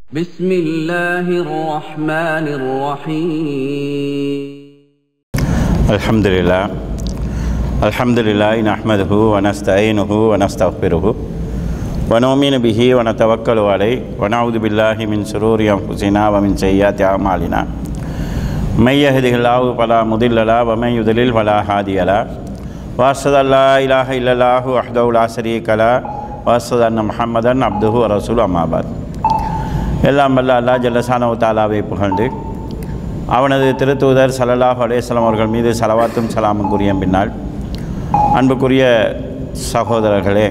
بسم الله الرحمن الرحيم الحمد لله الحمد لله نحمده ونستعينه ونستغفره ونؤمن به ونتوكل عليه ونعوذ بالله من شرور أنفسنا ومن سيئات أعمالنا من يهده الله فلا مضل له ومن يضلل فلا هادي له وأشهد أن لا إله إلا الله وحده لا شريك له وأشهد أن محمدا عبده ورسوله أما بعد எல்லாம் வல்ல அல்லா ஜல்லசானவ தாலாவை புகழ்ந்து அவனது திருத்தூதர் சல்லல்லாஹு அலையம் அவர்கள் மீது சலவாத்தும் சலாமும் கூறிய பின்னால் அன்புக்குரிய சகோதரர்களே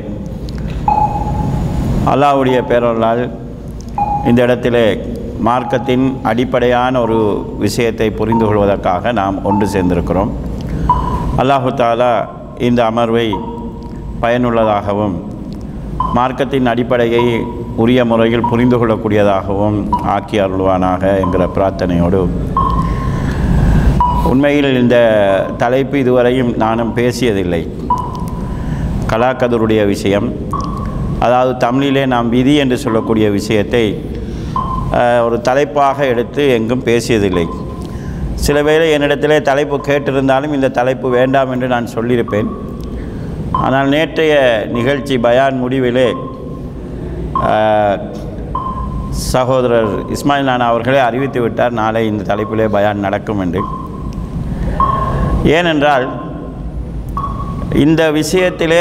அல்லாஹ்வுடைய பேரொருளால் இந்த இடத்திலே மார்க்கத்தின் அடிப்படையான ஒரு விஷயத்தை புரிந்து கொள்வதற்காக நாம் ஒன்று சேர்ந்திருக்கிறோம் அல்லாஹு தாலா இந்த அமர்வை பயனுள்ளதாகவும் மார்க்கத்தின் அடிப்படையை உரிய முறையில் புரிந்து கொள்ளக்கூடியதாகவும் ஆக்கி அருள்வானாக என்கிற பிரார்த்தனையோடு உண்மையில் இந்த தலைப்பு இதுவரையும் நானும் பேசியதில்லை கலாக்கதருடைய விஷயம் அதாவது தமிழிலே நாம் விதி என்று சொல்லக்கூடிய விஷயத்தை அஹ், ஒரு தலைப்பாக எடுத்து எங்கும் பேசியதில்லை சில வேளை என்னிடத்திலே தலைப்பு கேட்டிருந்தாலும் இந்த தலைப்பு வேண்டாம் என்று நான் சொல்லியிருப்பேன் ஆனால் நேற்றைய நிகழ்ச்சி பயான் முடிவிலே அஹ், சகோதரர் இஸ்மாயில் நானா அவர்களே அறிவித்து விட்டார் நாளை இந்த தலைப்பிலே பயான் நடக்கும் என்று ஏனென்றால் இந்த விஷயத்திலே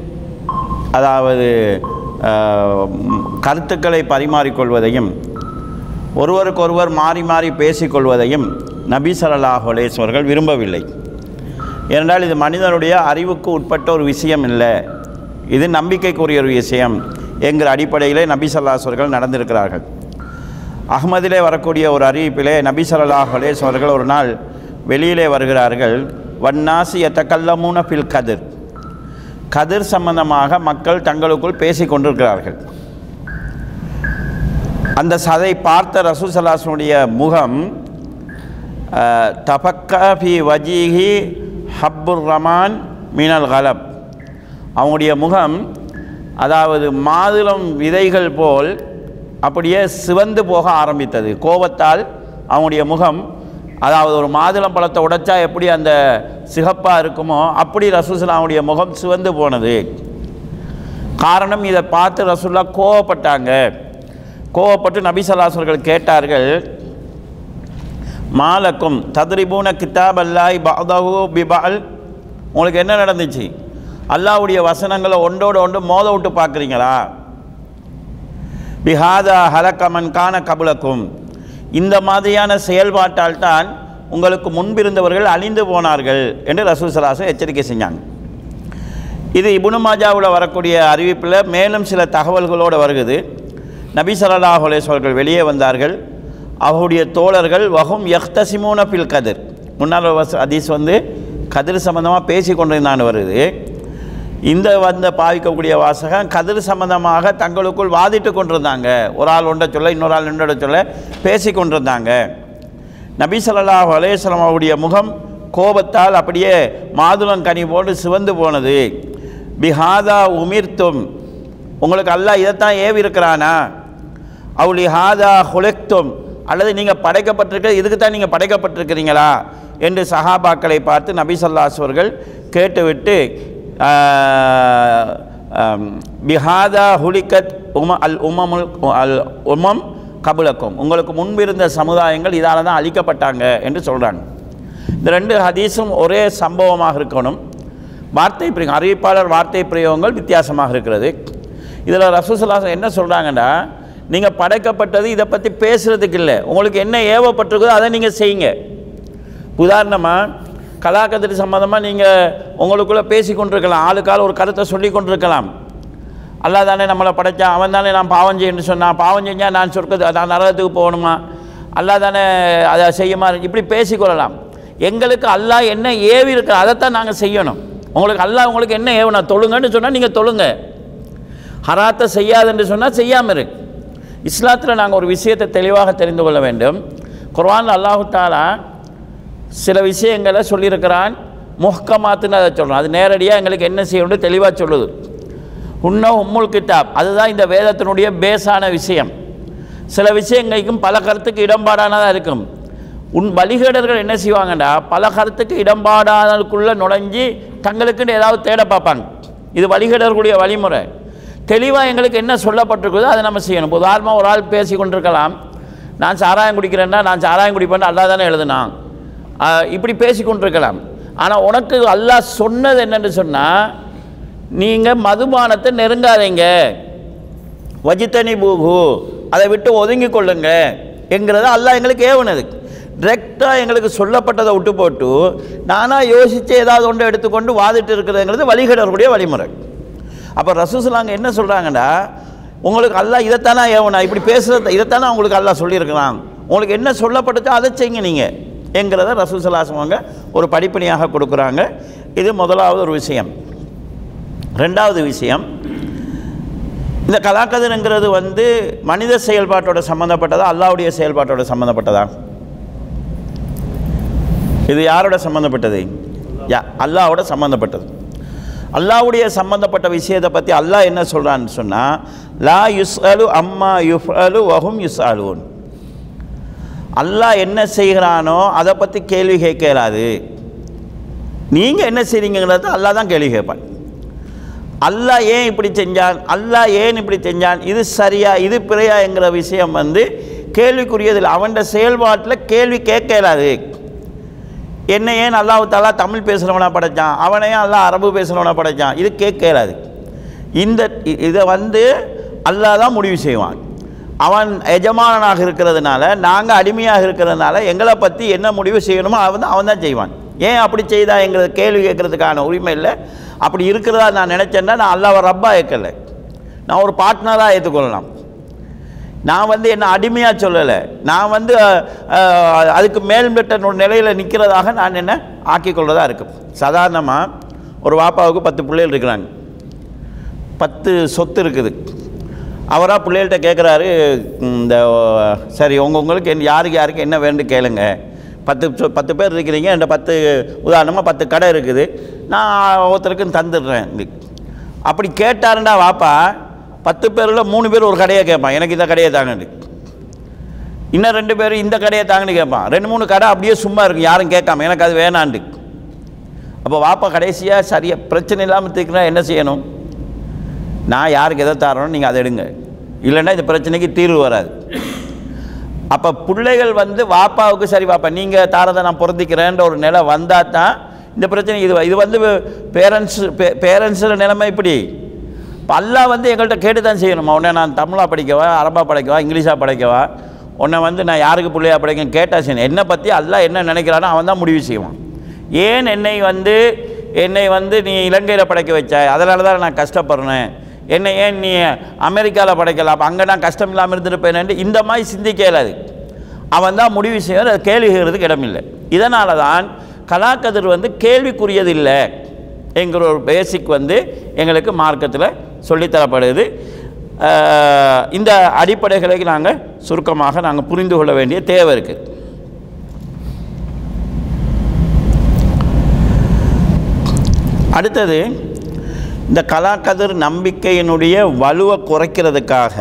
அதாவது அஹ், கருத்துக்களை பரிமாறிக்கொள்வதையும் ஒருவருக்கொருவர் மாறி மாறி பேசிக்கொள்வதையும் நபி ஸல்லல்லாஹு அலைஹி அவர்கள் விரும்பவில்லை ஏனென்றால் இது மனிதனுடைய அறிவுக்கு உட்பட்ட ஒரு விஷயம் இல்லை இது நம்பிக்கைக்குரிய ஒரு விஷயம் என்கிற அடிப்படையிலே நபி ஸல்லல்லாஹு அவர்கள் நடந்திருக்கிறார்கள் அஹ்மதிலே வரக்கூடிய ஒரு அறிவிப்பிலே நபி ஸல்லல்லாஹு அலைஹி அவர்கள் ஒரு நாள் வெளியிலே வருகிறார்கள் வன்னாசி எத்தக்கல்லமூன ஃபில் கதிர் கதிர் சம்பந்தமாக மக்கள் தங்களுக்குள் பேசிக் கொண்டிருக்கிறார்கள் அந்த சதை பார்த்த ரசூசல்லாசனுடைய முகம் தபக்கா ஃபி வஜீஹி ஹப்புர் ரமான் மீனல் கலப் அவங்களுடைய முகம் அதாவது மாதுளம் விதைகள் போல் அப்படியே சிவந்து போக ஆரம்பித்தது கோபத்தால் அவங்களுடைய முகம் அதாவது ஒரு மாதுளம் பழத்தை உடைச்சா எப்படி அந்த சிகப்பாக இருக்குமோ அப்படி ரசூசலாவுடைய முகம் சிவந்து போனது காரணம் இதை பார்த்து ரசூல்லா கோவப்பட்டாங்க கோவப்பட்டு நபிசல்லாசர்கள் கேட்டார்கள் மாலக்கும் தத்ரிபூன கிதாப் அல்லாய் பாதஹு பிபால் உங்களுக்கு என்ன நடந்துச்சு அல்லாஹ்வுடைய வசனங்களை ஒன்றோடு ஒன்று மோத விட்டு பார்க்குறீங்களா பிஹாதா ஹலக்கமன் கான கபுலக்கும் இந்த மாதிரியான செயல்பாட்டால் தான் உங்களுக்கு முன்பிருந்தவர்கள் அழிந்து போனார்கள் என்று ரசூசலாசம் எச்சரிக்கை செஞ்சாங்க இது இபுனு மாஜாவில் வரக்கூடிய அறிவிப்பில் மேலும் சில தகவல்களோடு வருகுது நபி ஸல்லல்லாஹு அலைஹி அவர்கள் வெளியே வந்தார்கள் அவருடைய தோழர்கள் வகும் யஹ்தசிமூன பில் கதிர் முன்னால் வச ஹதீஸ் வந்து கதிர் சம்பந்தமாக பேசி கொண்டிருந்தான்னு வருது இந்த வந்த பாவிக்கக்கூடிய வாசகம் கதிர் சம்பந்தமாக தங்களுக்குள் வாதிட்டு கொண்டிருந்தாங்க ஒரு ஆள் ஒன்றை சொல்ல இன்னொரு ஆள் இன்னொரு சொல்ல பேசி கொண்டிருந்தாங்க நபி ஸல்லல்லாஹு அலைஹி வஸல்லம் அவருடைய முகம் கோபத்தால் அப்படியே மாதுளம் கனி போட்டு சிவந்து போனது பிஹாதா உமிர்த்தும் உங்களுக்கு அல்லாஹ் இதைத்தான் ஏவி இருக்கிறானா அவுலி ஹாதா ஹுலெக்தும் அல்லது நீங்கள் படைக்கப்பட்டிருக்க இதுக்கு தான் நீங்கள் படைக்கப்பட்டிருக்கிறீங்களா என்று சஹாபாக்களை பார்த்து நபி ஸல்லல்லாஹு அவர்கள் கேட்டுவிட்டு ஆஹ், ஆம், பிஹாதா ஹுலிகத் உம அல் உமமுல் அல் உமம் கபுலக்கும் உங்களுக்கு முன்பிருந்த சமுதாயங்கள் இதால் தான் அழிக்கப்பட்டாங்க என்று சொல்கிறாங்க இந்த ரெண்டு ஹதீஸும் ஒரே சம்பவமாக இருக்கணும் வார்த்தை பிரயோகம் அறிவிப்பாளர் வார்த்தை பிரயோகங்கள் வித்தியாசமாக இருக்கிறது இதில் ரசூசலாசன் என்ன சொல்கிறாங்கன்னா நீங்கள் படைக்கப்பட்டது இதை பற்றி பேசுகிறதுக்கு இல்லை உங்களுக்கு என்ன ஏவப்பட்டிருக்குதோ அதை நீங்கள் செய்யுங்க உதாரணமாக கலாக்கதிரி சம்மந்தமாக நீங்கள் உங்களுக்குள்ளே பேசி கொண்டிருக்கலாம் ஆளுக்கால் ஒரு கருத்தை சொல்லி கொண்டிருக்கலாம் அல்லாஹ் தானே நம்மளை படைச்சான் அவன் தானே நான் பாவம் செய்யணும்னு சொன்னான் பாவம் செஞ்சால் நான் சொர்க்கத்து நான் நரகத்துக்கு போகணுமா அல்லாஹ் தானே அதை செய்யுமா இப்படி பேசிக்கொள்ளலாம் எங்களுக்கு அல்லாஹ் என்ன ஏவி இருக்கிற அதைத்தான் நாங்கள் செய்யணும் உங்களுக்கு அல்லாஹ் உங்களுக்கு என்ன ஏவணும் தொழுங்கன்னு சொன்னால் நீங்கள் தொழுங்க ஹராத்தை செய்யாதுன்னு சொன்னால் செய்யாமல் இருக்கு இஸ்லாத்தில் நாங்கள் ஒரு விஷயத்தை தெளிவாக தெரிந்து கொள்ள வேண்டும் குர்ஆன்ல அல்லாஹு தாலா சில விஷயங்களை சொல்லியிருக்கிறான் முஹ்கமாத்துன்னு அதை சொல்கிறோம் அது நேரடியாக எங்களுக்கு என்ன செய்யணும்னு தெளிவாக சொல்லுது உன்ன உம்முல் கித்தாப் அதுதான் இந்த வேதத்தினுடைய பேஸான விஷயம் சில விஷயங்களுக்கும் பல கருத்துக்கு இடம்பாடானதாக இருக்கும் உன் வழிகேடர்கள் என்ன செய்வாங்கடா பல கருத்துக்கு இடம்பாடானதுக்குள்ளே நுழைஞ்சி தங்களுக்குன்னு ஏதாவது தேட பார்ப்பாங்க இது வழிகேடர்களுடைய வழிமுறை தெளிவாக எங்களுக்கு என்ன சொல்லப்பட்டிருக்குதோ அதை நம்ம செய்யணும் உதாரணமாக ஒரு ஆள் பேசி கொண்டிருக்கலாம் நான் சாராயம் குடிக்கிறேன்னா நான் சாராயம் குடிப்பேன்னு அல்லா தானே எழுதுனான் ஆஹ் இப்படி பேசி கொண்டிருக்கலாம் ஆனால் உனக்கு அல்லாஹ் சொன்னது என்னன்னு சொன்னால் நீங்கள் மதுபானத்தை நெருங்காதீங்க வஜித்தனி பூகு அதை விட்டு ஒதுங்கி கொள்ளுங்க என்கிறத அல்லாஹ் எங்களுக்கு ஏவுனது டிரெக்டாக எங்களுக்கு சொல்லப்பட்டதை விட்டு போட்டு நானாக யோசித்து ஏதாவது ஒன்று எடுத்துக்கொண்டு வாதிட்டு இருக்கிறதுங்கிறது வழிகடக்கூடிய வழிமுறை அப்போ ரசூசலாங்க என்ன சொல்கிறாங்கடா உங்களுக்கு அல்லாஹ் இதைத்தானே ஏவனா இப்படி பேசுகிறது இதைத்தானே உங்களுக்கு அல்லாஹ் சொல்லியிருக்கிறான் உங்களுக்கு என்ன சொல்லப்பட்டுச்சோ அதை செய்யுங்க நீங்கள் என்கிறத ரசூசலாசவங்க ஒரு படிப்பணியாக கொடுக்குறாங்க இது முதலாவது ஒரு விஷயம் ரெண்டாவது விஷயம் இந்த கலாக்கதிர்ங்கிறது வந்து மனித செயல்பாட்டோட சம்மந்தப்பட்டதா அல்லாவுடைய செயல்பாட்டோட சம்மந்தப்பட்டதா இது யாரோட சம்மந்தப்பட்டது யா அல்லாவோட சம்மந்தப்பட்டது அல்லாவுடைய சம்மந்தப்பட்ட விஷயத்தை பற்றி அல்லாஹ் என்ன சொல்கிறான்னு சொன்னால் லா யுஸ் அலு அம்மா யுஃப் அலு வஹும் யுஸ் அலுன் அல்லாஹ் என்ன செய்கிறானோ அதை பற்றி கேள்வி கேட்க இயலாது நீங்கள் என்ன செய்றீங்கிறத அல்லாஹ் தான் கேள்வி கேட்பான் அல்லாஹ் ஏன் இப்படி செஞ்சான் அல்லாஹ் ஏன் இப்படி செஞ்சான் இது சரியா இது பிழையாங்கிற விஷயம் வந்து கேள்விக்குரியதில் அவன் செயல்பாட்டில் கேள்வி கேட்க இயலாது என்ன ஏன் அல்லாஹ் தாலா தமிழ் பேசுகிறவனா படைச்சான் அவனை ஏன் அல்லாஹ் அரபு பேசுகிறவனா படைச்சான் இது கேட்க இயலாது இந்த இ- இதை வந்து அல்லாஹ் தான் முடிவு செய்வான் அவன் எஜமானனாக இருக்கிறதுனால நாங்கள் அடிமையாக இருக்கிறதுனால எங்களை பற்றி என்ன முடிவு செய்யணுமோ அவன் தான் அவன் தான் செய்வான் ஏன் அப்படி செய்தா எங்களை கேள்வி கேட்கறதுக்கான உரிமை இல்லை அப்படி இருக்கிறதா நான் நினச்சேன்னா நான் அல்லாவை ரப்பா ஏற்கலை நான் ஒரு பார்ட்னராக ஏற்றுக்கொள்ளலாம் நான் வந்து என்ன அடிமையாக சொல்லலை நான் வந்து அஹ், அஹ், அதுக்கு மேல்பட்ட ஒரு நிலையில் நிற்கிறதாக நான் என்ன ஆக்கிக்கொள்றதா இருக்கும் சாதாரணமாக ஒரு வாப்பாவுக்கு பத்து பிள்ளைகள் இருக்கிறாங்க பத்து சொத்து இருக்குது அவராக பிள்ளைகள்கிட்ட கேட்குறாரு இந்த சரி உங்க உங்களுக்கு என்ன யாருக்கு யாருக்கு என்ன வேண்டும் கேளுங்க பத்து சொ- பத்து பேர் இருக்கிறீங்க என்கிட்ட பத்து உதாரணமாக பத்து கடை இருக்குது நான் ஒருத்தருக்கு தந்துடுறேன் அப்படி கேட்டாருண்டா வாப்பா பத்து பேரில் மூணு பேர் ஒரு கடையை கேட்பான் எனக்கு இந்த கடையை தாங்கன்னு இன்னும் ரெண்டு பேர் இந்த கடையை தாங்கன்னு கேட்பான் ரெண்டு மூணு கடை அப்படியே சும்மா இருக்கும் யாரும் கேட்காம எனக்கு அது வேணாண்டு அப்போ வாப்பா கடைசியாக சரியாக பிரச்சனை இல்லாமல் தீர்க்கணும் என்ன செய்யணும் நான் யாருக்கு எதை தரணும் நீங்கள் அதை எடுங்க இல்லைன்னா இந்த பிரச்சனைக்கு தீர்வு வராது அப்போ பிள்ளைகள் வந்து வாப்பாவுக்கு சரி வாப்பா நீங்கள் தாரதை நான் பொருந்திக்கிறேன்ற ஒரு நிலை வந்தால் தான் இந்த பிரச்சனை இது இது வந்து பேரண்ட்ஸ் பேரண்ட்ஸோட நிலைமை இப்படி இப்போ அல்லாஹ் வந்து எங்கள்கிட்ட கேட்டு தான் செய்யணுமா உடனே நான் தமிழாக படிக்கவா அரபா படிக்கவா இங்கிலீஷாக படிக்கவா உன்னை வந்து நான் யாருக்கு பிள்ளையா படிக்கன்னு கேட்டால் செய்யணும் என்னை பற்றி அல்லாஹ் என்ன நினைக்கிறானோ அவன் தான் முடிவு செய்வான் ஏன் என்னை வந்து என்னை வந்து நீ இலங்கையில் படைக்க வச்ச அதனால தான் நான் கஷ்டப்படுறேன் என்னை ஏன் நீ அமெரிக்காவில் படைக்கல அப்போ அங்கே நான் கஷ்டம் இல்லாமல் இருந்திருப்பேனேன்ட்டு இந்த மாதிரி சிந்திக்க இயலாது அவன் தான் முடிவு செய்வார் அது கேள்வி கேட்கறதுக்கு இடமில்லை இதனால தான் கலாக்கதிர் வந்து கேள்விக்குரியது இல்லை என்கிற ஒரு பேசிக் வந்து எங்களுக்கு மார்க்கத்தில் சொல்லித்தரப்படுது அஹ், இந்த அடிப்படைகளை நாங்கள் சுருக்கமாக நாங்கள் புரிந்து கொள்ள வேண்டிய தேவை இருக்குது அடுத்தது இந்த கலாக்கதிர் நம்பிக்கையினுடைய வலுவை குறைக்கிறதுக்காக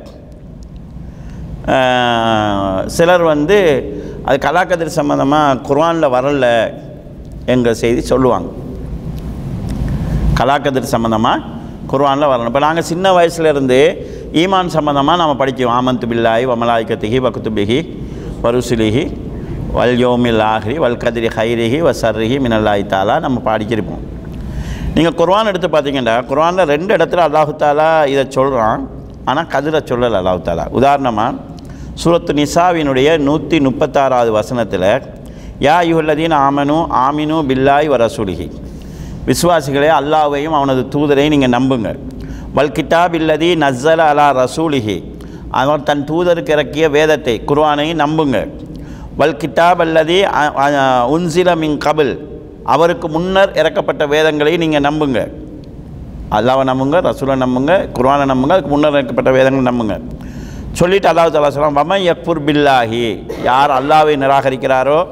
ஆஹ், சிலர் வந்து அது கலாக்கதிர் சம்மந்தமாக குர்ஆனில் வரல என்ற செய்தி சொல்லுவாங்க கலாக்கதிர் சம்மந்தமாக குர்ஆனில் வரணும் இப்போ நாங்கள் சின்ன வயசுலேருந்து ஈமான் சம்மந்தமாக நம்ம படித்தோம் ஆமந்து பில்லாய் வமலாய்கத்திகி வகுத்துபிகி வருசிலிஹி வல் யோமில் ஆஹ்ரி வல் கதிரி ஹைரிஹி வ சர்ரிஹி மினல்லாய் தாலா நம்ம படிச்சிருப்போம் நீங்கள் குர்ஆன் எடுத்து பார்த்தீங்கன்னா குர்ஆனில் ரெண்டு இடத்துல அல்லாஹு தாலா இதை சொல்கிறான் ஆனால் கதிரை சொல்லலை அல்லாஹு தாலா உதாரணமாக சூரத்து நிசாவினுடைய நூற்றி முப்பத்தாறாவது வசனத்தில் யா யுஹல்லதீன் ஆமனு ஆமினு பில்லாய் வ ரசூலிஹி விசுவாசிகளே அல்லாஹ்வையும் அவனது தூதரையும் நீங்கள் நம்புங்க வல் கிதாப் இல்லதி நஸ்ஸல அலா ரசூலிஹி அவர் தன் தூதருக்கு இறக்கிய வேதத்தை குர்ஆனையும் நம்புங்க வல் கிதாப் அல்லதி உன்சில மின் கபில் அவருக்கு முன்னர் இறக்கப்பட்ட வேதங்களை நீங்கள் நம்புங்க அல்லாவை நம்புங்க ரசூலை நம்புங்க குர்ஆனை நம்புங்க அதுக்கு முன்னர் இறக்கப்பட்ட வேதங்களை நம்புங்க சொல்லிட்டு அல்லாஹ் தலா சொல்லலாம் வம யக்புர் பில்லாஹி யார் அல்லாவை நிராகரிக்கிறாரோ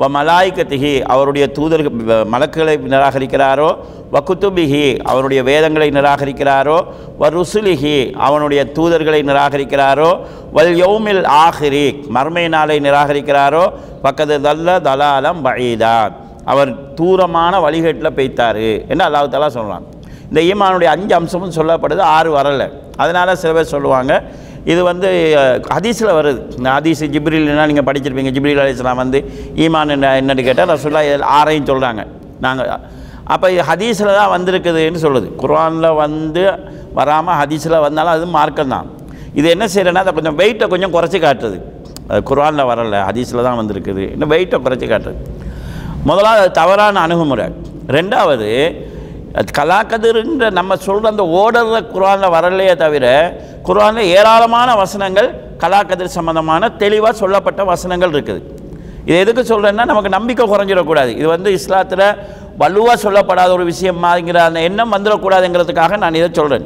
வ மலாய்கத்திகி அவருடைய தூதர்கள் வ- மலக்குகளை நிராகரிக்கிறாரோ வ குத்துபிஹி அவருடைய வேதங்களை நிராகரிக்கிறாரோ வ ருசுலிஹி அவனுடைய தூதர்களை நிராகரிக்கிறாரோ வல் யௌமில் ஆஹிரி மர்மை நாளை நிராகரிக்கிறாரோ பக்கத்து தல்ல தலாலம் பஈதா அவர் தூரமான வழிகேட்டில் பெய்த்தாரு என்று அல்லாஹ் தாலா சொல்கிறான் இந்த ஈமானுடைய அஞ்சு அம்சமும் சொல்லப்படுது ஆறு வரல அதனால் சில பேர் சொல்லுவாங்க இது வந்து ஹதீஸில் வருது இந்த ஹதீஸ் ஜிப்ரில்னா நீங்கள் படிச்சிருப்பீங்க ஜிப்ரில் அலிஸ்லாம் வந்து ஈமான் என்ன என்னன்னு கேட்டால் ரசுல்லா இதில் ஆறையும் சொல்கிறாங்க நாங்கள் அப்போ இது ஹதீஸில் தான் வந்திருக்குதுன்னு சொல்லுது குர்ஆனில் வந்து வராமல் ஹதீஸில் வந்தாலும் அது மார்க்கம் தான் இது என்ன செய்யறேன்னா அதை கொஞ்சம் வெயிட்டை கொஞ்சம் குறைச்சி காட்டுது அது குர்ஆனில் வரல ஹதீஸில் தான் வந்திருக்குது இன்னும் வெயிட்டை குறைச்சி காட்டுது முதலாவது அது தவறான அணுகுமுறை ரெண்டாவது அது கலாக்கதிர்ன்ற நம்ம சொல்கிற அந்த ஓடர்ற குரானில் வரலையே தவிர குரானில் ஏராளமான வசனங்கள் கலாக்கதிர் சம்பந்தமான தெளிவாக சொல்லப்பட்ட வசனங்கள் இருக்குது இது எதுக்கு சொல்கிறேன்னா நமக்கு நம்பிக்கை குறைஞ்சிடக்கூடாது இது வந்து இஸ்லாத்தில் வலுவாக சொல்லப்படாத ஒரு மாதிரிங்கிற அந்த எண்ணம் வந்துடக்கூடாதுங்கிறதுக்காக நான் இதை சொல்கிறேன்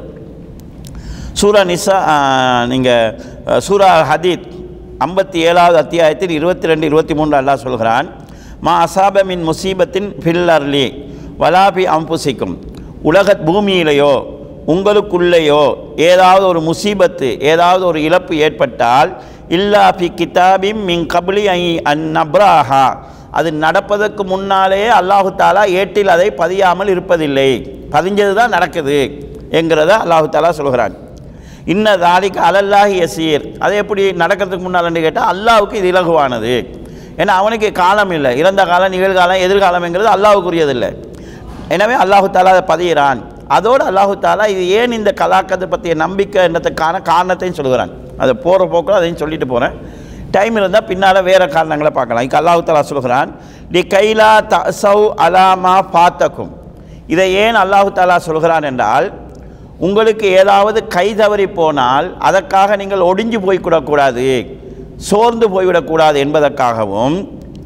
சூரா நிசா நீங்கள் சூரா ஹதீத் ஐம்பத்தி ஏழாவது அத்தியாயத்தில் இருபத்தி ரெண்டு இருபத்தி மூன்று அல்லாஹ் சொல்கிறான் மா அசாப மின் முசீபத்தின் ஃபில் அர்லி வலாபி அம்புசிக்கும் உலகத் பூமியிலேயோ உங்களுக்குள்ளேயோ ஏதாவது ஒரு முசீபத்து ஏதாவது ஒரு இழப்பு ஏற்பட்டால் இல்லா பி கிதாபிம் மின் கபிலி ஐ அன் நப்ராஹா அது நடப்பதற்கு முன்னாலேயே அல்லாஹு தாலா ஏட்டில் அதை பதியாமல் இருப்பதில்லை பதிஞ்சது தான் நடக்குது என்கிறத அல்லாஹு தாலா சொல்கிறான் இன்ன தாலிக்கு அலல்லாஹி யசீர் அது எப்படி நடக்கிறதுக்கு முன்னால்னு கேட்டால் அல்லாஹ்வுக்கு இது இலகுவானது ஏன்னா அவனுக்கு காலம் இல்லை இறந்த காலம் நிகழ்காலம் எதிர்காலம்ங்கிறது அல்லாஹ்வுக்குரியதில்லை எனவே அல்லாஹு தாலா அதை பதிகிறான் அதோடு அல்லாஹு தாலா இது ஏன் இந்த கலாக்கத்தை பற்றிய நம்பிக்கை என்னத்துக்கான காரணத்தையும் சொல்கிறான் அதை போகிற போக்கில் அதையும் சொல்லிட்டு போகிறேன் டைம் இருந்தால் பின்னால் வேறு காரணங்களை பார்க்கலாம் இங்கே அல்லாஹு தாலா சொல்கிறான் டி கைலா தசௌ அலாமா பாத்தக்கும் இதை ஏன் அல்லாஹு தாலா சொல்கிறான் என்றால் உங்களுக்கு ஏதாவது கை தவறி போனால் அதற்காக நீங்கள் ஒடிஞ்சு போய்விடக்கூடாது சோர்ந்து போய்விடக்கூடாது என்பதற்காகவும்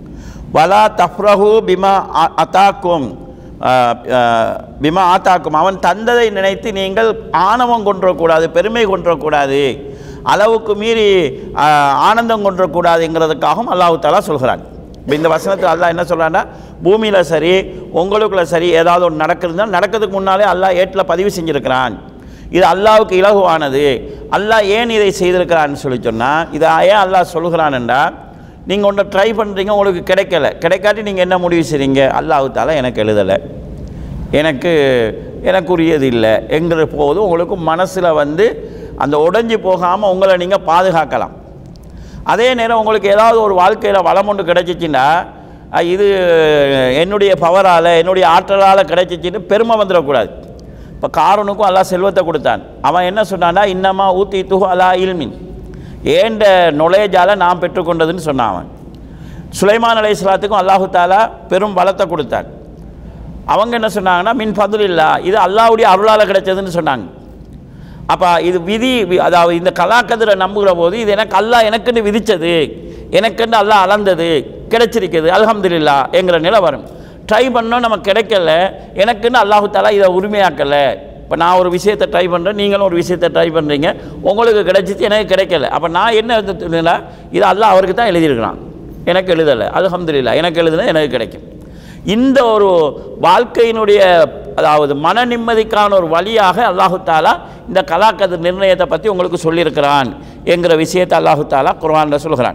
வலா தஃப்ரஹு பிமா அ- அத்தாக்கும் அஹ், அஹ், பிமா ஆத்தாக்கும் அவன் தந்ததை நினைத்து நீங்கள் ஆணவம் கொன்றக்கூடாது பெருமை கொன்றக்கூடாது அளவுக்கு மீறி அஹ், ஆனந்தம் கொன்றக்கூடாதுங்கிறதுக்காகவும் அல்லாஹு தாலா சொல்கிறான் இப்போ இந்த வசனத்தில் அல்லாஹ் என்ன சொல்கிறான்னா பூமியில் சரி உங்களுக்குள்ள சரி ஏதாவது ஒன்று நடக்குதுன்னா நடக்கிறதுக்கு முன்னாலே அல்லாஹ் ஏட்டில் பதிவு செஞ்சுருக்கிறான் இது அல்லாஹ்வுக்கு இலகுவானது அல்லாஹ் ஏன் இதை செய்திருக்கிறான்னு சொல்லி சொன்னால் இதை ஏன் அல்லாஹ் சொல்கிறான் என்றால் நீங்கள் ஒன்றை ட்ரை பண்ணுறீங்க உங்களுக்கு கிடைக்கல கிடைக்காட்டி நீங்கள் என்ன முடிவு செய்றீங்க அல்லாஹ் தாலா எனக்கு எழுதலை எனக்கு எனக்குரியது இல்லை என்கிற போது உங்களுக்கு மனசில் வந்து அந்த உடைஞ்சு போகாமல் உங்களை நீங்கள் பாதுகாக்கலாம் அதே நேரம் உங்களுக்கு ஏதாவது ஒரு வாழ்க்கையில் வளம் ஒன்று கிடைச்சிச்சின்னா அஹ், இது என்னுடைய பவரால் என்னுடைய ஆற்றலால் கிடைச்சிச்சின்னு பெருமை வந்துடக்கூடாது இப்போ காரனுக்கும் அல்லாஹ் செல்வத்தை கொடுத்தான் அவன் என்ன சொன்னான்னா இன்னமா ஊத்தி துஹு அலா இல்மின் ஏண்ட நுழையஜால நான் பெற்றுக்கொண்டதுன்னு சொன்னான் அவன் சுலைமான் அலை இஸ்லாத்துக்கும் அல்லாஹு தாலா பெரும் பலத்தை கொடுத்தான் அவங்க என்ன சொன்னாங்கன்னா மின் ஃபதுல் இல்லா இது அல்லாஹ்வுடைய அருளால் கிடைச்சதுன்னு சொன்னாங்க அப்போ இது விதி வி- அதாவது இந்த கலாக்கதிரை நம்புகிற போது இது எனக்கு அல்லாஹ் எனக்குன்னு விதிச்சது எனக்குன்னு அல்லாஹ் அளந்தது கிடைச்சிருக்குது அல்ஹம்துலில்லா என்கிற நிலை வரும் ட்ரை பண்ணோம் நமக்கு கிடைக்கல எனக்குன்னு அல்லாஹு தாலா இதை உரிமையாக்கலை இப்போ நான் ஒரு விஷயத்தை ட்ரை பண்ணுறேன் நீங்களும் ஒரு விஷயத்தை ட்ரை பண்ணுறீங்க உங்களுக்கு கிடைச்சிச்சு எனக்கு கிடைக்கல அப்போ நான் என்ன எழுதுனா இது அல்லாஹ் அவருக்கு தான் எழுதியிருக்கிறான் எனக்கு எழுதலை அல்ஹம்துலில்லா எனக்கு எழுதுனா எனக்கு கிடைக்கும் இந்த ஒரு வாழ்க்கையினுடைய அதாவது மன நிம்மதிக்கான ஒரு வழியாக அல்லாஹு தாலா இந்த கலாக்கதிர் நிர்ணயத்தை பற்றி உங்களுக்கு சொல்லியிருக்கிறான் என்கிற விஷயத்தை அல்லாஹு தாலா குர்ஆனில் சொல்கிறான்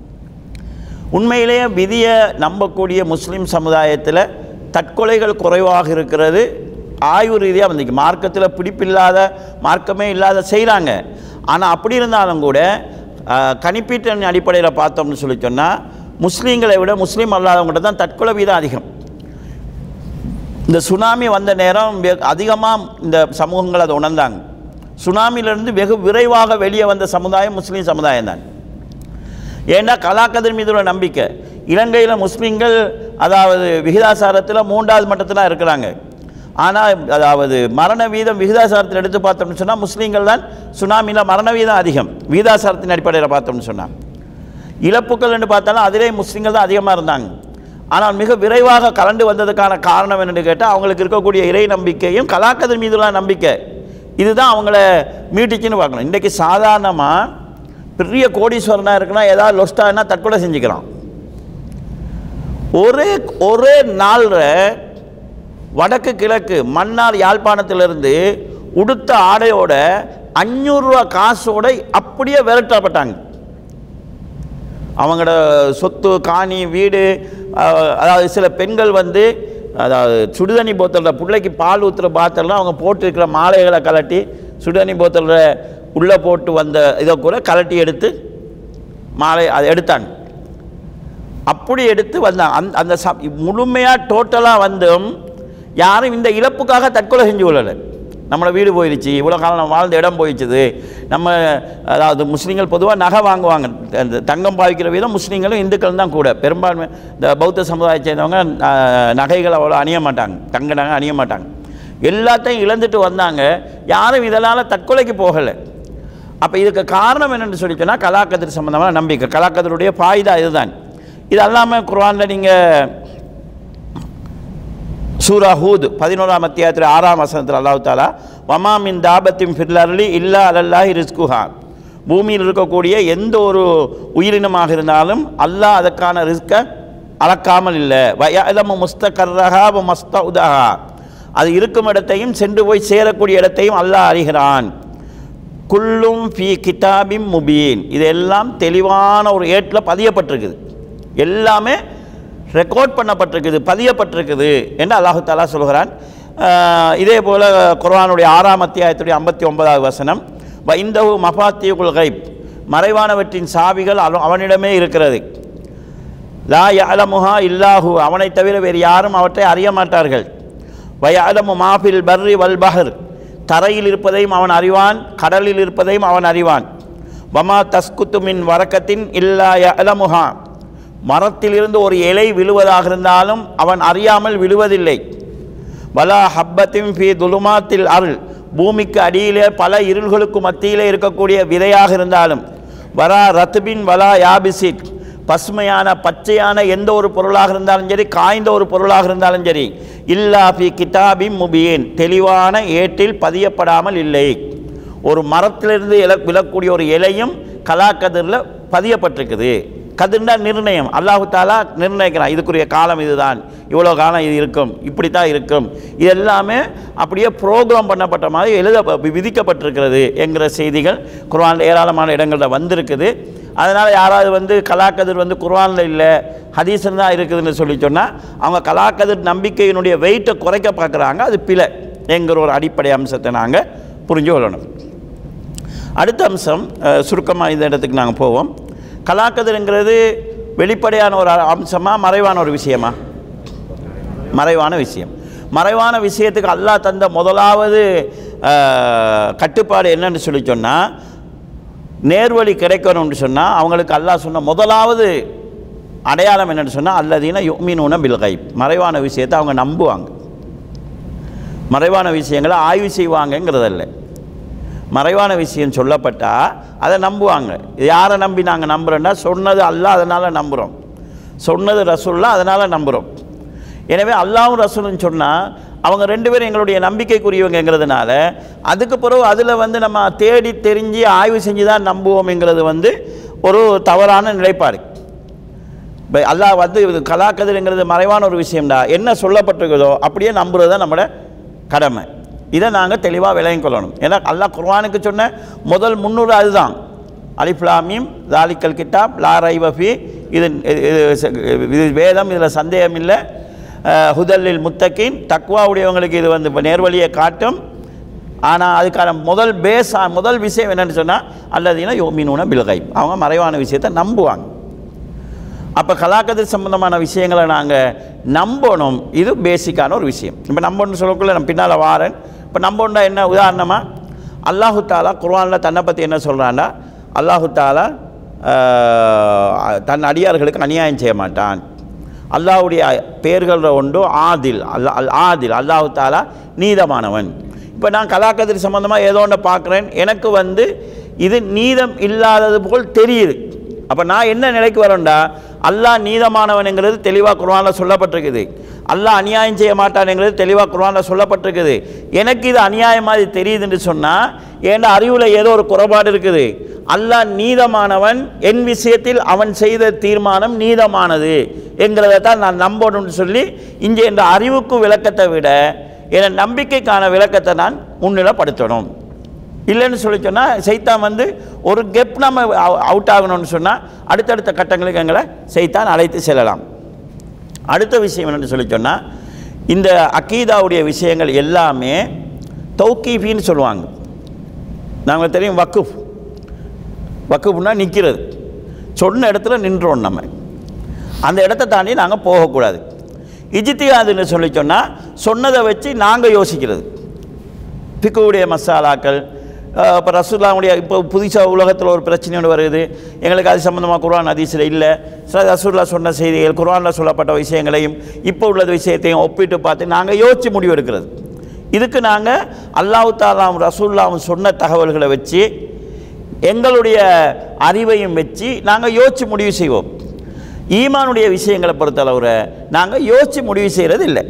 உண்மையிலேயே விதியை நம்பக்கூடிய முஸ்லீம் சமுதாயத்தில் தற்கொலைகள் குறைவாக இருக்கிறது ஆய்வு ரீதியாக வந்திருக்கு மார்க்கத்தில் பிடிப்பில்லாத மார்க்கமே இல்லாத செய்கிறாங்க ஆனால் அப்படி இருந்தாலும் கூட ஆஹ், கணிப்பீட்டின் அடிப்படையில் பார்த்தோம்னு சொல்லி சொன்னால் முஸ்லீம்களை விட முஸ்லீம் அல்லாதவங்கள்ட்ட தான் தற்கொலை வீதம் அதிகம் இந்த சுனாமி வந்த நேரம் அதிகமாக இந்த சமூகங்கள் அதை உணர்ந்தாங்க சுனாமியிலிருந்து வெகு விரைவாக வெளியே வந்த சமுதாயம் முஸ்லீம் சமுதாயம் தான் ஏன்னா கலாக்கதிர் மீது உள்ள நம்பிக்கை இலங்கையில் முஸ்லீம்கள் அதாவது விகிதாசாரத்தில் மூன்றாவது மட்டத்தில் இருக்கிறாங்க ஆனால் அதாவது மரண வீதம் விகிதாசாரத்தில் எடுத்து பார்த்தோம்னு சொன்னால் முஸ்லீம்கள் தான் சுனாமியில் மரண வீதம் அதிகம் விகிதாசாரத்தின் அடிப்படையில் பார்த்தோம்னு சொன்னால் இழப்புகள் என்று பார்த்தாலும் அதிலே முஸ்லீம்கள் தான் அதிகமாக இருந்தாங்க ஆனால் மிக விரைவாக கலண்டு வந்ததுக்கான காரணம் என்னன்னு கேட்டால் அவங்களுக்கு இருக்கக்கூடிய இறை நம்பிக்கையும் கலாக்கதிர் மீதுள்ள நம்பிக்கை இதுதான் அவங்கள மீட்டிச்சுன்னு பார்க்கணும் இன்றைக்கி சாதாரணமாக பெரிய கோடீஸ்வரனாக இருக்குன்னா ஏதாவது லொஸ்டானா தற்கொலை செஞ்சுக்கிறான் ஒரே ஒரே நாளில் வடக்கு கிழக்கு மன்னார் யாழ்ப்பாணத்திலிருந்து உடுத்த ஆடையோட அஞ்சூறுரூவா காசோட அப்படியே விரட்டப்பட்டாங்க அவங்களோட சொத்து காணி வீடு அஹ், அதாவது சில பெண்கள் வந்து அதாவது சுடுதண்ணி போத்தலில் பிள்ளைக்கு பால் ஊற்றுற பாத்திரம்லாம் அவங்க போட்டிருக்கிற மாலைகளை கலட்டி சுடுதண்ணி போத்தலில் உள்ளே போட்டு வந்த இதை கூட கலட்டி எடுத்து மாலை அதை எடுத்தாங்க அப்படி எடுத்து வந்தாங்க அந்த அந்த ச முழுமையாக டோட்டலாக வந்தும் யாரும் இந்த இழப்புக்காக தற்கொலை செஞ்சு கொள்ளலை நம்மளோட வீடு போயிடுச்சு இவ்வளோ காலம் நம்ம வாழ்ந்த இடம் போயிடுச்சுது நம்ம அதாவது முஸ்லீம்கள் பொதுவாக நகை வாங்குவாங்க அந்த தங்கம் பாவிக்கிற விதம் முஸ்லீம்களும் இந்துக்களும் தான் கூட பெரும்பான்மை இந்த பௌத்த சமுதாயத்தை சேர்ந்தவங்க அஹ், நகைகள் அவ்வளோ அணிய மாட்டாங்க தங்க நகை அணிய மாட்டாங்க எல்லாத்தையும் இழந்துட்டு வந்தாங்க யாரும் இதனால் தற்கொலைக்கு போகலை அப்போ இதுக்கு காரணம் என்னென்னு சொல்லி சொன்னால் கலாக்கதிர் சம்பந்தமான நம்பிக்கை கலாக்கதிருடைய பாய்தா இதுதான் இது அல்லாமல் குர்ஆனில் நீங்கள் சூரா ஹூத் பதினோராம் அத்தியாயத்தில் ஆறாம் வசனத்தில் அல்லாஹ் தாலா வமா மின் தாபத்தின் ஃபிர்லர்லி இல்லா அலல்லாஹி ரிஸ்குஹா பூமியில் இருக்கக்கூடிய எந்த ஒரு உயிரினமாக இருந்தாலும் அல்லாஹ் அதற்கான ரிஸ்கை அளக்காமல் இல்லை வயலமு முஸ்தகர்ரஹா வ மஸ்தஉதஹா அது இருக்கும் இடத்தையும் சென்று போய் சேரக்கூடிய இடத்தையும் அல்லாஹ் அறிகிறான் குல்லும் ஃபி கிதாபிம் முபீன் இதெல்லாம் தெளிவான ஒரு ஏட்டில் பதியப்பட்டிருக்குது எல்லாமே ரெக்கார்ட் பண்ணப்பட்டிருக்குது பதியப்பட்டிருக்குது என்று அல்லாஹு தாலா சொல்கிறான் ஆஹ் இதே போல் குர்ஆனுடைய ஆறாம் அத்தியாயத்துடைய ஐம்பத்தி ஒன்பதாவது வசனம் வைந்தவு மஃபாத்தியுல் கைப் மறைவானவற்றின் சாவிகள் அவ- அவனிடமே இருக்கிறது லா யஅலமுஹா இல்லாஹு அவனை தவிர வேறு யாரும் அவற்றை அறிய மாட்டார்கள் வயஅலமு மாஃபில் பர்ரி வல் பஹர் தரையில் இருப்பதையும் அவன் அறிவான் கடலில் இருப்பதையும் அவன் அறிவான் வமா தஸ்குத்து மின் வரக்கத்தின் இல்லா யஅலமுஹா மரத்திலிருந்து ஒரு இலை விழுவதாக இருந்தாலும் அவன் அறியாமல் விழுவதில்லை வலா ஹப்பத்தின் ஃபி துலுமாத்தில் அருள் பூமிக்கு அடியிலே பல இருள்களுக்கு மத்தியிலே இருக்கக்கூடிய விதையாக இருந்தாலும் வரா ரத்துபின் வலா யாபிசிட் பசுமையான பச்சையான எந்த ஒரு பொருளாக இருந்தாலும் சரி காய்ந்த ஒரு பொருளாக இருந்தாலும் சரி இல்லா ஃபி கிதாபின் முபியேன் தெளிவான ஏட்டில் பதியப்படாமல் இல்லை ஒரு மரத்திலிருந்து இல விழக்கூடிய ஒரு இலையும் கலாக்கதிரில் பதியப்பட்டிருக்குது கதிர்னா நிர்ணயம் அல்லாஹு தாலா நிர்ணயிக்கிறான் இதுக்குரிய காலம் இதுதான் இவ்வளோ காலம் இது இருக்கும் இப்படி தான் இருக்கும் இது எல்லாமே அப்படியே ப்ரோக்ராம் பண்ணப்பட்ட மாதிரி எழுத விதிக்கப்பட்டிருக்கிறது என்கிற செய்திகள் குர்ஆனில் ஏராளமான இடங்களில் வந்திருக்குது அதனால் யாராவது வந்து கலாக்கதிர் வந்து குர்ஆனில் இல்லை ஹதீஸில் தான் இருக்குதுன்னு சொல்லி சொன்னால் அவங்க கலாக்கதிர் நம்பிக்கையினுடைய வெயிட்டை குறைக்க பார்க்குறாங்க அது பிழை என்கிற ஒரு அடிப்படை அம்சத்தை நாங்கள் புரிஞ்சு கொள்ளணும் அடுத்த அம்சம் சுருக்கமாக இந்த இடத்துக்கு நாங்கள் போவோம் கலாக்கதிருங்கிறது வெளிப்படையான ஒரு அம்சமா மறைவான ஒரு விஷயமா மறைவான விஷயம் மறைவான விஷயத்துக்கு அல்லாஹ் தந்த முதலாவது அஹ், கட்டுப்பாடு என்னன்னு சொல்லி சொன்னால் நேர்வழி கிடைக்கணும்னு சொன்னால் அவங்களுக்கு அல்லாஹ் சொன்ன முதலாவது அடையாளம் என்னன்னு சொன்னால் அல்லதீன யுமினூன பில்கை மறைவான விஷயத்தை அவங்க நம்புவாங்க மறைவான விஷயங்களை ஆய்வு செய்வாங்கங்கிறதல்ல மறைவான விஷயம் சொல்லப்பட்டால் அதை நம்புவாங்க இது யாரை நம்பி நாங்கள் நம்புகிறோன்னா சொன்னது அல்லாஹ் அதனால் நம்புகிறோம் சொன்னது ரசூல்லா அதனால் நம்புகிறோம் எனவே அல்லாவும் ரசூலும் சொன்னால் அவங்க ரெண்டு பேரும் எங்களுடைய நம்பிக்கைக்குரியவங்கிறதுனால அதுக்கு பிறகு அதில் வந்து நம்ம தேடி தெரிஞ்சு ஆய்வு செஞ்சு தான் நம்புவோம்ங்கிறது வந்து ஒரு தவறான நிலைப்பாடு இப்போ அல்லாஹ் வந்து இது கலாக்கதிர்ங்கிறது மறைவான ஒரு விஷயம்டா என்ன சொல்லப்பட்டிருக்குதோ அப்படியே நம்புறது தான் நம்மளோட கடமை இதை நாங்கள் தெளிவாக விளங்கிக் கொள்ளணும் ஏன்னா அல்லாஹ் குர்ஆனுக்கு சொன்ன முதல் முன்னூறு அதுதான் அலிஃப்லாமீம் தாலிக்கல் கிட்டாப் லா ரைவஃபி இது இது இது வேதம் இதில் சந்தேகம் இல்லை ஹுதல்லில் முத்தக்கின் தக்வா உடையவங்களுக்கு இது வந்து இப்ப நேர்வழியை காட்டும் ஆனால் அதுக்கான முதல் பேஸ் முதல் விஷயம் என்னன்னு சொன்னால் அல்லதுனா யோமினூன பில்கை அவங்க மறைவான விஷயத்தை நம்புவாங்க அப்போ கலாக்கதிர் சம்பந்தமான விஷயங்களை நாங்கள் நம்பணும் இது பேசிக்கான ஒரு விஷயம் இப்போ நம்பணும்னு சொல்லக்குள்ள நான் பின்னால் வாரேன் இப்போ நம்பணுன்னா என்ன உதாரணமாக அல்லாஹு தாலா குர்ஆனில் தன்னை பற்றி என்ன சொல்கிறான்னா அல்லாஹு தாலா ஆஹ், தன் அடியார்களுக்கு அநியாயம் செய்ய மாட்டான் அல்லாஹ்வுடைய பெயர்களில் ஒன்று ஆதில் அல்லா அல் ஆதில் அல்லாஹு தாலா நீதமானவன் இப்போ நான் கலாக்கதிர் சம்மந்தமாக ஏதோ ஒன்று பார்க்குறேன் எனக்கு வந்து இது நீதம் இல்லாதது போல் தெரியுது அப்போ நான் என்ன நிலைக்கு வரேன்டா அல்லாஹ் நீதமானவனுங்கிறது தெளிவாக குர்ஆனில் சொல்லப்பட்டிருக்குது அல்லாஹ் அநியாயம் செய்ய மாட்டானுங்கிறது தெளிவாக குர்ஆனில் சொல்லப்பட்டிருக்குது எனக்கு இது அநியாயம் மாதிரி தெரியுதுன்னு சொன்னால் ஏன்னா அறிவில் ஏதோ ஒரு குறைபாடு இருக்குது அல்லாஹ் நீதமானவன் என் விஷயத்தில் அவன் செய்த தீர்மானம் நீதமானது என்கிறத தான் நான் நம்பணும்னு சொல்லி இங்கே இந்த அறிவுக்கு விளக்கத்தை விட என் நம்பிக்கைக்கான விளக்கத்தை நான் முன்னிலைப்படுத்தணும் இல்லைன்னு சொல்லி சொன்னால் சைத்தான் வந்து ஒரு கெப் நம்ம அவுட் ஆகணும்னு சொன்னால் அடுத்தடுத்த கட்டங்களுக்கு எங்களை சைத்தான் அழைத்து செல்லலாம் அடுத்த விஷயம் என்னன்னு சொல்லி சொன்னால் இந்த அக்கீதாவுடைய விஷயங்கள் எல்லாமே தௌக்கீஃபின்னு சொல்லுவாங்க நாங்கள் தெரியும் வக்குஃப் வக்குஃப்னா நிற்கிறது சொன்ன இடத்துல நின்றோம் நம்ம அந்த இடத்த தாண்டி நாங்கள் போகக்கூடாது இஜித்தியாதுன்னு சொல்லி சொன்னால் சொன்னதை வச்சு நாங்கள் யோசிக்கிறது பிக்குவுடைய மசாலாக்கள் இப்போ ரசூல்லாவுடைய இப்போ புதுசாக உலகத்தில் ஒரு பிரச்சனை ஒன்று வருது எங்களுக்கு அது சம்மந்தமாக குர்ஆன் ஹதீஸில் இல்லை சில ரசூல்லா சொன்ன செய்திகள் குர்ஆனில் சொல்லப்பட்ட விஷயங்களையும் இப்போ உள்ள விஷயத்தையும் ஒப்பிட்டு பார்த்து நாங்கள் யோசித்து முடிவு எடுக்கிறது இதுக்கு நாங்கள் அல்லாஹு தாலாம் ரசூல்லாவும் சொன்ன தகவல்களை வச்சு எங்களுடைய அறிவையும் வச்சு நாங்கள் யோசித்து முடிவு செய்வோம் ஈமானுடைய விஷயங்களை பொறுத்தளவுல நாங்கள் யோசித்து முடிவு செய்கிறது இல்லை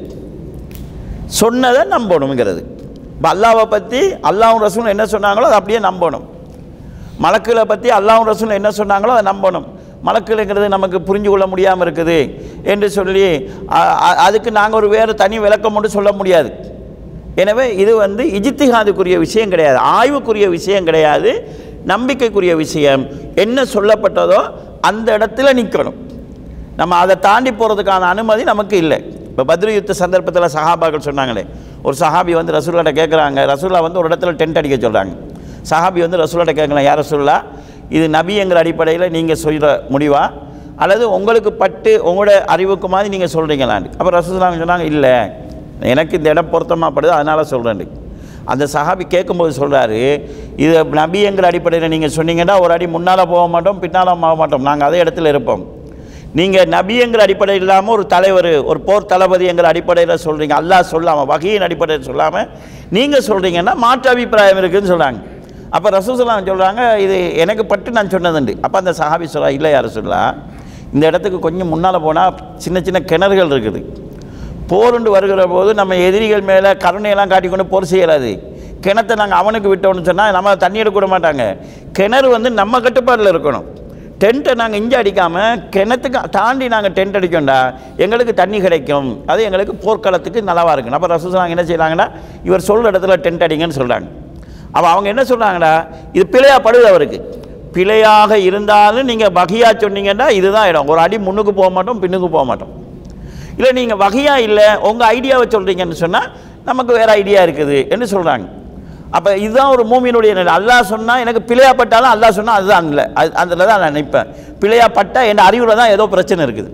சொன்னதை நம்பணுங்கிறது இப்போ அல்லாவை பற்றி அல்லாவும் ரசூலும் என்ன சொன்னாங்களோ அதை அப்படியே நம்பணும் மலக்குகளை பற்றி அல்லாவும் ரசூலும் என்ன சொன்னாங்களோ அதை நம்பணும் மலக்குகளுங்கிறது நமக்கு புரிஞ்சு கொள்ள முடியாமல் இருக்குது என்று சொல்லி அ- அ- அதுக்கு நாங்கள் ஒரு வேறு தனி விளக்கம் மட்டும் சொல்ல முடியாது எனவே இது வந்து இஜித்திஹாதுக்குரிய விஷயம் கிடையாது ஆய்வுக்குரிய விஷயம் கிடையாது நம்பிக்கைக்குரிய விஷயம் என்ன சொல்லப்பட்டதோ அந்த இடத்துல நிற்கணும் நம்ம அதை தாண்டி போகிறதுக்கான அனுமதி நமக்கு இல்லை இப்போ பத்ரு யுத்த சந்தர்ப்பத்தில் சஹாபாக்கள் சொன்னாங்களே ஒரு சஹாபி வந்து ரசூல்லாட்ட கேட்குறாங்க ரசூல்லா வந்து ஒரு இடத்துல டென்ட் அடிக்க சொல்கிறாங்க சஹாபி வந்து ரசூல்லாட்ட கேட்கலாம் யார் ரசூல்லா இது நபிங்கிற அடிப்படையில் நீங்கள் சொல்கிற முடிவா அல்லது உங்களுக்கு பட்டு உங்களோட அறிவுக்கு மாதிரி நீங்கள் சொல்கிறீங்களான்னு அப்போ ரசூல்லா சொன்னாங்க இல்லை எனக்கு இந்த இடம் பொருத்தமாகப்படுது அதனால் சொல்கிறேன் அந்த சஹாபி கேட்கும்போது சொல்கிறாரு இது நபிங்கிற அடிப்படையில் நீங்கள் சொன்னீங்கன்னா ஒரு அடி முன்னால் போக மாட்டோம் பின்னால் போக மாட்டோம் நாங்கள் அதே இடத்துல இருப்போம் நீங்கள் நபிங்கிற அடிப்படையில் இல்லாமல் ஒரு தலைவர் ஒரு போர் தளபதிங்கிற அடிப்படையில் சொல்கிறீங்க அல்லாஹ் சொல்லாமல் வகையின் அடிப்படையில் சொல்லாமல் நீங்கள் சொல்கிறீங்கன்னா மாற்று அபிப்பிராயம் இருக்குதுன்னு சொல்கிறாங்க அப்போ ரசூசலாம் சொல்கிறாங்க இது எனக்கு பட்டு நான் சொன்னதுண்டு அப்போ அந்த சஹாபி சொல்கிறா இல்லை யார் சொல்லலாம் இந்த இடத்துக்கு கொஞ்சம் முன்னால் போனால் சின்ன சின்ன கிணறுகள் இருக்குது போருண்டு வருகிற போது நம்ம எதிரிகள் மேலே கருணையெல்லாம் காட்டிக்கொண்டு போர் செய்யலாது கிணத்தை நாங்கள் அவனுக்கு விட்டோம்னு சொன்னால் நம்ம தண்ணி எடுக்க விட மாட்டாங்க கிணறு வந்து நம்ம கட்டுப்பாட்டில் இருக்கணும் டென்ட்டை நாங்கள் இங்கே அடிக்காமல் கிணத்துக்கு தாண்டி நாங்கள் டென்ட் அடிக்கோண்டா எங்களுக்கு தண்ணி கிடைக்கும் அது எங்களுக்கு போர்க்களத்துக்கு நல்லாவாக இருக்கும் அப்போ ரசூசலாங்க என்ன செய்கிறாங்கன்னா இவர் சொல்கிற இடத்துல டென்ட் அடிங்கன்னு சொல்கிறாங்க அப்போ அவங்க என்ன சொல்கிறாங்கடா இது பிழையாப்படுது அவருக்கு பிழையாக இருந்தாலும் நீங்கள் வகையாக சொன்னீங்கன்னா இதுதான் இடம் ஒரு அடி முன்னுக்கு போக மாட்டோம் பின்னுக்கு போக மாட்டோம் இல்லை நீங்கள் வகையாக இல்லை உங்கள் ஐடியாவை சொல்கிறீங்கன்னு சொன்னால் நமக்கு வேறு ஐடியா இருக்குது என்று சொல்கிறாங்க அப்போ இதுதான் ஒரு மூமியினுடைய நிலை அல்லாஹ் சொன்னால் எனக்கு பிழையாப்பட்டாலும் அல்லாஹ் சொன்னால் அதுதான் இல்லை அது அதில் தான் நான் நினைப்பேன் பிழையாப்பட்டால் என் அறிவில் தான் ஏதோ பிரச்சனை இருக்குது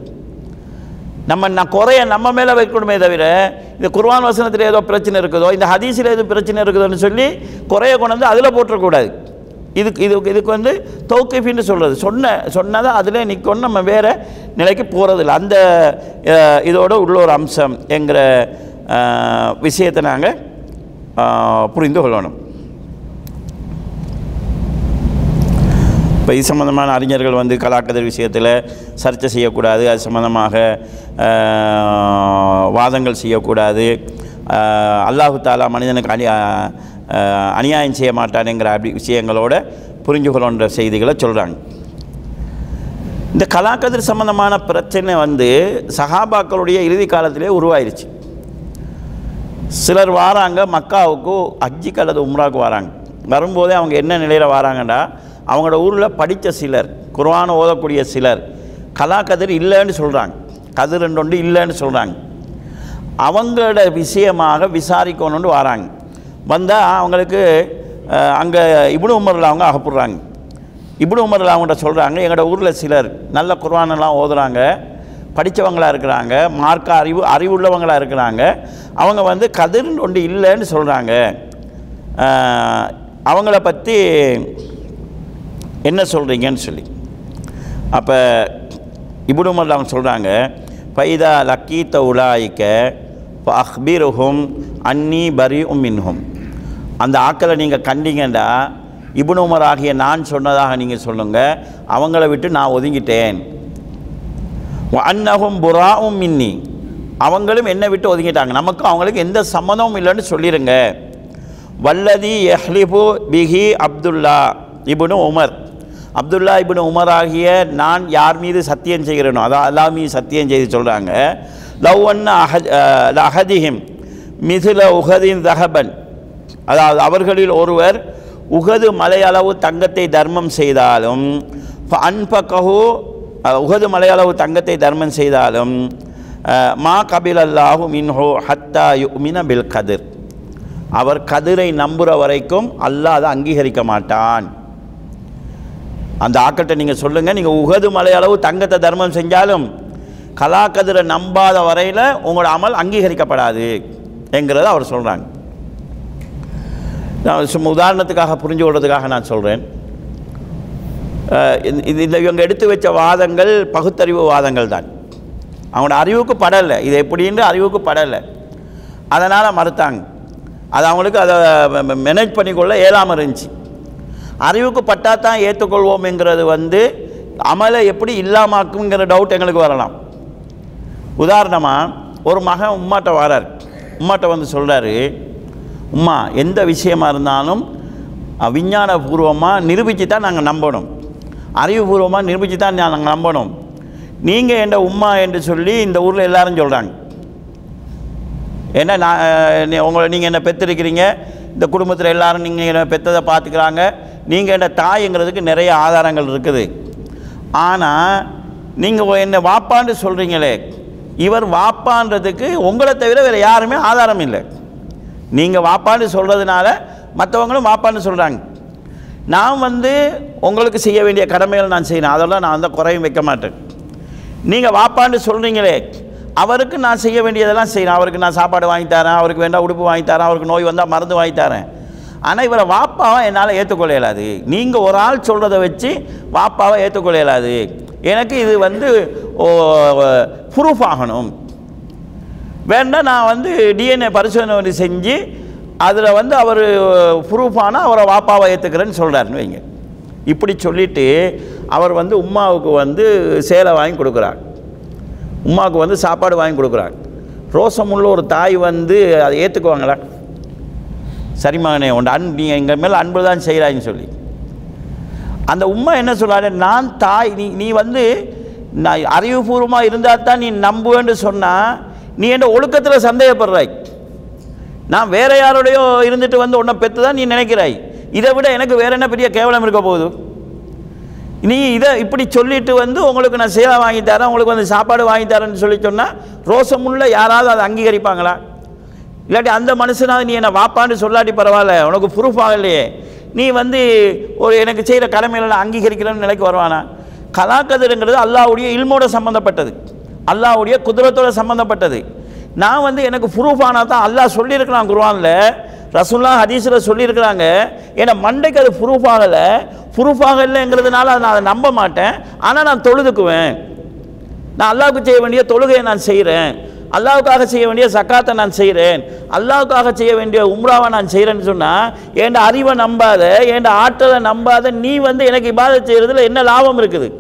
நம்ம நான் குறைய நம்ம மேலே வைக்கணுமே தவிர இந்த குர்ஆன் வசனத்தில் ஏதோ பிரச்சனை இருக்குதோ இந்த ஹதீஸில் ஏதோ பிரச்சனை இருக்குதோன்னு சொல்லி குறைய கொண்டு வந்து அதில் போட்டுறக்கூடாது இதுக்கு இது இதுக்கு வந்து தௌக்கிஃபின்னு சொல்கிறது சொன்ன சொன்னதை அதில் நிற்கணும் நம்ம வேறு நிலைக்கு போகிறதில்ல அந்த அஹ், இதோட உள்ள ஒரு அம்சம் என்கிற அஹ், விஷயத்தை நாங்கள் புரிந்து கொள்ளணும் இப்போ இது சம்மந்தமான அறிஞர்கள் வந்து கலாக்கதிர் விஷயத்தில் சர்ச்சை செய்யக்கூடாது அது சம்மந்தமாக ஆஹ், வாதங்கள் செய்யக்கூடாது ஆஹ், அல்லாஹு தாலா மனிதனுக்கு அனி ஆஹ், அநியாயம் செய்ய மாட்டானுங்கிற அப்படி விஷயங்களோட புரிஞ்சு கொள்ளுன்ற செய்திகளை சொல்கிறாங்க இந்த கலாக்கதிர் சம்பந்தமான பிரச்சனை வந்து சஹாபாக்களுடைய இறுதி காலத்திலே உருவாயிருச்சு சிலர் வாராங்க மக்காவுக்கு ஹஜ்ஜிக்கு அல்லது உம்ராவுக்கு வராங்க வரும்போதே அவங்க என்ன நிலையில் வராங்கடா அவங்களோட ஊரில் படித்த சிலர் குர்ஆனை ஓதக்கூடிய சிலர் கலா கதிர் இல்லைன்னு சொல்கிறாங்க கதிர் ஒன்று இல்லைன்னு சொல்கிறாங்க அவங்களோட விஷயமாக விசாரிக்கணும்னு வராங்க வந்தால் அவங்களுக்கு அங்கே இப்னு உமரில் அவங்க அகப்படுறாங்க இப்னு உமரில் அவங்கள்ட்ட சொல்கிறாங்க எங்களோட ஊரில் சிலர் நல்ல குர்ஆனெல்லாம் ஓதுறாங்க படித்தவங்களாக இருக்கிறாங்க மார்க்க அறிவு அறிவுள்ளவங்களாக இருக்கிறாங்க அவங்க வந்து கதிர்னு ஒன்று இல்லைன்னு சொல்கிறாங்க அவங்கள பற்றி என்ன சொல்கிறீங்கன்னு சொல்லி அப்போ இப்னு உமர் அவங்க சொல்கிறாங்க பைதா லக்கீத்த உலாய்க்க அஹ்பீருஹும் அன்னி பரி மின்ஹும் அந்த ஆக்களை நீங்கள் கண்டீங்கண்டா இப்னு உமர் ஆகிய நான் சொன்னதாக நீங்கள் சொல்லுங்கள் அவங்கள விட்டு நான் ஒதுங்கிட்டேன் அன்னகும் புறாவும் மின்னி அவங்களும் என்னை விட்டு ஒதுங்கிட்டாங்க நமக்கும் அவங்களுக்கு எந்த சம்மதமும் இல்லைன்னு சொல்லிடுங்க வல்லதி யஹ்லிபு பிஹி Abdullah ibn Umar Abdullah ibn Umar ஆகிய நான் யார் மீது சத்தியம் செய்கிறேனோ அதான் அல்லாஹ் மீது சத்தியம் செய்து சொல்கிறாங்க லவ் அன் அஹத் அஹதிஹிம் மிதுல உஹதின் தஹபன் அதாவது அவர்களில் ஒருவர் உகது மலையளவு தங்கத்தை தர்மம் செய்தாலும் அன்பகஹு உகது மலையளவு தங்கத்தை தர்மம் செய்தாலும் அஹ், மா கபில் அல்லாஹு மின்ஹோ ஹத்தா யுமின பில் கதிர் அவர் கதிரை நம்புகிற வரைக்கும் அல்லாஹ் அதை அங்கீகரிக்க மாட்டான் அந்த ஆக்கத்தை நீங்கள் சொல்லுங்கள் நீங்கள் உகது மலையளவு தங்கத்தை தர்மம் செஞ்சாலும் கலா கதிரை நம்பாத வரையில் உங்களோட அமல் அங்கீகரிக்கப்படாது என்கிறத அவர் சொல்கிறாங்க நான் சும்மா உதாரணத்துக்காக புரிஞ்சு கொள்றதுக்காக நான் சொல்கிறேன் இது இந்த இவங்க எடுத்து வச்ச வாதங்கள் பகுத்தறிவு வாதங்கள் தான் அவங்களோட அறிவுக்கு படலை இது எப்படின்னு அறிவுக்கு படலை அதனால் மறுத்தாங்க அது அவங்களுக்கு அதை மேனேஜ் பண்ணிக்கொள்ள இயலாமல் இருந்துச்சு அறிவுக்கு பட்டா தான் ஏற்றுக்கொள்வோம்ங்கிறது வந்து அமலை எப்படி இல்லாமாக்குங்கிற டவுட் எங்களுக்கு வரலாம் உதாரணமாக ஒரு மகன் உம்மாட்ட வரார் உம்மாட்ட வந்து சொல்கிறாரு உம்மா எந்த விஷயமா இருந்தாலும் அஹ், விஞ்ஞானபூர்வமாக நிரூபித்து தான் நாங்கள் நம்பணும் அறிவுபூர்வமாக நிரூபித்து தான் நாங்கள் நம்பணும் நீங்கள் என்ற உம்மா என்று சொல்லி இந்த ஊரில் எல்லாரும் சொல்கிறாங்க ஏன்னா நான் அஹ், நீ- உங்களை நீங்கள் என்ன பெற்றிருக்கிறீங்க இந்த குடும்பத்தில் எல்லாரும் நீங்கள் என்ன பெற்றதை பார்த்துக்கிறாங்க நீங்கள் என்ன தாய்ங்கிறதுக்கு நிறைய ஆதாரங்கள் இருக்குது ஆனால் நீங்கள் என்ன வாப்பான்னு சொல்கிறீங்களே இவர் வாப்பான்றதுக்கு உங்களை தவிர வேறு யாருமே ஆதாரம் இல்லை நீங்கள் வாப்பான்னு சொல்கிறதுனால மற்றவங்களும் வாப்பான்னு சொல்கிறாங்க நான் வந்து உங்களுக்கு செய்ய வேண்டிய கடமைகள் நான் செய்யணும் அதெல்லாம் நான் வந்து குறையும் வைக்க மாட்டேன் நீங்கள் வாப்பான்னு சொல்கிறீங்களே அவருக்கு நான் செய்ய வேண்டியதெல்லாம் செய்யணும் அவருக்கு நான் சாப்பாடு வாங்கி தரேன் அவருக்கு வேண்டாம் உடுப்பு வாங்கி தரேன் அவருக்கு நோய் வந்தால் மருந்து வாங்கி தரேன் ஆனால் இவரை வாப்பாவை என்னால் ஏற்றுக்கொள்ள இயலாது நீங்கள் ஒரு ஆள் சொல்கிறத வச்சு வாப்பாவை ஏற்றுக்கொள்ள இயலாது எனக்கு இது வந்து ப்ரூஃப் ஆகணும் வேண்டாம் நான் வந்து டிஎன்ஏ பரிசோதனை வந்து செஞ்சு அதில் வந்து அவர் ப்ரூஃபான அவரை வாப்பாவை ஏற்றுக்கிறேன்னு சொல்கிறாருன்னு வைங்க இப்படி சொல்லிவிட்டு அவர் வந்து உம்மாவுக்கு வந்து சேலை வாங்கி கொடுக்குறார் உம்மாவுக்கு வந்து சாப்பாடு வாங்கி கொடுக்குறார் ரோசமுள்ள ஒரு தாய் வந்து அதை ஏற்றுக்குவாங்களா சரி மகனே உன் அன் நீ எங்கள் மேலே அன்பு தான் செய்கிறாயின்னு சொல்லி அந்த உம்மா என்ன சொல்றாரு நான் தாய் நீ நீ வந்து நான் அறிவுபூர்வமாக இருந்தால் தான் நீ நம்புவேன்னு சொன்னால் நீ என்ன ஒழுக்கத்தில் சந்தேகப்படுறாய் நான் வேற யாரோடையோ இருந்துட்டு வந்து உன்னை பெற்று தான் நீ நினைக்கிறாய் இதை விட எனக்கு வேற என்ன பெரிய கேவலம் இருக்க போகுது நீ இதை இப்படி சொல்லிட்டு வந்து உங்களுக்கு நான் சேவை வாங்கி தரேன் உங்களுக்கு வந்து சாப்பாடு வாங்கி தரேன்னு சொல்லி சொன்னால் ரோசமுள்ள யாராவது அதை அங்கீகரிப்பாங்களா இல்லாட்டி அந்த மனுஷனாவது நீ என்னை வாப்பான்னு சொல்லாட்டி பரவாயில்ல உனக்கு ப்ரூஃப் ஆகலையே நீ வந்து ஒரு எனக்கு செய்கிற கடமைகளை நான் அங்கீகரிக்கிறேன்னு நிலைக்கு வருவானா கலாக்கதிருங்கிறது அல்லாவுடைய இல்மோட சம்மந்தப்பட்டது அல்லாவுடைய குதிரத்தோட சம்மந்தப்பட்டது நான் வந்து எனக்கு ப்ரூஃப் ஆனால் தான் அல்லாஹ் சொல்லியிருக்கிறான் குர்ஆனில் ரசுல்லா ஹதீஸில் சொல்லியிருக்கிறாங்க ஏன்னா மண்டைக்கு அது ப்ரூஃப் ஆகலை ப்ரூஃப் ஆகலைங்கிறதுனால நான் அதை நம்ப மாட்டேன் ஆனால் நான் தொழுதுக்குவேன் நான் அல்லாவுக்கு செய்ய வேண்டிய தொழுகையை நான் செய்கிறேன் அல்லாவுக்காக செய்ய வேண்டிய சக்காத்தை நான் செய்கிறேன் அல்லாவுக்காக செய்ய வேண்டிய உம்ராவை நான் செய்கிறேன்னு சொன்னால் என் அறிவை நம்பாத என் ஆற்றலை நம்பாத நீ வந்து எனக்கு இபாதத் செய்கிறதுல என்ன லாபம் இருக்குது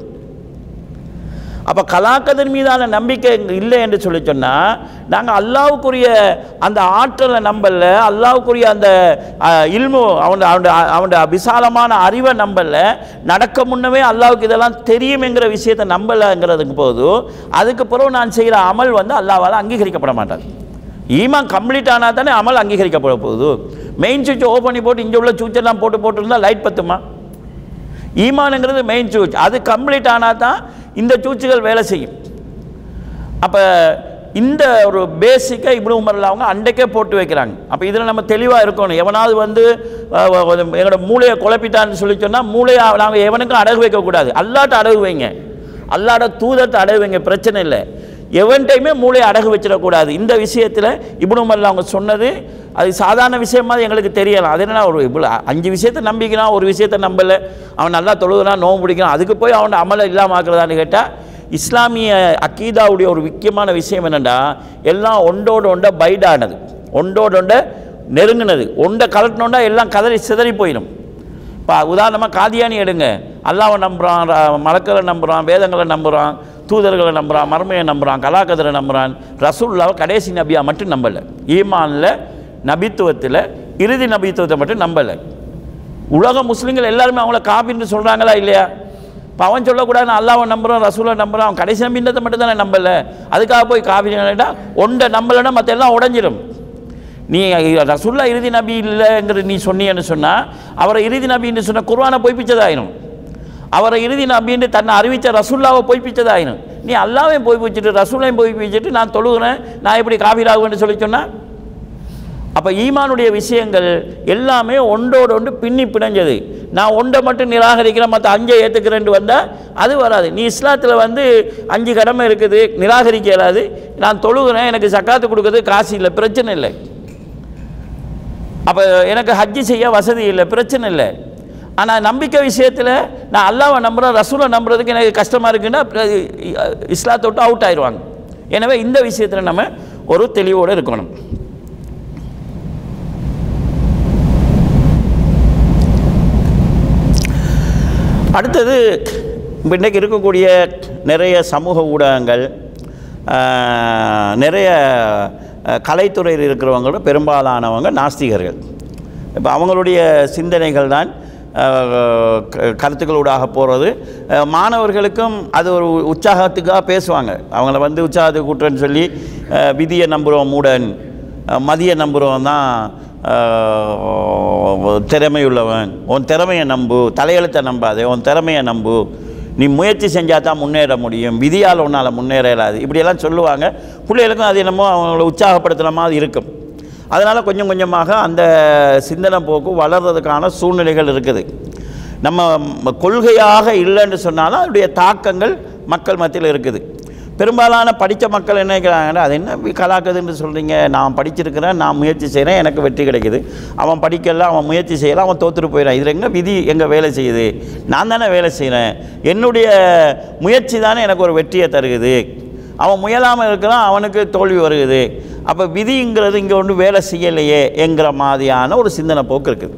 அப்போ கலாக்கதன் மீதான நம்பிக்கை எங்க இல்லை என்று சொல்லி சொன்னால் நாங்கள் அல்லாவுக்குரிய அந்த ஆற்றலை நம்பல அல்லாவுக்குரிய அந்த அஹ், இல்மு அவன் அவனுடைய அவனுடைய விசாலமான அறிவை நம்பல நடக்க முன்னமே அல்லாவுக்கு இதெல்லாம் தெரியுமெங்கிற விஷயத்தை நம்பலைங்கிறதுக்கு போது அதுக்கு பிறகு நான் செய்கிற அமல் வந்து அல்லாவால் அங்கீகரிக்கப்பட மாட்டாது ஈமான் கம்ப்ளீட் ஆனால் தானே அமல் அங்கீகரிக்கப்பட போகுது மெயின் சுவிட்ச் ஓப்பன் பண்ணி போட்டு இங்கே உள்ள சுவிட்ச் எல்லாம் போட்டு போட்டுருந்தா லைட் பத்துமா ஈமானுங்கிறது மெயின் சூச் அது கம்ப்ளீட் ஆனால் தான் இந்த சூச்சுகள் வேலை செய்யும் அப்போ இந்த ஒரு பேசிக்காக இப்னு உமரில் அவங்க அன்றைக்கே போட்டு வைக்கிறாங்க அப்போ இதில் நம்ம தெளிவாக இருக்கணும் எவனாவது வந்து அஹ், அஹ், எங்களோட மூளையை குழப்பிட்டான்னு சொல்லி சொன்னால் மூளையை நாங்கள் எவனுக்கும் அடகு வைக்கக்கூடாது அல்லாட்ட அடகு வைங்க அல்லாட தூதத்தை அடகு வைங்க பிரச்சனை இல்லை எவன்டையுமே மூளையை அடகு வச்சிடக்கூடாது இந்த விஷயத்தில் இப்னு உமரில் அவங்க சொன்னது அது சாதாரண விஷயமா எங்களுக்கு தெரியலாம் அது என்ன ஒரு இவ்வளோ அஞ்சு விஷயத்தை நம்பிக்கிறான் ஒரு விஷயத்தை நம்பலை அவன் நல்லா தொழுகிறான் நோம்பு பிடிக்கிறான் அதுக்கு போய் அவனோட அமலை இல்லாமல் ஆக்குறதான்னு கேட்டால் இஸ்லாமிய அக்கீதாவுடைய ஒரு முக்கியமான விஷயம் என்னென்னா எல்லாம் ஒன்றோடு ஒன்றை பைடானது ஒன்றோடு ஒன்றை நெருங்கினது ஒன்றை கலட்டினோண்டா எல்லாம் கதறி சிதறி போயிடும் இப்போ உதாரணமாக காதியானி எடுங்க அல்லாவை நம்புகிறான் மலக்களை நம்புகிறான் வேதங்களை நம்புகிறான் தூதர்களை நம்புகிறான் மர்மையை நம்புகிறான் கலாக்கதரை நம்புகிறான் ரசூல்லாவை கடைசி நபியாக மட்டும் நம்பலை ஈமானில் நபித்துவத்தில் இறுதி நபித்துவத்தை மட்டும் நம்பலை உலக முஸ்லீம்கள் எல்லாருமே அவங்கள காபின்னு சொல்கிறாங்களா இல்லையா இப்போ அவன் சொல்லக்கூடாது நான் அல்லாவை நம்புகிறான் ரசூலை நம்புகிறான் அவன் கடைசி நம்பின்றதை மட்டும் தானே நம்பலை அதுக்காக போய் காபினா ஒன்றை நம்பலைன்னா மற்ற எல்லாம் உடஞ்சிடும் நீ ரசூல்லா இறுதி நபி இல்லைங்கிற நீ சொன்னீன்னு சொன்னால் அவரை இறுதி நபின்னு சொன்ன குர்ஆனை பொய்ப்பிச்சதாயிரும் அவரை இறுதி நபின்னு தன்னை அறிவித்த ரசூல்லாவை பொய்ப்பிச்சதாயிரும் நீ அல்லாவையும் போய் வச்சுட்டு ரசூலையும் போய் வச்சுட்டு நான் தொழுகிறேன் நான் எப்படி காபிராகுவேன்னு சொல்லி சொன்னால் அப்போ ஈமானுடைய விஷயங்கள் எல்லாமே ஒன்றோடு ஒன்று பின்னி பிணைஞ்சது நான் ஒன்றை மட்டும் நிராகரிக்கிறேன் மற்ற அஞ்சை ஏற்றுக்கிறேன்ட்டு வந்தால் அது வராது நீ இஸ்லாத்தில் வந்து அஞ்சு கடமை இருக்குது நிராகரிக்க இயலாது நான் தொழுகிறேன் எனக்கு சக்காத்து கொடுக்குறது காசு இல்லை பிரச்சனை இல்லை அப்போ எனக்கு ஹஜ்ஜி செய்ய வசதி இல்லை பிரச்சனை இல்லை ஆனால் நம்பிக்கை விஷயத்தில் நான் அல்லாவை நம்புகிறேன் ரசூலை நம்புறதுக்கு எனக்கு கஷ்டமாக இருக்குன்னா அப்புறம் இஸ்லாத்தை விட்டு அவுட் ஆயிடுவாங்க எனவே இந்த விஷயத்தில் நம்ம ஒரு தெளிவோடு இருக்கணும் அடுத்தது இப்ப இன்றைக்கு இருக்கக்கூடிய நிறைய சமூக ஊடகங்கள் ஆஹ், நிறைய அஹ், கலைத்துறையில் இருக்கிறவங்களோட பெரும்பாலானவங்க நாஸ்திகர்கள் இப்போ அவங்களுடைய சிந்தனைகள் தான் ஆஹ், க- கருத்துக்களூடாக போகிறது ஆஹ், மாணவர்களுக்கும் அது ஒரு உற்சாகத்துக்காக பேசுவாங்க அவங்கள வந்து உற்சாகத்துக்கு கூட்டுறேன்னு சொல்லி ஆஹ், விதியை நம்புகிறோம் மூடன் ஆஹ், மதியை நம்புகிறவன் தான் ஆஹ், திறமையுள்ளவன் உன் திறமையை நம்பு தலையெழுத்தை நம்பாதே உன் திறமையை நம்பு நீ முயற்சி செஞ்சால் தான் முன்னேற முடியும் விதியால் உன்னால் முன்னேற இயலாது இப்படியெல்லாம் சொல்லுவாங்க பிள்ளைகளுக்கும் அது என்னமோ அவங்கள உற்சாகப்படுத்துகிற மாதிரி இருக்கும் அதனால் கொஞ்சம் கொஞ்சமாக அந்த சிந்தனை போக்கு வளர்றதுக்கான சூழ்நிலைகள் இருக்குது நம்ம ம- கொள்கையாக இல்லைன்னு சொன்னாலும் அதனுடைய தாக்கங்கள் மக்கள் மத்தியில் இருக்குது பெரும்பாலான படித்த மக்கள் என்ன நினைக்கிறாங்கன்னா அது என்ன இப்படி கலாக்குதுன்னு சொல்கிறீங்க நான் படிச்சிருக்கிறேன் நான் முயற்சி செய்கிறேன் எனக்கு வெற்றி கிடைக்குது அவன் படிக்கல அவன் முயற்சி செய்யலாம் அவன் தோத்துட்டு போயிடான் இதில் எங்கே விதி எங்கே வேலை செய்யுது நான் தானே வேலை செய்கிறேன் என்னுடைய முயற்சி தானே எனக்கு ஒரு வெற்றியை தருகுது அவன் முயலாமல் இருக்கிறான் அவனுக்கு தோல்வி வருகுது அப்போ விதிங்கிறது இங்கே ஒன்று வேலை செய்யலையே என்கிற மாதிரியான ஒரு சிந்தனை போக்கு இருக்குது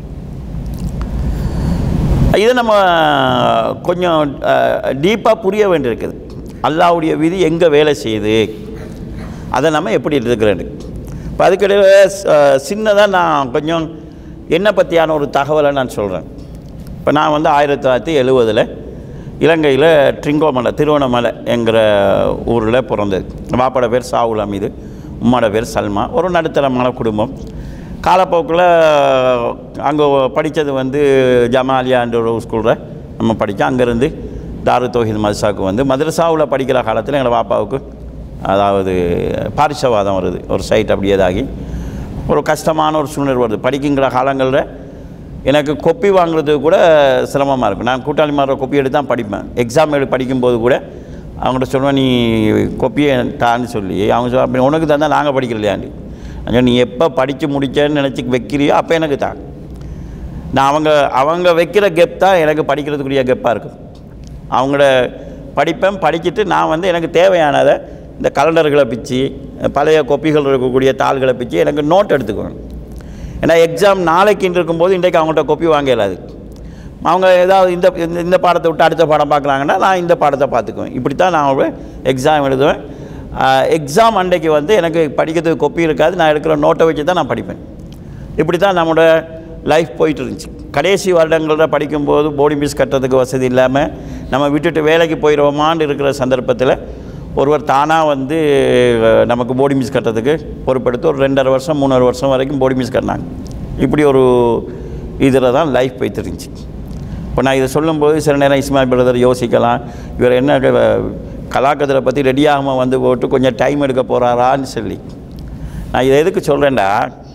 இதை நம்ம கொஞ்சம் டீப்பாக புரிய வேண்டியிருக்குது அல்லாவுடைய விதி எங்கே வேலை செய்யுது அதை நம்ம எப்படி இருக்கிறேன் இப்போ அதுக்கிடையில் சின்னதாக நான் கொஞ்சம் என்னை பற்றியான ஒரு தகவலை நான் சொல்கிறேன் இப்போ நான் வந்து ஆயிரத்தி தொள்ளாயிரத்தி எழுவதில் இலங்கையில் ட்ரிங்கோமலை திருவண்ணாமலை என்கிற ஊரில் பிறந்தது பாப்பாட பேர் சாவுல் அமீது உம்மாட பேர் சல்மா ஒரு நடுத்தரமான குடும்பம் காலப்போக்கில் அங்கே படித்தது வந்து ஜமாலியான்ற ஒரு ஸ்கூலில் நம்ம படித்தோம் அங்கேருந்து தாரு தோஹித் மதரசாவுக்கு வந்து மதரசாவில் படிக்கிற காலத்தில் எங்கள் பாப்பாவுக்கு அதாவது பாரிசவாதம் வருது ஒரு சைட் அப்படியே இதாகி ஒரு கஷ்டமான ஒரு சூழ்நிலை வருது படிக்கிங்கிற காலங்களில் எனக்கு கொப்பி வாங்குறதுக்கு கூட சிரமமாக இருக்கும் நான் கூட்டாளி மாற கொப்பி எடுத்து தான் படிப்பேன் எக்ஸாம் எழுதி படிக்கும்போது கூட அவங்கள்ட்ட சொல்லுவேன் நீ கொப்பியை தான்னு சொல்லி அவங்க சொல்ல அப்படி உனக்கு தந்தால் நாங்கள் படிக்கலையாண்டி ஐயோ நீ எப்போ படித்து முடிச்சேன்னு நினச்சி வைக்கிறியோ அப்போ எனக்கு தான் நான் அவங்க அவங்க வைக்கிற கெப் தான் எனக்கு படிக்கிறதுக்குரிய கெப்பாக இருக்கும் அவங்கள படிப்பேன் படிச்சுட்டு நான் வந்து எனக்கு தேவையானதை இந்த கலண்டர்களை பிச்சு பழைய கொப்பிகள் இருக்கக்கூடிய தாள்களை பிச்சு எனக்கு நோட் எடுத்துக்குவேன் ஏன்னா எக்ஸாம் நாளைக்குன்னு இருக்கும்போது இன்றைக்கு அவங்கள்ட்ட கொப்பி வாங்க இயலாது அவங்க ஏதாவது இந்த இந்த- இந்த பாடத்தை விட்டு அடுத்த பாடம் பார்க்குறாங்கன்னா நான் இந்த பாடத்தை பார்த்துக்குவேன் இப்படி தான் நான் எக்ஸாம் எழுதுவேன் எக்ஸாம் அன்றைக்கு வந்து எனக்கு படிக்கிறதுக்கு கொப்பி இருக்காது நான் எடுக்கிற நோட்டை வச்சு தான் நான் படிப்பேன் இப்படி தான் நம்மளோட லைஃப் போயிட்டு இருந்துச்சு கடைசி வருடங்களில் படிக்கும்போது போர்டிங் ஃபீஸ் கட்டுறதுக்கு வசதி இல்லாமல் நம்ம விட்டுட்டு வேலைக்கு போயிடுவோமான்னு இருக்கிற சந்தர்ப்பத்தில் ஒருவர் தானாக வந்து அஹ், நமக்கு போர்டிங் ஃபீஸ் கட்டுறதுக்கு பொறுப்பெடுத்து ஒரு ரெண்டரை வருஷம் மூணரை வருஷம் வரைக்கும் போர்டிங் ஃபீஸ் கட்டினாங்க இப்படி ஒரு இதில் தான் லைஃப் போயிட்டு இருந்துச்சு இப்போ நான் இதை சொல்லும்போது சில நேரம் இஸ்மாயில் பிரதர் யோசிக்கலாம் இவர் என்ன க- கலாக்கதிரை பற்றி ரெடியாகாமல் வந்து போட்டு கொஞ்சம் டைம் எடுக்க போகிறாரான்னு சொல்லி நான் இதை எதுக்கு சொல்கிறேன்டா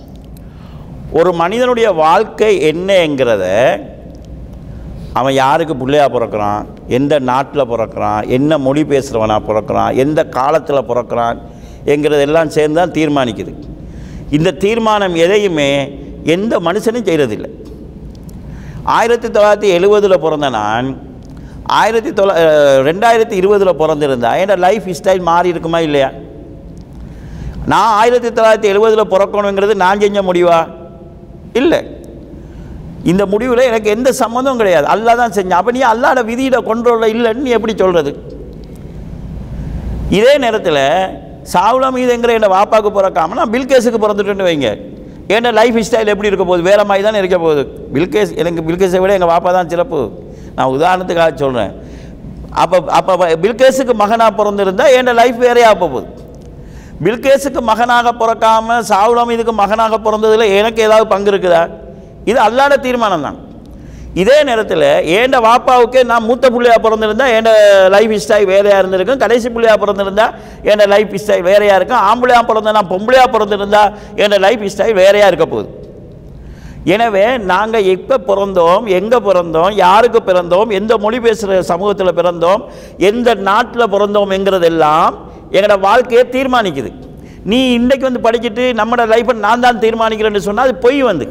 ஒரு மனிதனுடைய வாழ்க்கை என்னங்கிறத அவன் யாருக்கு பிள்ளையா பிறக்கிறான் எந்த நாட்டில் பிறக்கிறான் என்ன மொழி பேசுகிறவனா பிறக்கிறான் எந்த காலத்தில் பிறக்கிறான் என்கிறதெல்லாம் சேர்ந்து தான் தீர்மானிக்குது இந்த தீர்மானம் எதையுமே எந்த மனுஷனும் செய்கிறதில்லை ஆயிரத்தி தொள்ளாயிரத்தி எழுவதில் பிறந்த நான் ஆயிரத்தி தொள்ளா ரெண்டாயிரத்தி இருபதில் பிறந்திருந்தா என் லைஃப் ஸ்டைல் மாறி இருக்குமா இல்லையா நான் ஆயிரத்தி தொள்ளாயிரத்தி எழுபதில் பிறக்கணுங்கிறது நான் செஞ்ச முடிவா இல்லை இந்த முடிவில் எனக்கு எந்த சம்மந்தம் கிடையாது அல்லாஹ் தான் செஞ்சேன் அப்போ நீ அல்லாட விதியிட கொண்டோல இல்லைன்னு நீ எப்படி சொல்கிறது இதே நேரத்தில் சாவுலா மீதுங்கிற என் வாப்பாவுக்கு பிறக்காம நான் பில்கேஸுக்கு பிறந்துட்டேன்னு வைங்க ஏன்னா லைஃப் ஸ்டைல் எப்படி இருக்க போகுது வேறு மாதிரி தானே இருக்க போகுது பில்கேஸ் எனக்கு பில்கேஸை விட எங்கள் வாப்பா தான் சிறப்பு நான் உதாரணத்துக்காக சொல்கிறேன் அப்போ அப்போ பில்கேஸுக்கு மகனாக பிறந்திருந்தா என் லைஃப் வேறையாக போகுது பில்கேஸுக்கு மகனாக பிறக்காம சாவுலம் இதுக்கு மகனாக பிறந்ததில் எனக்கு ஏதாவது பங்கு இருக்குதா இது அல்லாத தீர்மானம் தான் இதே நேரத்தில் ஏண்ட வாப்பாவுக்கே நான் மூத்த புள்ளையாக பிறந்திருந்தா என் லைஃப் ஸ்டைல் வேறையாக இருந்திருக்கும் கடைசி புள்ளையாக பிறந்திருந்தா என் லைஃப் ஸ்டைல் வேறையாக இருக்கும் ஆம்பளையாக பிறந்த நான் பொம்பளையாக பிறந்திருந்தா என் லைஃப் ஸ்டைல் வேறையாக இருக்க போகுது எனவே நாங்கள் எப்போ பிறந்தோம் எங்கே பிறந்தோம் யாருக்கு பிறந்தோம் எந்த மொழி பேசுகிற சமூகத்தில் பிறந்தோம் எந்த நாட்டில் பிறந்தோம்ங்கிறதெல்லாம் எங்களோட வாழ்க்கையை தீர்மானிக்குது நீ இன்றைக்கு வந்து படிச்சுட்டு நம்மளோட லைஃப்பை நான் தான் தீர்மானிக்கிறேன்னு சொன்னால் அது பொய் வந்து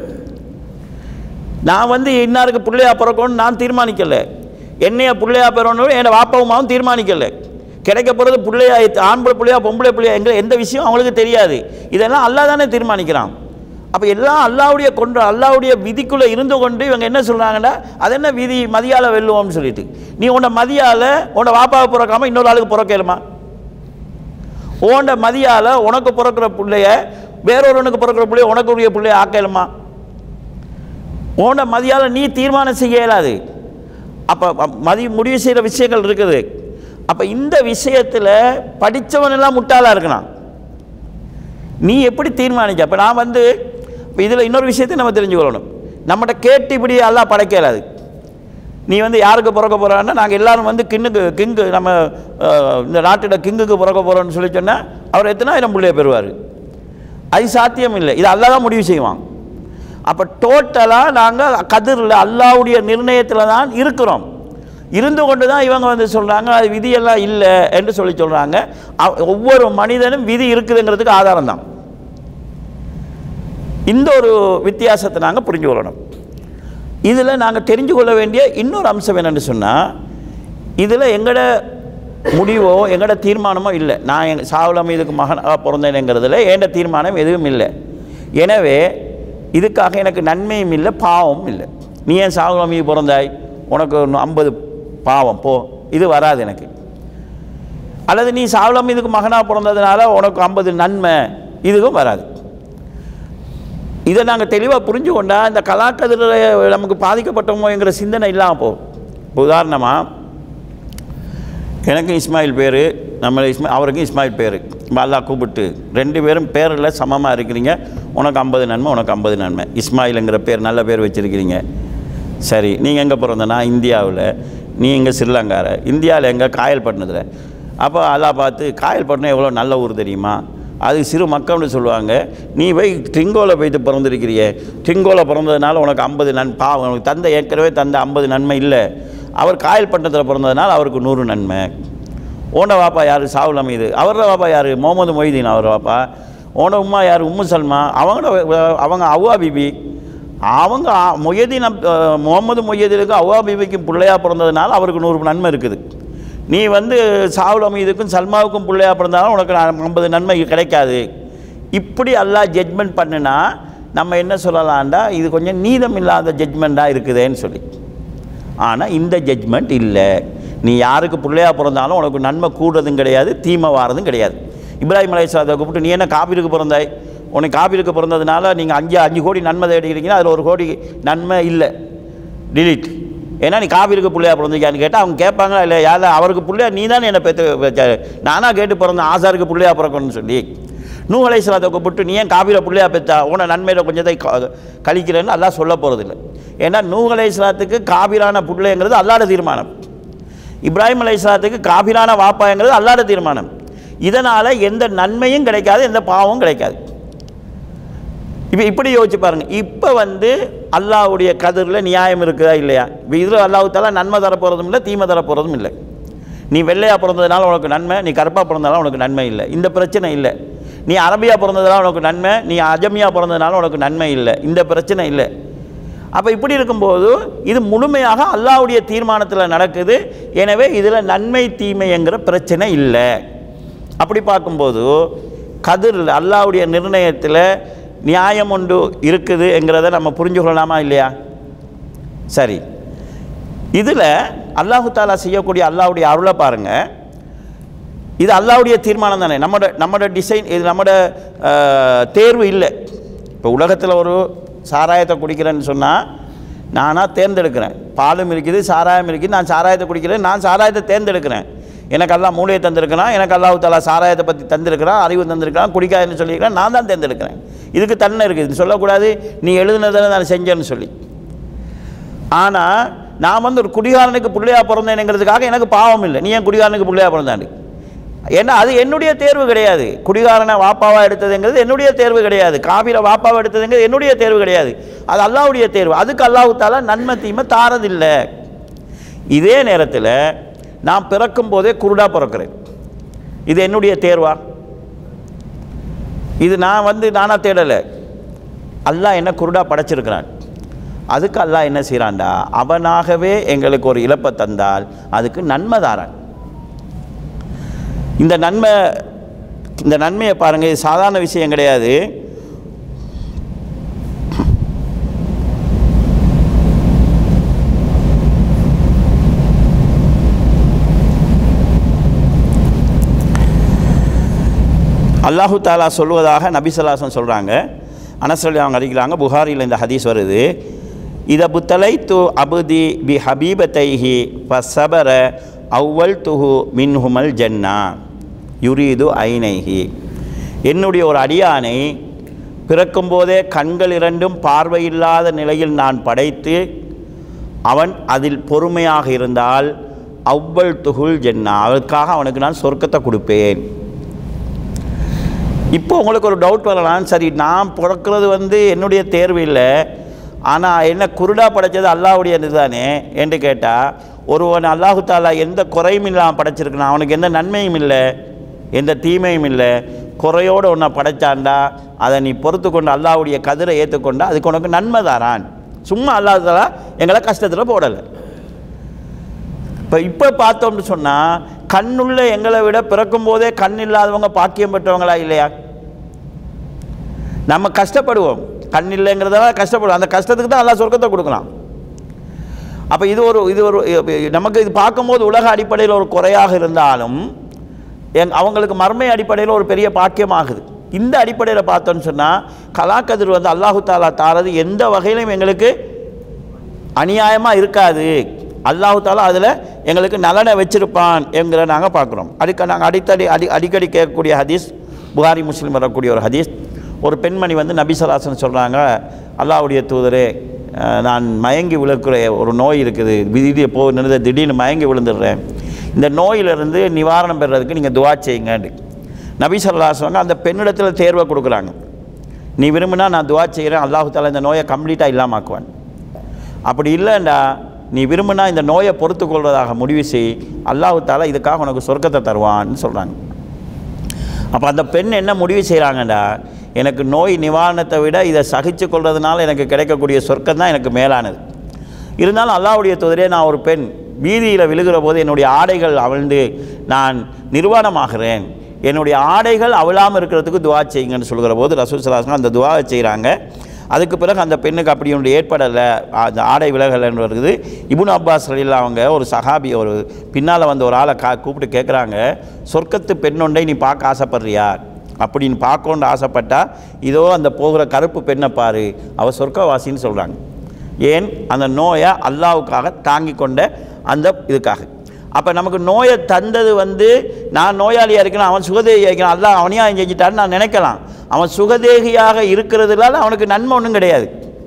நான் வந்து இன்னாருக்கு பிள்ளையா பிறக்கணும்னு நான் தீர்மானிக்கல என்னைய பிள்ளையா பிறக்கணும் என் வாப்பாவுமாவும் தீர்மானிக்கல கிடைக்க போகிறது பிள்ளையா ஆம்பளை பிள்ளையா பொம்பளை பிள்ளையா எங்க எந்த விஷயம் அவங்களுக்கு தெரியாது இதெல்லாம் அல்லா தானே தீர்மானிக்கிறான் அப்போ எல்லாம் அல்லாவுடைய கொண்டு அல்லாவுடைய விதிக்குள்ளே இருந்து கொண்டு இவங்க என்ன சொல்கிறாங்கன்னா அது என்ன விதி மதியால வெல்லுவோம்னு சொல்லிட்டு நீ உன்னை மதியால உன்னை வாப்பாவை பிறக்காம இன்னொரு ஆளுக்கு பிறக்கலுமா உன்ட மதியால உனக்கு பிறக்கிற பிள்ளைய வேறொருவனுக்கு பிறக்கிற பிள்ளைய உனக்கு உரிய பிள்ளைய ஆக்கலுமா உன்ட மதியால நீ தீர்மானம் செய்ய இயலாது அப்போ மதி முடிவு செய்கிற விஷயங்கள் இருக்குது அப்போ இந்த விஷயத்தில் படித்தவன் எல்லாம் முட்டாளாக இருக்கணும் நீ எப்படி தீர்மானிக்க அப்போ நான் வந்து இப்போ இதில் இன்னொரு விஷயத்தை நம்ம தெரிஞ்சுக்கொள்ளணும் நம்மகிட்ட கேட்டு இப்படி எல்லாம் படைக்க இயலாது நீ வந்து யாருக்கு பிறக்க போகிறான்னா நாங்கள் எல்லாரும் வந்து கிண்ணுக்கு கிங்கு நம்ம அஹ், இந்த நாட்டோட கிங்குக்கு பிறக்க போகிறோம்னு சொல்லி சொன்னால் அவர் எத்தனாயிரம் பிள்ளைய பெறுவார் அது சாத்தியம் இல்லை இது அல்லா தான் முடிவு செய்வான் அப்போ டோட்டலாக நாங்கள் கதிரில் அல்லாவுடைய நிர்ணயத்தில் தான் இருக்கிறோம் இருந்து கொண்டு தான் இவங்க வந்து சொல்கிறாங்க அது விதியெல்லாம் இல்லை என்று சொல்லி சொல்கிறாங்க ஒவ்வொரு மனிதனும் விதி இருக்குதுங்கிறதுக்கு ஆதாரம் தான் இந்த ஒரு வித்தியாசத்தை நாங்கள் புரிஞ்சு கொள்ளணும் இதில் நாங்கள் தெரிஞ்சு கொள்ள வேண்டிய இன்னொரு அம்சம் என்னென்னு சொன்னால் இதில் எங்களோட முடிவோ எங்களோட தீர்மானமோ இல்லை நான் எங்கள் சாவலம் இதுக்கு மகனாக பிறந்தேனுங்கிறதுல ஏண்ட தீர்மானம் எதுவும் இல்லை எனவே இதுக்காக எனக்கு நன்மையும் இல்லை பாவமும் இல்லை நீ ஏன் சாவலம் இது பிறந்தாய் உனக்கு ஒன்று ஐம்பது பாவம் போ இது வராது எனக்கு அல்லது நீ சாவலம் இதுக்கு மகனாக பிறந்ததுனால உனக்கு ஐம்பது நன்மை இதுவும் வராது இதை நாங்கள் தெளிவாக புரிஞ்சு கொண்டா இந்த கலாக்கதிரில் நமக்கு பாதிக்கப்பட்டோமோங்கிற சிந்தனை இல்லாமல் போகும் இப்போ உதாரணமாக எனக்கும் இஸ்மாயில் பேர் நம்ம இஸ்மா அவருக்கும் இஸ்மாயில் பேர் அல்லாஹ் கூப்பிட்டு ரெண்டு பேரும் பேரில் சமமாக இருக்கிறீங்க உனக்கு ஐம்பது நன்மை உனக்கு ஐம்பது நன்மை இஸ்மாயிலுங்கிற பேர் நல்ல பேர் வச்சுருக்கிறீங்க சரி நீங்கள் எங்கே பிறந்த நான் இந்தியாவில் நீ இங்கே ஸ்ரீலங்கார இந்தியாவில் எங்கே காயல்பட்டினத்தில் அப்போ அல்லாஹ் பார்த்து காயல்பட்டினம் எவ்வளோ நல்ல ஊர் தெரியுமா அது சிறு மக்கள்னு சொல்லுவாங்க நீ போய் ட்ரிங்கோவில் போய்த்து பிறந்திருக்கிறியே ட்ரிங்கோவில் பிறந்ததுனால உனக்கு ஐம்பது நன் பா உனக்கு தந்த ஏற்கனவே தந்த ஐம்பது நன்மை இல்லை அவர் காயல்பட்டினத்தில் பிறந்ததுனால அவருக்கு நூறு நன்மை ஓன வாப்பா யார் சாவுல் அமீது அவரோட வாப்பா யார் முகமது மொய்தீன் அவர் வாப்பா ஓன உம்மா யார் உம்மு சல்மா அவங்களோட அவங்க அவ்வா பிபி அவங்க ஆ- மொய்யதீன் அப்- அஹ் முகமது மொய்யதீனுக்கும் அவ்வா பிபிக்கும் பிள்ளையா பிறந்ததுனால அவருக்கு நூறு நன்மை இருக்குது நீ வந்து சாவுல் அமீதுக்கும் சல்மாவுக்கும் பிள்ளையா பிறந்தாலும் உனக்கு ஐம்பது நன்மை கிடைக்காது இப்படி அல்லாஹ் ஜட்மெண்ட் பண்ணுனா நம்ம என்ன சொல்லலாம்டா இது கொஞ்சம் நீதம் இல்லாத ஜட்மெண்ட்டாக இருக்குதேன்னு சொல்லி ஆனால் இந்த ஜட்மெண்ட் இல்லை நீ யாருக்கு பிள்ளையா பிறந்தாலும் உனக்கு நன்மை கூடுறதும் கிடையாது தீமை வாரதும் கிடையாது இப்ராஹிம் அலையாத்தை கூப்பிட்டு நீ என்ன காபிருக்கு பிறந்தாய் உனக்கு காபிருக்கு பிறந்ததுனால நீங்கள் அஞ்சு அஞ்சு கோடி நன்மை தேடிக்கிறீங்கன்னா அதில் ஒரு கோடி நன்மை இல்லை டிலீட் ஏன்னா நீ காபிருக்கு பிள்ளையா பிறந்திருக்கியான்னு கேட்டால் அவங்க கேட்பாங்களா இல்லை யார் அவருக்கு பிள்ளையா நீ தானே என்னை பெற்று நானாக கேட்டு பிறந்தேன் ஆசாருக்கு பிள்ளையா பிறக்கணும்னு சொல்லி நூ அலைசலாத்தை கூப்பிட்டு நீ ஏன் காபிர பிள்ளையா பெற்றா உன நன்மையில் கொஞ்சத்தை க- கழிக்கிறேன்னு அல்லாஹ் சொல்ல போகிறதில்ல ஏன்னா நூ அலைசலாத்துக்கு காபிரான பிள்ளைங்கிறது அல்லாட தீர்மானம் இப்ராஹிம் அலைஹிஸ்ஸலாத்துக்கு காபிரான வாப்பாங்கிறது அல்லாட தீர்மானம் இதனால் எந்த நன்மையும் கிடைக்காது எந்த பாவமும் கிடைக்காது இப்போ இப்படி யோசிச்சு பாருங்க இப்போ வந்து அல்லாஹ்வுடைய கதிரில் நியாயம் இருக்குதா இல்லையா இப்போ இதில் அல்லாஹால நன்மை தரப்போகிறதும் இல்லை தீமை தரப்போகிறதும் இல்லை நீ வெள்ளையாக பிறந்ததுனால உனக்கு நன்மை நீ கருப்பாக பிறந்ததுனால உனக்கு நன்மை இல்லை இந்த பிரச்சனை இல்லை நீ அரபியாக பிறந்ததுனால உனக்கு நன்மை நீ அஜமியாக பிறந்ததுனால உனக்கு நன்மை இல்லை இந்த பிரச்சனை இல்லை அப்போ இப்படி இருக்கும்போது இது முழுமையாக அல்லாஹ்வுடைய தீர்மானத்தில் நடக்குது எனவே இதில் நன்மை தீமைங்கிற பிரச்சனை இல்லை அப்படி பார்க்கும்போது கதிர் அல்லாஹ்வுடைய நிர்ணயத்தில் நியாயம் ஒன்று இருக்குதுங்கிறத நம்ம புரிஞ்சு கொள்ளலாமா இல்லையா சரி இதில் அல்லாஹு தாலா செய்யக்கூடிய அல்லாஹ்வுடைய அருளை பாருங்கள் இது அல்லாவுடைய தீர்மானம் தானே நம்மட நம்மட டிசைன் இது நம்மட அஹ், தேர்வு இல்லை இப்போ உலகத்தில் ஒரு சாராயத்தை குடிக்கிறேன்னு சொன்னால் நானாக தேர்ந்தெடுக்கிறேன் பாலும் இருக்குது சாராயம் இருக்குது நான் சாராயத்தை குடிக்கிறேன் நான் சாராயத்தை தேர்ந்தெடுக்கிறேன் எனக்கு எல்லாம் மூளையை தந்திருக்கிறான் எனக்கு அல்லாஹ் தாலா சாராயத்தை பற்றி தந்திருக்கிறான் அறிவு தந்திருக்கிறான் குடிக்காதுன்னு சொல்லியிருக்கிறேன் நான் தான் தேர்ந்தெடுக்கிறேன் இதுக்கு தன்மை இருக்குது இது சொல்லக்கூடாது நீ எழுதுனதை நான் செஞ்சேன்னு சொல்லி ஆனால் நான் வந்து ஒரு குடிகாரனுக்கு பிள்ளையா பிறந்தேனுங்கிறதுக்காக எனக்கு பாவம் இல்லை நீ ஏன் குடிகாரனுக்கு பிள்ளையா பிறந்தாண்டு ஏன்னா அது என்னுடைய தேர்வு கிடையாது குடிகாரனை வாப்பாவா எடுத்ததுங்கிறது என்னுடைய தேர்வு கிடையாது காபில வாப்பாவா எடுத்ததுங்கிறது என்னுடைய தேர்வு கிடையாது அது அல்லாவுடைய தேர்வு அதுக்கு அல்லாஹு தாலா நன்மை தீமை தாரதில்லை இதே நேரத்தில் நான் பிறக்கும் போதே குருடா பிறக்கிறேன் இது என்னுடைய தேர்வா இது நான் வந்து நானா தேடலை அல்லாஹ் என்ன குருடா படைச்சிருக்கிறான் அதுக்கு அல்லாஹ் என்ன செய்கிறான்டா அவனாகவே எங்களுக்கு ஒரு இழப்பை தந்தால் அதுக்கு நன்மை தாரான் இந்த நன்மை இந்த நன்மையை பாருங்கள் இது சாதாரண விஷயம் கிடையாது அல்லாஹு தாலா சொல்வதாக நபிசல்லாசன் சொல்கிறாங்க அனசலி அவங்க அறிக்கிறாங்க புகாரியில் இந்த ஹதீஸ் வருது இத புத்தலை து அபுதி பி ஹபீபத்தைஹி ஃபசபர அவ்வல் துஹு மின்ஹுமல் ஜன்னா யுரீது ஐனைஹி என்னுடைய ஒரு அடியானை பிறக்கும்போதே கண்கள் இரண்டும் பார்வையில்லாத நிலையில் நான் படைத்து அவன் அதில் பொறுமையாக இருந்தால் அவ்வல் துகுல் ஜென்னா அதற்காக அவனுக்கு நான் சொர்க்கத்தை கொடுப்பேன் இப்போ உங்களுக்கு ஒரு டவுட் வரலாம் சரி நான் பிறக்கிறது வந்து என்னுடைய தேர்வு இல்லை ஆனால் என்ன குருடா படைச்சது அல்லாவுடைய இதுதானே என்று கேட்டால் ஒருவன் அல்லாஹு தாலா எந்த குறையும் இல்லாமல் படைச்சிருக்கான் அவனுக்கு எந்த நன்மையும் இல்லை எந்த தீமையும் இல்லை குறையோடு ஒன்றை படைச்சாண்டா அதை நீ பொறுத்து கொண்டு அல்லாவுடைய கதிரை ஏற்றுக்கொண்டா அதுக்கு உனக்கு நன்மை தாரான் சும்மா அல்லாஹ் தாலா எங்களை கஷ்டத்தில் போடலை இப்போ இப்போ பார்த்தோம்னு சொன்னால் கண்ணுள்ள எங்களை விட பிறக்கும் போதே கண் இல்லாதவங்க பாக்கியம் பெற்றவங்களா இல்லையா நம்ம கஷ்டப்படுவோம் கண் இல்லைங்கிறதால கஷ்டப்படுவோம் அந்த கஷ்டத்துக்கு தான் எல்லாம் சொர்க்கத்தை கொடுக்கலாம் அப்போ இது ஒரு இது ஒரு நமக்கு இது பார்க்கும்போது உலக அடிப்படையில் ஒரு குறையாக இருந்தாலும் எங் அவங்களுக்கு மர்மை அடிப்படையில் ஒரு பெரிய பாக்கியமாகுது இந்த அடிப்படையில் பார்த்தோன்னு சொன்னால் கலாக்கதிர் வந்து அல்லாஹு தாலா தாரது எந்த வகையிலும் எங்களுக்கு அநியாயமாக இருக்காது அல்லாஹு தாலா அதில் எங்களுக்கு நலனை வச்சிருப்பான் என்கிற நாங்கள் பார்க்குறோம் அதுக்கு நாங்கள் அடிக்கடி அடி அடிக்கடி கேட்கக்கூடிய ஹதீஸ் புகாரி முஸ்லீம் வரக்கூடிய ஒரு ஹதீஸ் ஒரு பெண்மணி வந்து நபிசலாசன் சொல்கிறாங்க அல்லாஹ்வுடைய தூதரே அஹ், நான் மயங்கி விழுக்கிற ஒரு நோய் இருக்குது விதி போ நிறுத்த திடீர்னு மயங்கி விழுந்துடுறேன் இந்த நோயிலிருந்து நிவாரணம் பெறுறதுக்கு நீங்கள் துவா செய்யுங்கன்னு நபி சொல்லாசவங்க அந்த பெண்ணிடத்தில் தேர்வை கொடுக்குறாங்க நீ விரும்பினா நான் துவா செய்கிறேன் அல்லாஹு தாலா இந்த நோயை கம்ப்ளீட்டாக இல்லாமாக்குவான் அப்படி இல்லைண்டா நீ விரும்பினா இந்த நோயை பொறுத்து கொள்வதாக முடிவு செய் அல்லாஹு தாலா இதுக்காக உனக்கு சொர்க்கத்தை தருவான்னு சொல்கிறாங்க அப்போ அந்த பெண் என்ன முடிவு செய்கிறாங்கடா எனக்கு நோய் நிவாரணத்தை விட இதை சகிச்சு கொள்றதுனால எனக்கு கிடைக்கக்கூடிய சொர்க்கம் தான் எனக்கு மேலானது இருந்தாலும் அல்லாஹ்வுடைய தூதரே நான் ஒரு பெண் வீதியில் விழுகிற போது என்னுடைய ஆடைகள் அவிழ்ந்து நான் நிர்வாணமாகிறேன் என்னுடைய ஆடைகள் அவிழாமல் இருக்கிறதுக்கு துவா செய்யுங்கன்னு சொல்கிற போது ரசூல் சலாசனம் அந்த துவாவை செய்கிறாங்க அதுக்கு பிறகு அந்த பெண்ணுக்கு அப்படி ஒன்று ஏற்படலை அந்த ஆடை விலகலைன்னு வருது இபுன் அப்பாஸ் ரலில்லா அவங்க ஒரு சஹாபி ஒரு பின்னால் வந்த ஒரு ஆளை கா கூப்பிட்டு கேட்குறாங்க சொர்க்கத்து பெண்ணொண்டை நீ பார்க்க ஆசைப்படுறியா அப்படின்னு பார்க்கணுன்னு ஆசைப்பட்டா இதோ அந்த போகிற கருப்பு பெண்ணை பாரு அவள் சொர்க்கவாசின்னு சொல்கிறாங்க ஏன் அந்த நோயை அல்லாவுக்காக தாங்கி கொண்ட அந்த இதுக்காக அப்போ நமக்கு நோயை தந்தது வந்து நான் நோயாளியாக இருக்கிறேன் அவன் சுகதேகியாக இருக்கிறான் அல்லாஹ் அவனையா செஞ்சிட்டான்னு நான் நினைக்கலாம் அவன் சுகதேகியாக இருக்கிறதுனால அவனுக்கு நன்மை ஒன்றும் கிடையாது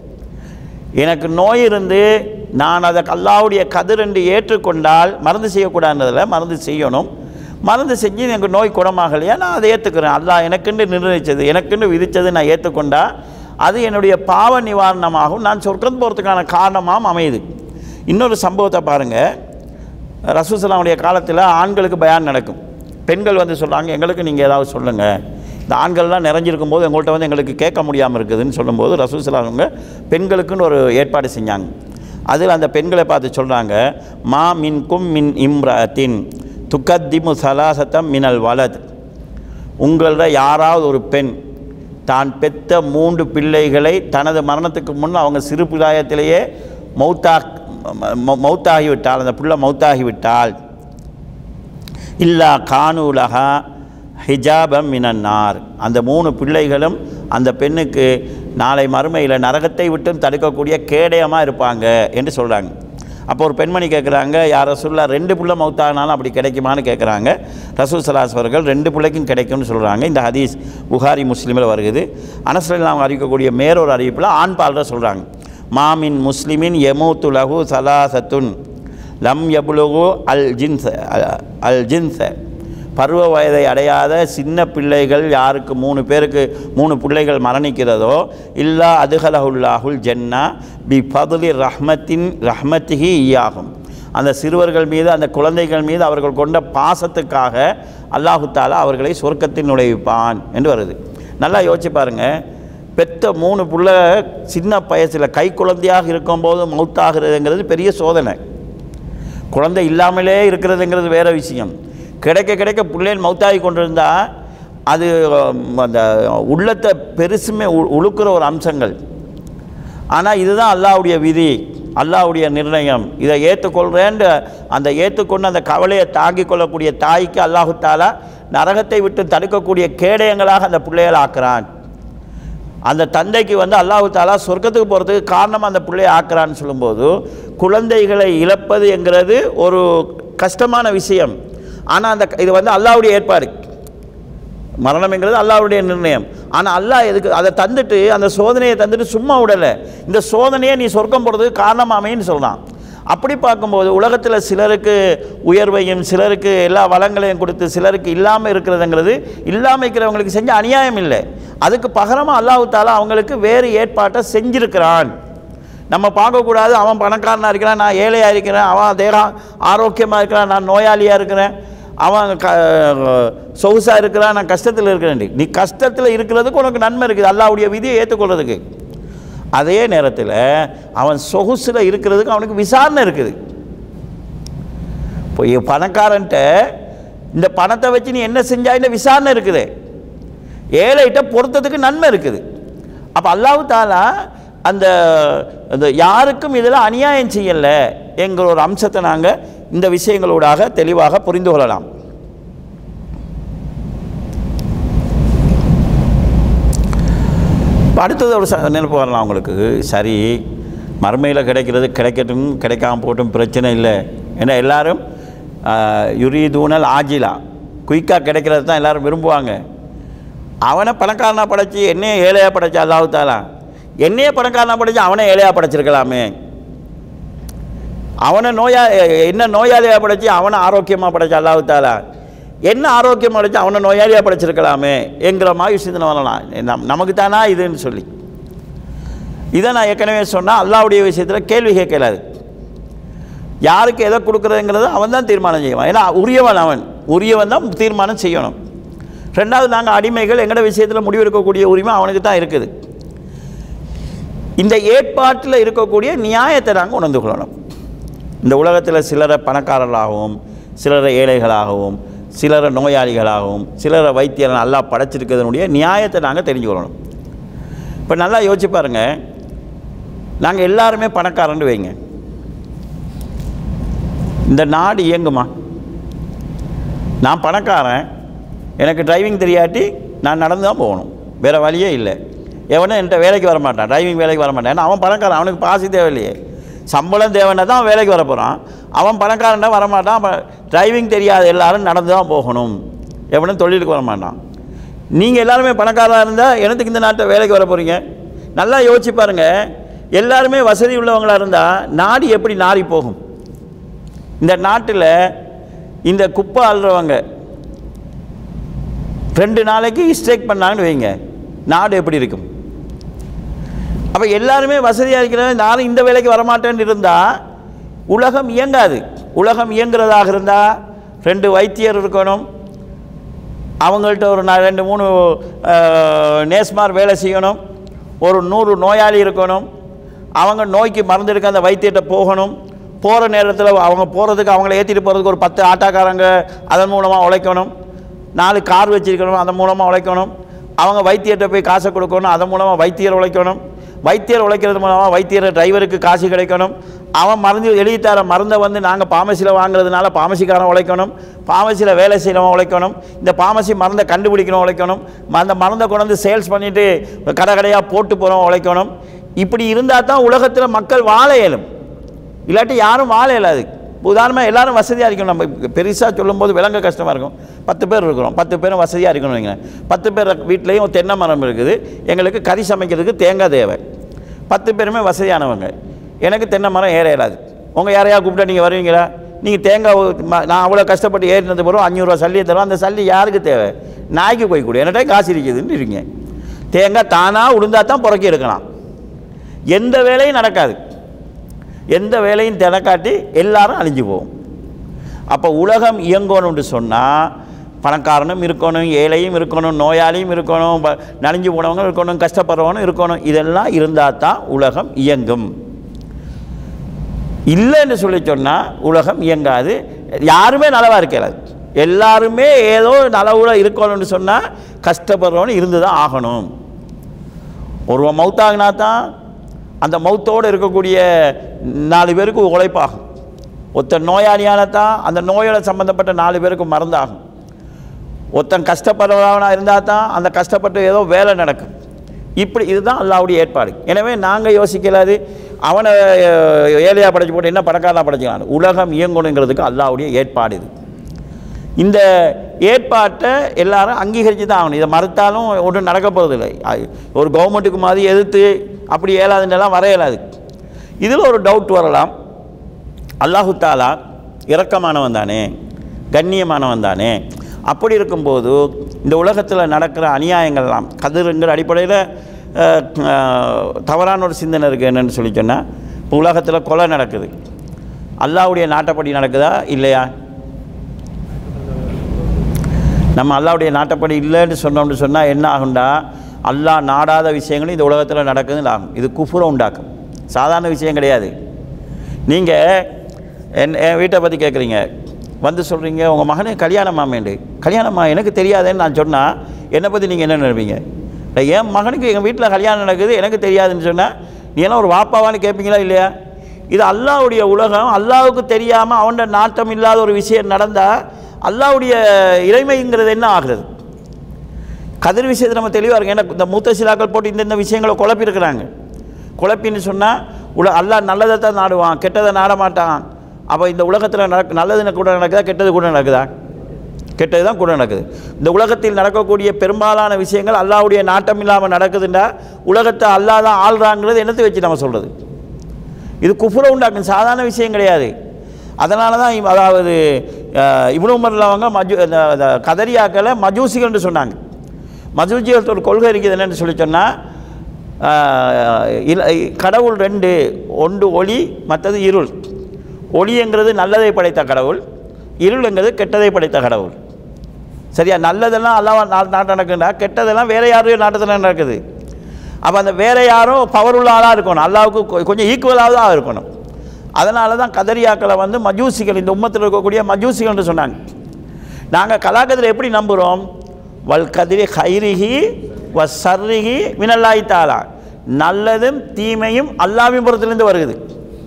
எனக்கு நோய் இருந்து நான் அதை அல்லாவுடைய கதிர் என்று ஏற்றுக்கொண்டால் மருந்து செய்யக்கூடாதுன்றதில் மருந்து செய்யணும் மருந்து செஞ்சு எனக்கு நோய் குணமாகலையா நான் அதை ஏற்றுக்கிறேன் அல்லாஹ் எனக்குன்னு நிர்ணயித்தது எனக்குன்னு விதித்தது நான் ஏற்றுக்கொண்டா அது என்னுடைய பாவ நிவாரணமாகவும் நான் சொர்க்கம் போகிறதுக்கான காரணமாகவும் அமையுது இன்னொரு சம்பவத்தை பாருங்கள் ரசூசலாமுடைய காலத்தில் ஆண்களுக்கு பயான் நடக்கும் பெண்கள் வந்து சொல்கிறாங்க எங்களுக்கு நீங்கள் ஏதாவது சொல்லுங்கள் இந்த ஆண்கள்லாம் நிறைஞ்சிருக்கும் போது எங்கள்கிட்ட வந்து எங்களுக்கு கேட்க முடியாமல் இருக்குதுன்னு சொல்லும்போது ரசூசலாமுங்க பெண்களுக்குன்னு ஒரு ஏற்பாடு செஞ்சாங்க அதில் அந்த பெண்களை பார்த்து சொல்கிறாங்க மா மின் கும் மின் இம்ரத்தின் துக்கத்திமு சலாசத்தம் மினல் வலத் உங்களில் யாராவது ஒரு பெண் தான் பெத்த மூன்று பிள்ளைகளை தனது மரணத்துக்கு முன் அவங்க சிறு பிராயத்திலேயே மௌத்தா ம- ம- மௌத்தாகிவிட்டால் அந்த புள்ள மௌத்தாகிவிட்டால் இல்லா கானூலகா ஹிஜாபம் மினன்னார் அந்த மூணு பிள்ளைகளும் அந்த பெண்ணுக்கு நாளை மறுமையில் நரகத்தை விட்டும் தடுக்கக்கூடிய கேடயமாக இருப்பாங்க என்று சொல்கிறாங்க அப்போ ஒரு பெண்மணி கேட்குறாங்க யார் ரசூல்லா ரெண்டு பிள்ளை மௌத்தானாலும் அப்படி கிடைக்குமான்னு கேட்குறாங்க ரசூல் சலாஸ் அவர்கள் ரெண்டு பிள்ளைக்கும் கிடைக்கும்னு சொல்கிறாங்க இந்த ஹதீஸ் புகாரி முஸ்லீமில் வருகிறது அனஸ்லில் நாம் அறிவிக்கக்கூடிய மேறொரு அறிவிப்பில் ஆண் பால்ற சொல்கிறாங்க மாமின் முஸ்லிமின் எமூத்து லகு சலாசத்துன் லம் யபுலுகு அல் ஜின்ச அல் ஜின்ச பருவ வயதை அடையாத சின்ன பிள்ளைகள் யாருக்கு மூணு பேருக்கு மூணு பிள்ளைகள் மரணிக்கிறதோ இல்லா அதுகலஹுல்லாஹுல் ஜன்னா பி பதுலி ரஹ்மத்தின் ரஹ்மத்திஹி ஈயாகும் அந்த சிறுவர்கள் மீது அந்த குழந்தைகள் மீது அவர்கள் கொண்ட பாசத்துக்காக அல்லாஹு தாலா அவர்களை சொர்க்கத்தில் நுழைவிப்பான் என்று வருது நல்லா யோசிச்சு பாருங்கள் பெத்த மூணு புள்ள சின்ன வயசில் கை குழந்தையாக இருக்கும்போது மௌத்தாகிறதுங்கிறது பெரிய சோதனை குழந்தை இல்லாமலே இருக்கிறதுங்கிறது வேற விஷயம் கிடைக்க கிடைக்க பிள்ளைகள் மௌத்தாகி கொண்டிருந்தா அது உம், அந்த உள்ளத்தை பெருசுமே உ- உழுக்கிற ஒரு அம்சங்கள் ஆனால் இதுதான் அல்லாஹ்வுடைய விதி அல்லாஹ்வுடைய நிர்ணயம் இதை ஏற்றுக்கொள்கிறேன்ற அந்த ஏற்றுக்கொண்டு அந்த கவலையை தாங்கிக் கொள்ளக்கூடிய தாய்க்கு அல்லாஹு தாலா நரகத்தை விட்டு தடுக்கக்கூடிய கேடயங்களாக அந்த பிள்ளைகளை ஆக்குறான் அந்த தந்தைக்கு வந்து அல்லாஹு தாலா சொர்க்கத்துக்கு போகிறதுக்கு காரணம் அந்த பிள்ளையை ஆக்குறான்னு சொல்லும்போது குழந்தைகளை இழப்பது என்கிறது ஒரு கஷ்டமான விஷயம் ஆனால் அந்த இது வந்து அல்லாஹ்வுடைய ஏற்பாடு மரணம்ங்கிறது அல்லாஹ்வுடைய நிர்ணயம் ஆனால் அல்லாஹ் எதுக்கு அதை தந்துட்டு அந்த சோதனையை தந்துட்டு சும்மா விடலை இந்த சோதனையை நீ சொர்க்கம் போகிறதுக்கு காரணமாமேன்னு சொல்கிறான் அப்படி பார்க்கும்போது உலகத்தில் சிலருக்கு உயர்வையும் சிலருக்கு எல்லா வளங்களையும் கொடுத்து சிலருக்கு இல்லாமல் இருக்கிறதுங்கிறது இல்லாமல் இருக்கிறவங்களுக்கு செஞ்ச அநியாயம் இல்லை அதுக்கு பகரமாக அல்லாஹ் தாலா அவங்களுக்கு வேறு ஏற்பாட்டை செஞ்சிருக்கிறான் நம்ம பார்க்கக்கூடாது அவன் பணக்காரனாக இருக்கிறான் நான் ஏழையாக இருக்கிறேன் அவன் தேகம் ஆரோக்கியமாக இருக்கிறான் நான் நோயாளியாக இருக்கிறேன் அவன் க சொகுசாக இருக்கிறான் நான் கஷ்டத்தில் இருக்கிறேன் நீ கஷ்டத்தில் இருக்கிறதுக்கு உனக்கு நன்மை இருக்குது அல்லாவுடைய விதியை ஏற்றுக்கொள்றதுக்கு அதே நேரத்தில் அவன் சொகுசில் இருக்கிறதுக்கு அவனுக்கு விசாரணை இருக்குது இப்போ இவன் பணக்காரன்ட்ட இந்த பணத்தை வச்சு நீ என்ன செஞ்சாயின்னு விசாரணை இருக்குது ஏழைகிட்ட பொறுத்ததுக்கு நன்மை இருக்குது அப்போ அல்லாஹ் தாலா அந்த அந்த யாருக்கும் இதில் அநியாயம் செய்யலை என்கிற ஒரு அம்சத்தை நாங்கள் இந்த விஷயங்களூடாக தெளிவாக புரிந்து கொள்ளலாம் இப்ப அடுத்தது ஒரு ச- நினைப்பு வரலாம் உங்களுக்கு சரி மறுமையில் கிடைக்கிறது கிடைக்கட்டும் கிடைக்காம போட்டும் பிரச்சனை இல்லை ஏன்னா எல்லாரும் யுரீதூனல் ஆஜிலா குயிக்காக கிடைக்கிறது தான் எல்லாரும் விரும்புவாங்க அவனை பணக்காரனாக படைச்சி என்னையே ஏழையாக படைச்சா அல்லாஹ் தாலா என்னையே பணக்காரனாக படைச்சு அவனை ஏழையாக படைச்சிருக்கலாமே அவனை நோயா என்ன நோயாளியாக படைச்சு அவனை ஆரோக்கியமாக படைச்சா அல்லாஹ் தாலா என்ன ஆரோக்கியமாக படைச்சு அவனை நோயாளியாக படைச்சிருக்கலாமே என்கிற மாதிரி சிந்தனை வரலாம் நம் நமக்கு தானா இதுன்னு சொல்லி இதை நான் ஏற்கனவே சொன்னால் அல்லாவுடைய விஷயத்தில் கேள்வி கேட்கலாது யாருக்கு எதை கொடுக்குறதுங்கிறது அவன் தான் தீர்மானம் செய்வான் ஏன்னா உரியவன் அவன் உரியவன் தான் தீர்மானம் செய்யணும் ரெண்டாவது நாங்கள் அடிமைகள் எங்களோட விஷயத்தில் முடிவெடுக்கக்கூடிய உரிமை அவனுக்கு தான் இருக்குது இந்த ஏற்பாட்டில் இருக்கக்கூடிய நியாயத்தை நாங்கள் உணர்ந்து கொள்ளணும் இந்த உலகத்தில் சிலரை பணக்காரர்களாகவும் சிலரை ஏழைகளாகவும் சிலரை நோயாளிகளாகவும் சிலரை வைத்தியர் நல்லா படைச்சிருக்கிறதுனுடைய நியாயத்தை நாங்கள் தெரிஞ்சு கொள்ளணும் இப்போ நல்லா யோசிச்சு பாருங்க நாங்கள் எல்லாருமே பணக்காரன்னு வைங்க இந்த நாடு இயங்குமா நான் பணக்காரன் எனக்கு டிரைவிங் தெரியாட்டி நான் நடந்து தான் போகணும் வேறு வழியே இல்லை எவனும் என்கிட்ட வேலைக்கு வர மாட்டான் டிரைவிங் வேலைக்கு வர மாட்டான் ஏன்னா அவன் பணக்காரன் அவனுக்கு பாசி தேவையில்லையே சம்பளம் தேவைன்னா தான் அவன் வேலைக்கு வர போகிறான் அவன் பணக்காரன்டா வரமாட்டான் அப்போ டிரைவிங் தெரியாத எல்லாரும் நடந்து தான் போகணும் எவனும் தொழிலுக்கு வர மாட்டான் நீங்கள் எல்லாருமே பணக்காரராக இருந்தால் எனக்கு இந்த நாட்டை வேலைக்கு வர போகிறீங்க நல்லா யோசிச்சு பாருங்கள் எல்லாருமே வசதி உள்ளவங்களாக இருந்தால் நாடு எப்படி நாறி போகும் இந்த நாட்டில் இந்த குப்பை அள்ளுறவங்க ரெண்டு நாளைக்கு ஸ்ட்ரைக் பண்ணாங்கன்னு வைங்க நாடு எப்படி இருக்கும் அப்போ எல்லாருமே வசதியாக இருக்கிறவங்க நானும் இந்த வேலைக்கு வரமாட்டேன்னு இருந்தால் உலகம் இயங்காது உலகம் இயங்குறதாக இருந்தால் ரெண்டு வைத்தியர் இருக்கணும் அவங்கள்ட்ட ஒரு நா- ரெண்டு மூணு அஹ், நேஸ்மார் வேலை செய்யணும் ஒரு நூறு நோயாளி இருக்கணும் அவங்க நோய்க்கு மருந்து எடுக்க அந்த வைத்தியர்கிட்ட போகணும் போகிற நேரத்தில் அவங்க போகிறதுக்கு அவங்கள ஏற்றிட்டு போகிறதுக்கு ஒரு பத்து ஆட்டாக்காரங்க அதன் மூலமாக உழைக்கணும் நாலு கார் வச்சிருக்கணும் அதன் மூலமாக உழைக்கணும் அவங்க வைத்தியர்கிட்ட போய் காசை கொடுக்கணும் அதன் மூலமாக வைத்தியர் உழைக்கணும் வைத்தியர் உழைக்கிறது மூலமாக வைத்தியர் டிரைவருக்கு காசு கிடைக்கணும் அவன் மருந்து எழுதி தர மருந்தை வந்து நாங்கள் பாமசியில் வாங்குறதுனால பாமசிக்காரன் உழைக்கணும் பாமசியில் வேலை செய்கிறவன் உழைக்கணும் இந்த பாமசி மருந்தை கண்டுபிடிக்கணும் உழைக்கணும் அந்த மருந்தை கொண்டு வந்து சேல்ஸ் பண்ணிவிட்டு கடை கடையாக போட்டு போகிறவன் உழைக்கணும் இப்படி இருந்தால் தான் உலகத்தில் மக்கள் வாழ இயலும் இல்லாட்டி யாரும் வாழ இயலாது உதாரணமாக எல்லாரும் வசதியாக இருக்கணும் நம்ம பெருசாக சொல்லும்போது விளங்க கஷ்டமாக இருக்கும் பத்து பேர் இருக்கிறோம் பத்து பேரும் வசதியாக இருக்கணும் வைங்க பத்து பேர் வீட்லேயும் தென்னை மரம் இருக்குது எங்களுக்கு கறி சமைக்கிறதுக்கு தேங்காய் தேவை பத்து பேருமே வசதியானவங்க எனக்கு தென்னை மரம் ஏற இயலாது உங்கள் யாரையா கூப்பிட்டா நீங்கள் வருவீங்களா நீங்கள் தேங்காய் ஊ- ம- நான் அவ்வளோ கஷ்டப்பட்டு ஏறினது பிறகு அஞ்சூறுரூவா சல்லியை தருவோம் அந்த சல்லி யாருக்கு தேவை நாய்க்கு போய் கொடு என்கிட்ட காசு இருக்குதுன்னு இருக்கீங்க தேங்காய் தானாக உளுந்தா தான் புறக்கி எடுக்கலாம் எந்த வேலையும் நடக்காது எந்த வேலையும் தினக்காட்டி எல்லாரும் அழிஞ்சு போகும் அப்போ உலகம் இயங்கணும்னு சொன்னால் பணக்காரனும் இருக்கணும் ஏழையும் இருக்கணும் நோயாளியும் இருக்கணும் ப- நலிஞ்சு போனவங்க இருக்கணும் கஷ்டப்படுறவனும் இருக்கணும் இதெல்லாம் இருந்தால் தான் உலகம் இயங்கும் இல்லைன்னு சொல்லி சொன்னால் உலகம் இயங்காது யாருமே நலவாக இருக்கிறாது எல்லாருமே ஏதோ நலவுல இருக்கணும்னு சொன்னால் கஷ்டப்படுறவனு இருந்து தான் ஆகணும் ஒருவன் மௌத்தாகினா தான் அந்த மௌத்தோடு இருக்கக்கூடிய நாலு பேருக்கு உழைப்பாகும் ஒருத்தன் நோயாளியான தான் அந்த நோயோட சம்மந்தப்பட்ட நாலு பேருக்கு மருந்தாகும் ஒருத்தன் கஷ்டப்படுறவனாக இருந்தால் தான் அந்த கஷ்டப்பட்டு ஏதோ வேலை நடக்கும் இப்படி இதுதான் அல்லாவுடைய ஏற்பாடு எனவே நாங்கள் யோசிக்கலாது அவனை அஹ், ஏழையா படைச்சு போட்டு என்ன பணக்காரனா படைச்சிக்கலாம் உலகம் இயங்கணுங்கிறதுக்கு அல்லாவுடைய ஏற்பாடு இது இந்த ஏற்பாட்டை எல்லாரும் அங்கீகரித்து தான் ஆகணும் இதை மறுத்தாலும் ஒன்றும் நடக்க போகிறதில்லை அது ஒரு கவர்மெண்ட்டுக்கு மாதிரி எதிர்த்து அப்படி இயலாதுன்னெல்லாம் வர இயலாது இதில் ஒரு டவுட் வரலாம் அல்லாஹு தாலா இரக்கமானவன் தானே கண்ணியமானவன் தானே அப்படி இருக்கும்போது இந்த உலகத்தில் நடக்கிற அநியாயங்கள்லாம் கதிருங்கிற அடிப்படையில் அஹ், அஹ், தவறான ஒரு சிந்தனை இருக்குது என்னன்னு சொல்லி சொன்னால் இப்போ உலகத்தில் கொலை நடக்குது அல்லாஹ்வுடைய நாட்டப்படி நடக்குதா இல்லையா நம்ம அல்லாவுடைய நாட்டப்படி இல்லைன்னு சொன்னோம்னு சொன்னால் என்ன ஆகும்டா அல்லாஹ் நாடாத விஷயங்களும் இந்த உலகத்தில் நடக்குதுன்னு ஆகும் இது குஃபுரை உண்டாக்கும் சாதாரண விஷயம் கிடையாது நீங்கள் என் என் வீட்டை பற்றி கேட்குறீங்க வந்து சொல்கிறீங்க உங்கள் மகனே கல்யாணம் ஆமேண்டு கல்யாணமா எனக்கு தெரியாதுன்னு நான் சொன்னால் என்னை பற்றி நீங்கள் என்ன நினைப்பீங்க இல்லை, என் மகனுக்கு எங்கள் வீட்டில் கல்யாணம் நடக்குது எனக்கு தெரியாதுன்னு சொன்னால் நீ எல்லாம் ஒரு வாப்பாவான்னு கேட்பீங்களா இல்லையா இது அல்லாஹ்வுடைய உலகம் அல்லாஹ்வுக்கு தெரியாமல் அவன்கிட்ட நாட்டம் இல்லாத ஒரு விஷயம் நடந்தால் அல்லாஹ்வுடைய இறைமைங்கிறது என்ன ஆகுறது கதிர் விஷயத்தை நம்ம தெளிவாக இருக்கு ஏன்னா இந்த மூத்த சிலாக்கள் போட்டு இந்தந்த விஷயங்களை குழப்பியிருக்கிறாங்க குழப்பின்னு சொன்னால் உல அல்லாஹ் நல்லதை தான் நாடுவான் கெட்டதை நாட மாட்டான் அப்போ இந்த உலகத்தில் நடக்க நல்லது கூட நடக்குதா கெட்டது கூட நடக்குதா கெட்டது தான் கூட நடக்குது இந்த உலகத்தில் நடக்கக்கூடிய பெரும்பாலான விஷயங்கள் அல்லாஹ்வுடைய நாட்டம் இல்லாமல் நடக்குதுன்னா உலகத்தை அல்லாஹ் தான் ஆள்றாங்கிறது என்னத்தை வச்சு நம்ம சொல்கிறது இது குஃபுரை உண்டாக்கும் சாதாரண விஷயம் கிடையாது அதனால தான் இவ்- அதாவது அஹ், இப்னு உமர்ல அவங்க மஜு இந்த இந்த கதரியாக்களை மஜூசிகள்னு சொன்னாங்க மஜூசிகள்ட்ட ஒரு கொள்கை இருக்குது என்னன்னு சொல்லி சொன்னால் கடவுள் ரெண்டு ஒன்று ஒளி மற்றது இருள் ஒளிங்கிறது நல்லதை படைத்த கடவுள் இருளுங்கிறது கெட்டதை படைத்த கடவுள் சரியா நல்லதெல்லாம் அல்லாஹ் நா- நாட்டு நடக்குதுன்னா கெட்டதெல்லாம் வேற யாரும் நாட்டத்தில் நடக்குது அப்போ அந்த வேற யாரும் பவர் உள்ள ஆளாக இருக்கணும் அல்லாவுக்கு கொ- கொஞ்சம் ஈக்குவலாக தான் இருக்கணும் அதனால தான் கதரியாக்களை வந்து மஜூசிகள் இந்த உம்மத்தில் இருக்கக்கூடிய மஜூசிகள்னு சொன்னாங்க நாங்கள் கலாக்கத்தில் எப்படி நம்புகிறோம் வல் கதிரி ஹைரிஹி வ சர்ரிஹி மினல்லாய் தாலா நல்லதும் தீமையும் அல்லாவின் புறத்திலிருந்து வருகுது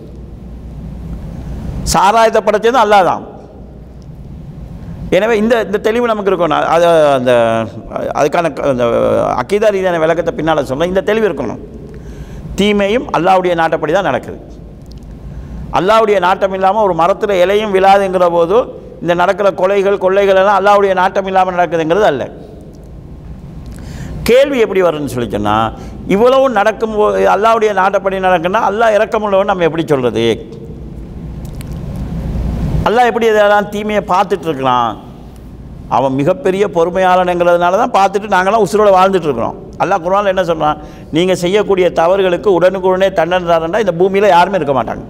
சாராயத்தை படைச்சதும் அல்லாஹ் தான் எனவே இந்த இந்த தெளிவு நமக்கு இருக்கணும் அது அந்த அதுக்கான க- அந்த அக்கீதா ரீதியான விளக்கத்தை பின்னால் சொல்ல இந்த தெளிவு இருக்கணும் தீமையும் அல்லாவுடைய நாட்டப்படி தான் நடக்குது அல்லாவுடைய நாட்டம் இல்லாமல் ஒரு மரத்தில் இலையும் விழாதுங்கிற போது இந்த நடக்கிற கொலைகள் கொள்ளைகள் எல்லாம் அல்லாவுடைய நாட்டம் இல்லாமல் நடக்குதுங்கிறது அல்ல கேள்வி எப்படி வரும்னு சொல்லி சொன்னால் இவ்வளவு நடக்கும்போது அல்லாவுடைய நாட்டப்படி நடக்குன்னா அல்லாஹ் இறக்கமுள்ளவன் நம்ம எப்படி சொல்கிறது அல்லாஹ் எப்படி இதெல்லாம் தீமையை பார்த்துட்டு இருக்கிறான் அவன் மிகப்பெரிய பொறுமையாளனுங்கிறதுனால தான் பார்த்துட்டு நாங்களாம் உசுரோட வாழ்ந்துட்டு இருக்கிறோம் அல்லாஹ் குர்ஆன்ல என்ன சொல்கிறான் நீங்கள் செய்யக்கூடிய தவறுகளுக்கு உடனுக்குடனே தண்டனை தரேன்டா இந்த பூமியில் யாருமே இருக்க மாட்டாங்க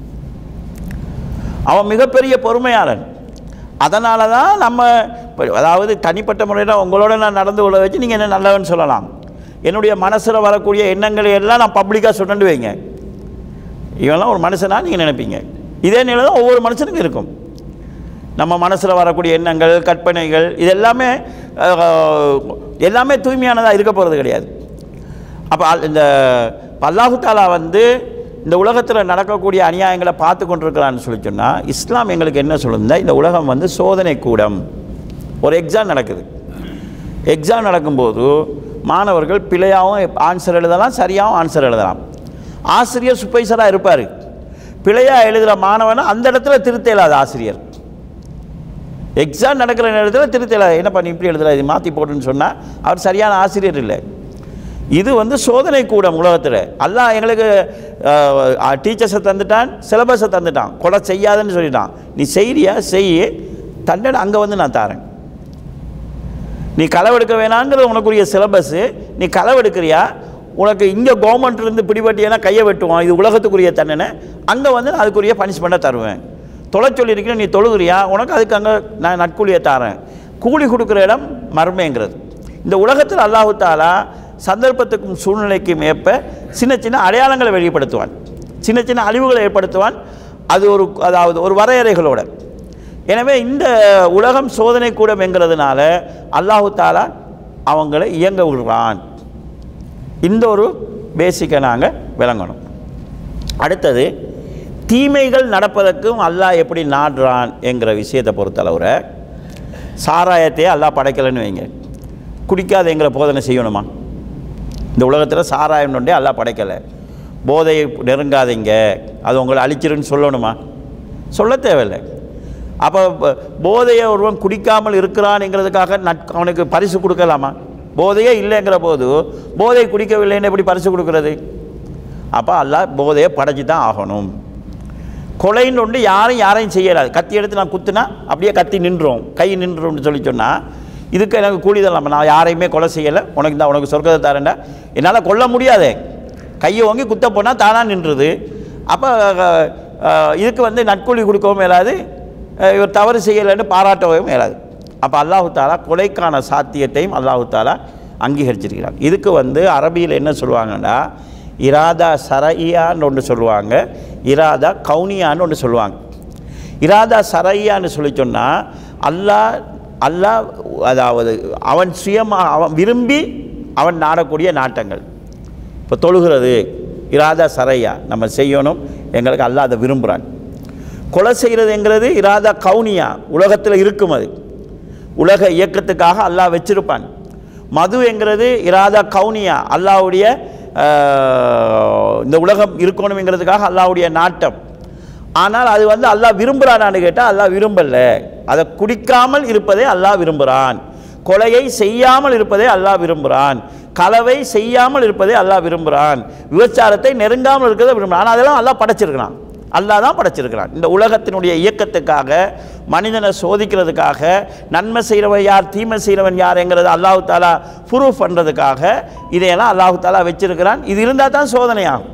அவன் மிகப்பெரிய பொறுமையாளன் அதனால தான் நம்ம இப்ப அதாவது தனிப்பட்ட முறையில் உங்களோட நான் நடந்து கொள்ள வச்சு நீங்கள் என்ன நல்லவன்னு சொல்லலாம் என்னுடைய மனசில் வரக்கூடிய எண்ணங்களை எல்லாம் நான் பப்ளிக்காக சொன்னு வைங்க இவெல்லாம் ஒரு மனுஷனா நீங்கள் நினைப்பீங்க இதே நிலை தான் ஒவ்வொரு மனுஷனுக்கும் இருக்கும் நம்ம மனசில் வரக்கூடிய எண்ணங்கள் கற்பனைகள் இது எல்லாமே அஹ், எல்லாமே தூய்மையானதாக இருக்க போகிறது கிடையாது அப்போ இந்த அல்லாஹு தாலா வந்து இந்த உலகத்தில் நடக்கக்கூடிய அநியாயங்களை பார்த்து கொண்டிருக்கிறான்னு சொல்லி சொன்னால் இஸ்லாம் எங்களுக்கு என்ன சொல்லுதுன்னா இந்த உலகம் வந்து சோதனை கூடம் ஒரு எக்ஸாம் நடக்குது எக்ஸாம் நடக்கும்போது மாணவர்கள் பிழையாகவும் ஆன்சர் எழுதலாம் சரியாகவும் ஆன்சர் எழுதலாம் ஆசிரியர் சுப்பைசராக இருப்பார் பிழையாக எழுதுகிற மாணவனை அந்த இடத்துல திருத்த இயலாது ஆசிரியர் எக்ஸாம் நடக்கிற நேரத்தில் திருத்த இயலாது என்ன பண்ணி இப்படி எழுதுற இது மாற்றி போட்டுன்னு சொன்னால் அவர் சரியான ஆசிரியர் இல்லை இது வந்து சோதனை கூடம் உலகத்தில் அல்லாஹ் எங்களுக்கு டீச்சர்ஸை தந்துட்டான் சிலபஸை தந்துட்டான் கொலை செய்யாதுன்னு சொல்லிட்டான் நீ செய்றியா செய்ய தண்டனை அங்கே வந்து நான் தாரேன் நீ களவெடுக்க வேணாங்கிறது உனக்குரிய சிலபஸ்ஸு நீ களவெடுக்கிறியா உனக்கு இங்கே கவர்மெண்ட்லேருந்து பிடிபட்டியனா கையை வெட்டுவோம் இது உலகத்துக்குரிய தண்டனை அங்கே வந்து நான் அதுக்குரிய பனிஷ்மெண்ட்டை தருவேன் தொலை சொல்லியிருக்கிறேன் நீ தொழுகிறியா உனக்கு அதுக்கு அங்கே நான் நட்கூலியை தரேன் கூலி கொடுக்குற இடம் மர்மங்கிறது இந்த உலகத்தில் அல்லாஹு தாலா சந்தர்ப்பத்துக்கும் சூழ்நிலைக்கும் ஏற்ப சின்ன சின்ன அடையாளங்களை வெளிப்படுத்துவான் சின்ன சின்ன அழிவுகளை ஏற்படுத்துவான் அது ஒரு அதாவது ஒரு வரையறைகளோட எனவே இந்த உலகம் சோதனை கூடம் என்கிறதுனால அல்லாஹு தாலா அவங்களை இயங்க விடுறான் இந்த ஒரு பேசிக்கை நாங்கள் விளங்கணும் அடுத்தது தீமைகள் நடப்பதற்கும் அல்லாஹ் எப்படி நாடுறான் என்கிற விஷயத்தை பொறுத்தளவுல சாராயத்தையே அல்லாஹ் படைக்கலைன்னு வைங்க குடிக்காதேங்கிற போதனை செய்யணுமா இந்த உலகத்தில் சாராயம் ஒன்றே அல்லாஹ் படைக்கலை போதையை நெருங்காதீங்க அது உங்களை அழிச்சிருன்னு சொல்லணுமா சொல்ல தேவையில்லை அப்போ ப- போதையை ஒருவன் குடிக்காமல் இருக்கிறான்ங்கிறதுக்காக நட் அவனுக்கு பரிசு கொடுக்கலாமா போதையே இல்லைங்கிற போது போதை குடிக்கவில்லைன்னு எப்படி பரிசு கொடுக்கறது அப்போ அல்லாஹ் போதையை படைச்சி தான் ஆகணும் கொலைன்னு ஒன்று யாரும் யாரையும் செய்யலாது கத்தி எடுத்து நான் குத்துனா அப்படியே கத்தி நின்றோம் கை நின்றோம்னு சொல்லி சொன்னால் இதுக்கு எனக்கு கூலி தரலாமா நான் யாரையுமே கொலை செய்யலை உனக்கு தான் உனக்கு சொர்க்கத்தை தரேன்டா என்னால் கொல்ல முடியாதே கையை வாங்கி குத்த போனால் தானாக நின்றுது அப்போ இதுக்கு வந்து நட்கூலி கொடுக்கவும் மேலாது அஹ், இவர் தவறு செய்யலைன்னு பாராட்டவும் மேலாது அப்போ அல்லாஹு தாலா கொலைக்கான சாத்தியத்தையும் அல்லாஹு தாலா அங்கீகரிச்சிருக்கிறார் இதுக்கு வந்து அரபியில் என்ன சொல்லுவாங்கன்னா இராதா சரையான்னு ஒன்று சொல்லுவாங்க இராதா கவுனியான்னு ஒன்று சொல்லுவாங்க இராதா சரையான்னு சொல்லி சொன்னால் அல்லாஹ் அல்லாஹ் அதாவது அவன் சுயமாக அவன் விரும்பி அவன் நாடக்கூடிய நாட்டங்கள் இப்போ தொழுகிறது இராதா சரையா நம்ம செய்யணும் எங்களுக்கு அல்லாஹ் அதை விரும்புகிறான் கொலை செய்கிறதுங்கிறது இராதா கவுனியா உலகத்தில் இருக்கும் அது உலக இயக்கத்துக்காக அல்லாஹ் வச்சிருப்பான் மது என்கிறது இராதா கவுனியா அல்லாஹ்வுடைய ஆஹ், இந்த உலகம் இருக்கணுங்கிறதுக்காக அல்லாஹ்வுடைய நாட்டம் ஆனால் அது வந்து அல்லாஹ் விரும்புகிறானான்னு கேட்டால் அல்லாஹ் விரும்பல அதை குடிக்காமல் இருப்பதை அல்லாஹ் விரும்புகிறான் கொலையை செய்யாமல் இருப்பதை அல்லாஹ் விரும்புகிறான் களவை செய்யாமல் இருப்பதை அல்லாஹ் விரும்புகிறான் விபச்சாரத்தை நெருங்காமல் இருக்கிறதை விரும்புகிறான் ஆனால் அதெல்லாம் அல்லாஹ் படைச்சிருக்கிறான் அல்லாஹ் தான் படைச்சிருக்கிறான் இந்த உலகத்தினுடைய இயக்கத்துக்காக மனிதனை சோதிக்கிறதுக்காக நன்மை செய்கிறவன் யார் தீமை செய்கிறவன் யாருங்கிறது அல்லாஹு தாலா ப்ரூஃப் பண்ணுறதுக்காக இதையெல்லாம் அல்லாஹு தாலா வச்சிருக்கிறான் இது இருந்தால் தான் சோதனையாகும்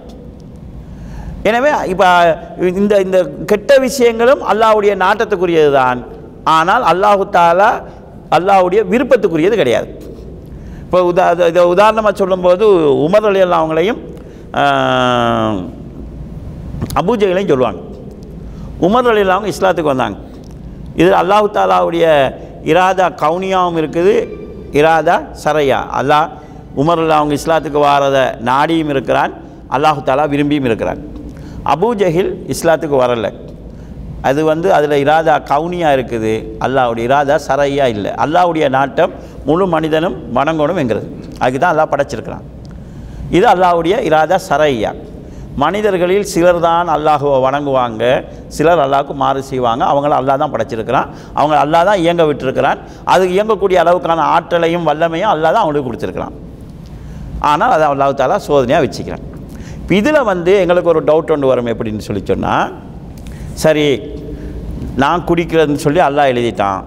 எனவே இப்போ இந்த இந்த கெட்ட விஷயங்களும் அல்லாஹ்வுடைய நாட்டத்துக்குரியது தான் ஆனால் அல்லாஹு தாலா அல்லாஹ்வுடைய விருப்பத்துக்குரியது கிடையாது இப்போ உதா இதை உதாரணமாக சொல்லும்போது உமர் அலி அல்லா அவங்களையும் ஆஹ், அபூஜைகளையும் சொல்லுவாங்க உமர் அலி அல்லா அவங்க இஸ்லாத்துக்கு வந்தாங்க இது அல்லாஹு தாலாவுடைய இராதா கவுனியாவும் இருக்குது இராதா சரையா அல்லாஹ் உமர் அல்லா அவங்க இஸ்லாத்துக்கு வாரத நாடியும் இருக்கிறான் அல்லாஹு தாலா விரும்பியும் இருக்கிறான் அபூஜஹில் இஸ்லாத்துக்கு வரல அது வந்து அதில் இராதா கவுனியா இருக்குது அல்லாஹ்வுடைய இராதா சரையா இல்லை அல்லாஹ்வுடைய நாட்டம் முழு மனிதனும் வணங்கணும் என்கிறது அதுக்கு தான் அல்லாஹ் படைச்சிருக்கிறான் இது அல்லாஹ்வுடைய இராதா சரையா மனிதர்களில் சிலர் தான் அல்லாஹுவை வணங்குவாங்க சிலர் அல்லாஹ்வுக்கு மாறு செய்வாங்க அவங்கள அல்லாஹ் தான் படைச்சிருக்கிறான் அவங்க அல்லாஹ் தான் இயங்க விட்டுருக்கிறான் அது இயங்கக்கூடிய அளவுக்கான ஆற்றலையும் வல்லமையும் அல்லாஹ் தான் அவங்களுக்கு கொடுத்துருக்கிறான் ஆனால் அதை அல்லாஹ் தாலா சோதனையாக வச்சுக்கிறான் இப்போ இதில் வந்து எங்களுக்கு ஒரு டவுட் ஒன்று வரும் எப்படின்னு சொல்லி சொன்னால் சரி நான் குடிக்கிறதுன்னு சொல்லி அல்லாஹ் எழுதிட்டான்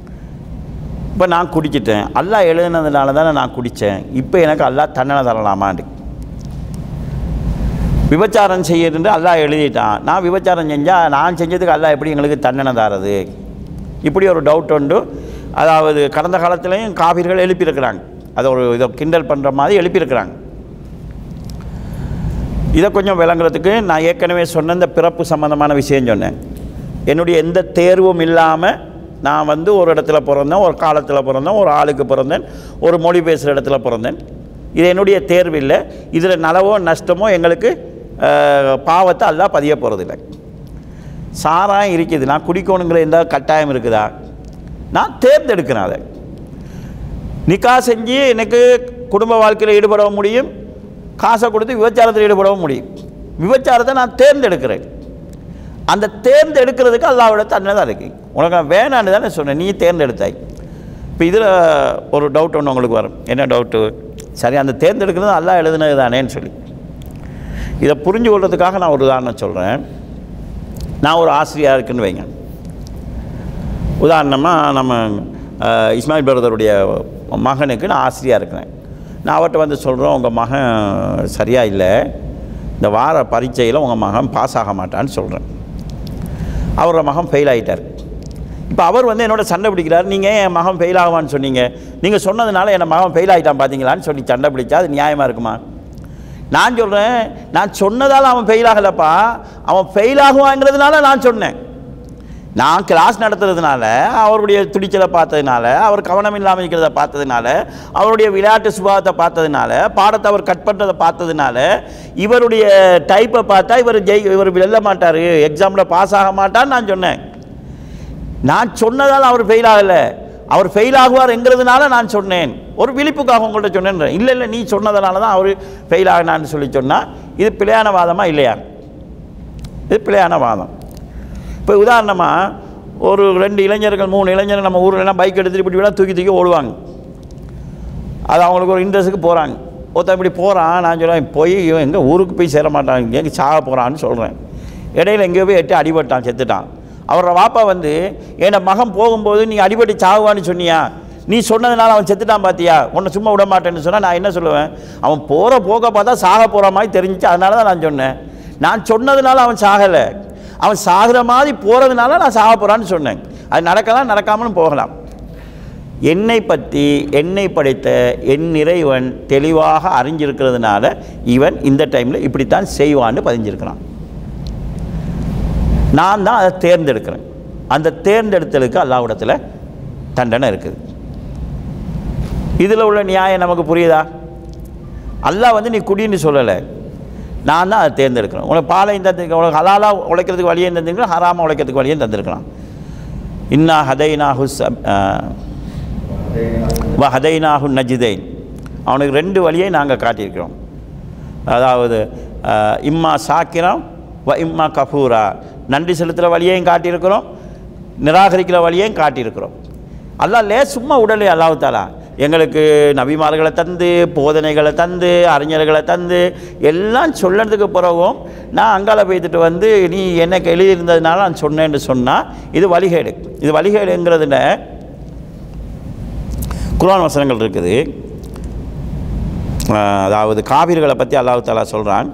இப்போ நான் குடிச்சிட்டேன் அல்லாஹ் எழுதுனதுனால தானே நான் குடித்தேன் இப்போ எனக்கு அல்லாஹ் தண்டனை தரலாமான்னு விபச்சாரம் செய்யறது அல்லாஹ் எழுதிட்டான் நான் விபச்சாரம் செஞ்சால் நான் செஞ்சதுக்கு அல்லாஹ் எப்படி எங்களுக்கு தண்டனை தரது இப்படி ஒரு டவுட் உண்டு அதாவது கடந்த காலத்துலேயும் காபிர்கள் எழுப்பியிருக்கிறாங்க அதை ஒரு இதை கிண்டல் பண்ணுற மாதிரி எழுப்பியிருக்கிறாங்க இதை கொஞ்சம் விளங்குறதுக்கு நான் ஏற்கனவே சொன்ன இந்த பிறப்பு சம்மந்தமான விஷயம் சொன்னேன் என்னுடைய எந்த தேர்வும் இல்லாமல் நான் வந்து ஒரு இடத்துல பிறந்தேன் ஒரு காலத்தில் பிறந்தேன் ஒரு ஆளுக்கு பிறந்தேன் ஒரு மொழி பேசுகிற இடத்துல பிறந்தேன் இது என்னுடைய தேர்வு இல்லை இதில் நலவோ நஷ்டமோ எங்களுக்கு அஹ், பாவத்தை அல்லாஹ் பதிய போகிறதில்லை சாராயம் இருக்குது நான் குடிக்கணுங்கிற எந்த கட்டாயம் இருக்குதா நான் தேர்ந்தெடுக்கிறேன் அதை நிக்கா செஞ்சு எனக்கு குடும்ப வாழ்க்கையில் ஈடுபட முடியும் காசை கொடுத்து விபச்சாரத்தில் ஈடுபடவும் முடியும் விபச்சாரத்தை நான் தேர்ந்தெடுக்கிறேன் அந்த தேர்ந்தெடுக்கிறதுக்கு அல்லாவோட தன்மை தான் இருக்குது உனக்கு நான் வேணான்னு தானே சொன்னேன் நீ தேர்ந்தெடுத்தாய் இப்போ இதில் ஒரு டவுட் ஒன்று உங்களுக்கு வரும் என்ன டவுட்டு சரி அந்த தேர்ந்தெடுக்கிறது அல்லாஹ் எழுதுனது தானேன்னு சொல்லி இதை புரிஞ்சு கொள்றதுக்காக நான் ஒரு உதாரணம் சொல்கிறேன் நான் ஒரு ஆசிரியராக இருக்குன்னு வைங்க உதாரணமாக நம்ம அஹ், இஸ்மாயில் பிரதருடைய மகனுக்கு நான் ஆசிரியாக இருக்கிறேன் நான் அவர்கிட்ட வந்து சொல்கிறோம் உங்கள் மகன் சரியாக இல்லை இந்த வார பரீட்சையில் உங்கள் மகன் பாஸ் ஆக மாட்டான்னு சொல்கிறேன் அவரோட மகன் ஃபெயில் ஆகிட்டார் இப்போ அவர் வந்து என்னோட சண்டை பிடிக்கிறார் நீங்கள் என் மகன் ஃபெயில் ஆகுவான்னு சொன்னீங்க நீங்கள் சொன்னதுனால என் மகன் ஃபெயில் ஆகிட்டான் பார்த்தீங்களான்னு சொல்லி சண்டை பிடிச்சா அது நியாயமாக இருக்குமா நான் சொல்கிறேன் நான் சொன்னதால் அவன் ஃபெயில் ஆகலப்பா அவன் ஃபெயில் ஆகுவாங்கிறதுனால நான் சொன்னேன் நான் கிளாஸ் நடத்துறதுனால அவருடைய துடிச்சலை பார்த்ததுனால அவர் கவனம் இல்லாமல் இருக்கிறத பார்த்ததுனால அவருடைய விளையாட்டு சுபாவத்தை பார்த்ததுனால பாடத்தை அவர் கட் பண்ணுறதை பார்த்ததுனால இவருடைய டைப்பை பார்த்தா இவர் ஜெய் இவர் வெல்ல மாட்டார் எக்ஸாமில் பாஸ் ஆக மாட்டான்னு நான் சொன்னேன் நான் சொன்னதால் அவர் ஃபெயில் ஆகலை அவர் ஃபெயில் ஆகுவார்ங்கிறதுனால நான் சொன்னேன் ஒரு விழிப்புக்காக உங்கள்கிட்ட சொன்னேன் இல்லை இல்லை நீ சொன்னதுனால தான் அவர் ஃபெயில் ஆகினான்னு சொல்லி சொன்னால் இது பிழையான வாதமா இல்லையா இது பிழையான வாதம் இப்போ உதாரணமாக ஒரு ரெண்டு இளைஞர்கள் மூணு இளைஞர்கள் நம்ம ஊர்லலாம் பைக் எடுத்துட்டு இப்படி இப்படிலாம் தூக்கி தூக்கி ஓடுவாங்க அது அவங்களுக்கு ஒரு இன்ட்ரெஸ்ட்டுக்கு போகிறாங்க ஒருத்தன் இப்படி போகிறான் நான் சொல்லுவேன் போய் இவன் எங்கே ஊருக்கு போய் சேர மாட்டான் எங்கே சாக போகிறான்னு சொல்கிறேன் இடையில எங்கேயோ போய் எட்டு அடிபட்டான் செத்துட்டான் அவரோட வாப்பா வந்து என் மகன் போகும்போது நீ அடிபட்டு சாகுவான்னு சொன்னியா நீ சொன்னதுனால அவன் செத்துட்டான் பார்த்தியா உன்னை சும்மா விட மாட்டேன்னு சொன்னால் நான் என்ன சொல்லுவேன் அவன் போகிற போக்க பார்த்தா சாக போகிற மாதிரி தெரிஞ்சிச்சு அதனால தான் நான் சொன்னேன் நான் சொன்னதுனால அவன் சாகலை அவன் சாகிற மாதிரி போகிறதுனால நான் சாக போகிறான்னு சொன்னேன் அது நடக்கலாம் நடக்காமலும் போகலாம் என்னை பற்றி என்னை படைத்த என் இறைவன் தெளிவாக அறிஞ்சிருக்கிறதுனால இவன் இந்த டைமில் இப்படித்தான் செய்வான்னு பதிஞ்சிருக்கிறான் நான் தான் அதை தேர்ந்தெடுக்கிறேன் அந்த தேர்ந்தெடுத்தலுக்கு அல்லாவிடத்தில் தண்டனை இருக்குது இதில் உள்ள நியாயம் நமக்கு புரியுதா அல்லாஹ் வந்து நீ குடின்னு சொல்லலை நான் தான் அதை தேர்ந்தெடுக்கிறேன் உனக்கு பாலையும் தந்திருக்கேன் உனக்கு ஹலாலாக உழைக்கிறதுக்கு வழியும் தந்திருக்கிறேன் ஹராமாக உழைக்கிறதுக்கு வழியும் தந்திருக்கிறான் இன்னா ஹதைனாஹு சப் வ ஹதைனாஹு நஜிதைன் அவனுக்கு ரெண்டு வழியை நாங்கள் காட்டியிருக்கிறோம் அதாவது அஹ், இம்மா சாக்கிரம் வ இம்மா கஃபூரா நன்றி செலுத்துகிற வழியையும் காட்டியிருக்கிறோம் நிராகரிக்கிற வழியையும் காட்டியிருக்கிறோம் அல்லாஹ் லே சும்மா உடலே அல்லாஹ் தாலா எங்களுக்கு நபிமார்களை தந்து போதனைகளை தந்து அறிஞர்களை தந்து எல்லாம் சொல்லறதுக்கு பிறகும் நான் அங்கால போய்த்துட்டு வந்து நீ எனக்கு எழுதியிருந்ததுனால நான் சொன்னேன்னு சொன்னால் இது வழிகேடு இது வழிகேடுங்கிறதுல குர்ஆன் வசனங்கள் இருக்குது ஆஹ் அதாவது காவிர்களை பற்றி அல்லாஹ் தாலா சொல்கிறான்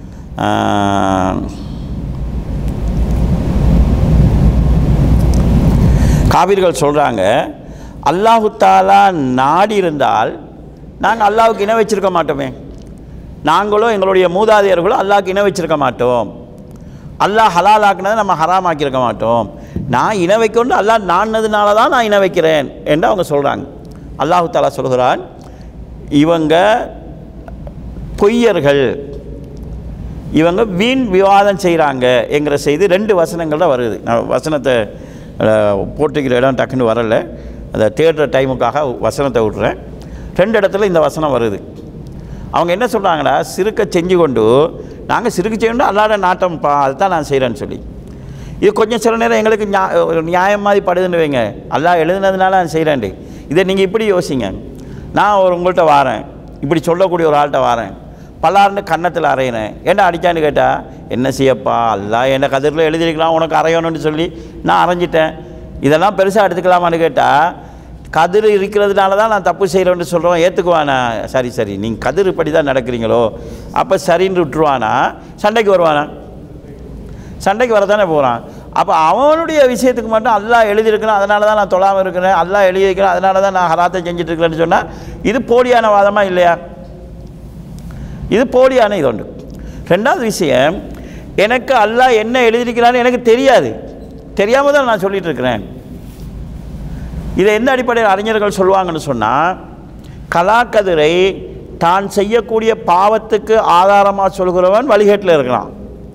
காவிர்கள் சொல்கிறாங்க அல்லாஹு தாலா நாடி இருந்தால் நாங்கள் அல்லாஹ்வுக்கு இணை வச்சிருக்க மாட்டோமே நாங்களும் எங்களுடைய மூதாதையர்களும் அல்லாஹ்க்கு இணை வச்சிருக்க மாட்டோம் அல்லாஹ் ஹலால் ஆக்குனதை நம்ம ஹராம் ஆக்கியிருக்க மாட்டோம் நான் இணை வைக்கொண்டு அல்லாஹ் நாடினதுனால தான் நான் இணை வைக்கிறேன் என்று அவங்க சொல்கிறாங்க அல்லாஹு தாலா சொல்கிறான் இவங்க பொய்யர்கள் இவங்க வீண் விவாதம் செய்கிறாங்க என்கிற செய்தி ரெண்டு வசனங்கள் தான் வருது நான் வசனத்தை அஹ், போட்டுக்கிற இடம் டக்குன்னு வரல அதை தேடுற டைமுக்காக வசனத்தை விட்றேன் ரெண்டு இடத்துல இந்த வசனம் வருது அவங்க என்ன சொல்கிறாங்கன்னா சிறுக்க செஞ்சு கொண்டு நாங்கள் சிறுக்கு செய்யணும் அல்லாத நாட்டம்ப்பா அதுதான் நான் செய்கிறேன்னு சொல்லி இது கொஞ்சம் சில நேரம் எங்களுக்கு நியா ஒரு நியாயம் மாதிரி படுதுன்னு வைங்க அல்லாஹ் எழுதுனதுனால நான் செய்கிறேன்டி இதை நீங்கள் இப்படி யோசிங்க நான் ஒரு உங்கள்கிட்ட வாரேன் இப்படி சொல்லக்கூடிய ஒரு ஆள்கிட்ட வாரேன் பல்லாருன்னு கன்னத்தில் அரையினேன் என்ன அடிக்கான்னு கேட்டால் என்ன செய்யப்பா அல்லாஹ் என்ன கதிரில் எழுதியிருக்கலாம் உனக்கு அரையணும்னு சொல்லி நான் அரைஞ்சிட்டேன் இதெல்லாம் பெருசாக எடுத்துக்கலாமான்னு கேட்டால் கதிர் இருக்கிறதுனால தான் நான் தப்பு செய்கிறேன்னு சொல்கிறோம் ஏற்றுக்குவானா சரி சரி நீங்கள் கதிர் இப்படி தான் நடக்கிறீங்களோ அப்போ சரின்னு விட்டுருவானா சண்டைக்கு வருவானா சண்டைக்கு வரதானே போகிறான் அப்போ அவனுடைய விஷயத்துக்கு மட்டும் அல்லாஹ் எழுதியிருக்கிறான் அதனால தான் நான் தொழாமல் இருக்கிறேன் அல்லாஹ் எழுதியிருக்கிறேன் அதனால தான் நான் ஹராத்தை செஞ்சுட்டு இருக்கிறேன்னு சொன்னால் இது போலியான வாதமா இல்லையா இது போலியான இது ஒன்று ரெண்டாவது விஷயம் எனக்கு அல்லாஹ் என்ன எழுதியிருக்கிறான்னு எனக்கு தெரியாது தெரியாமல் தான் நான் சொல்லிட்டு இருக்கிறேன் இதை எந்த அடிப்படையில் அறிஞர்கள் சொல்லுவாங்கன்னு சொன்னால் கலாக்கதிரை தான் செய்யக்கூடிய பாவத்துக்கு ஆதாரமாக சொல்கிறவன் வழிகேட்டில் இருக்கிறான்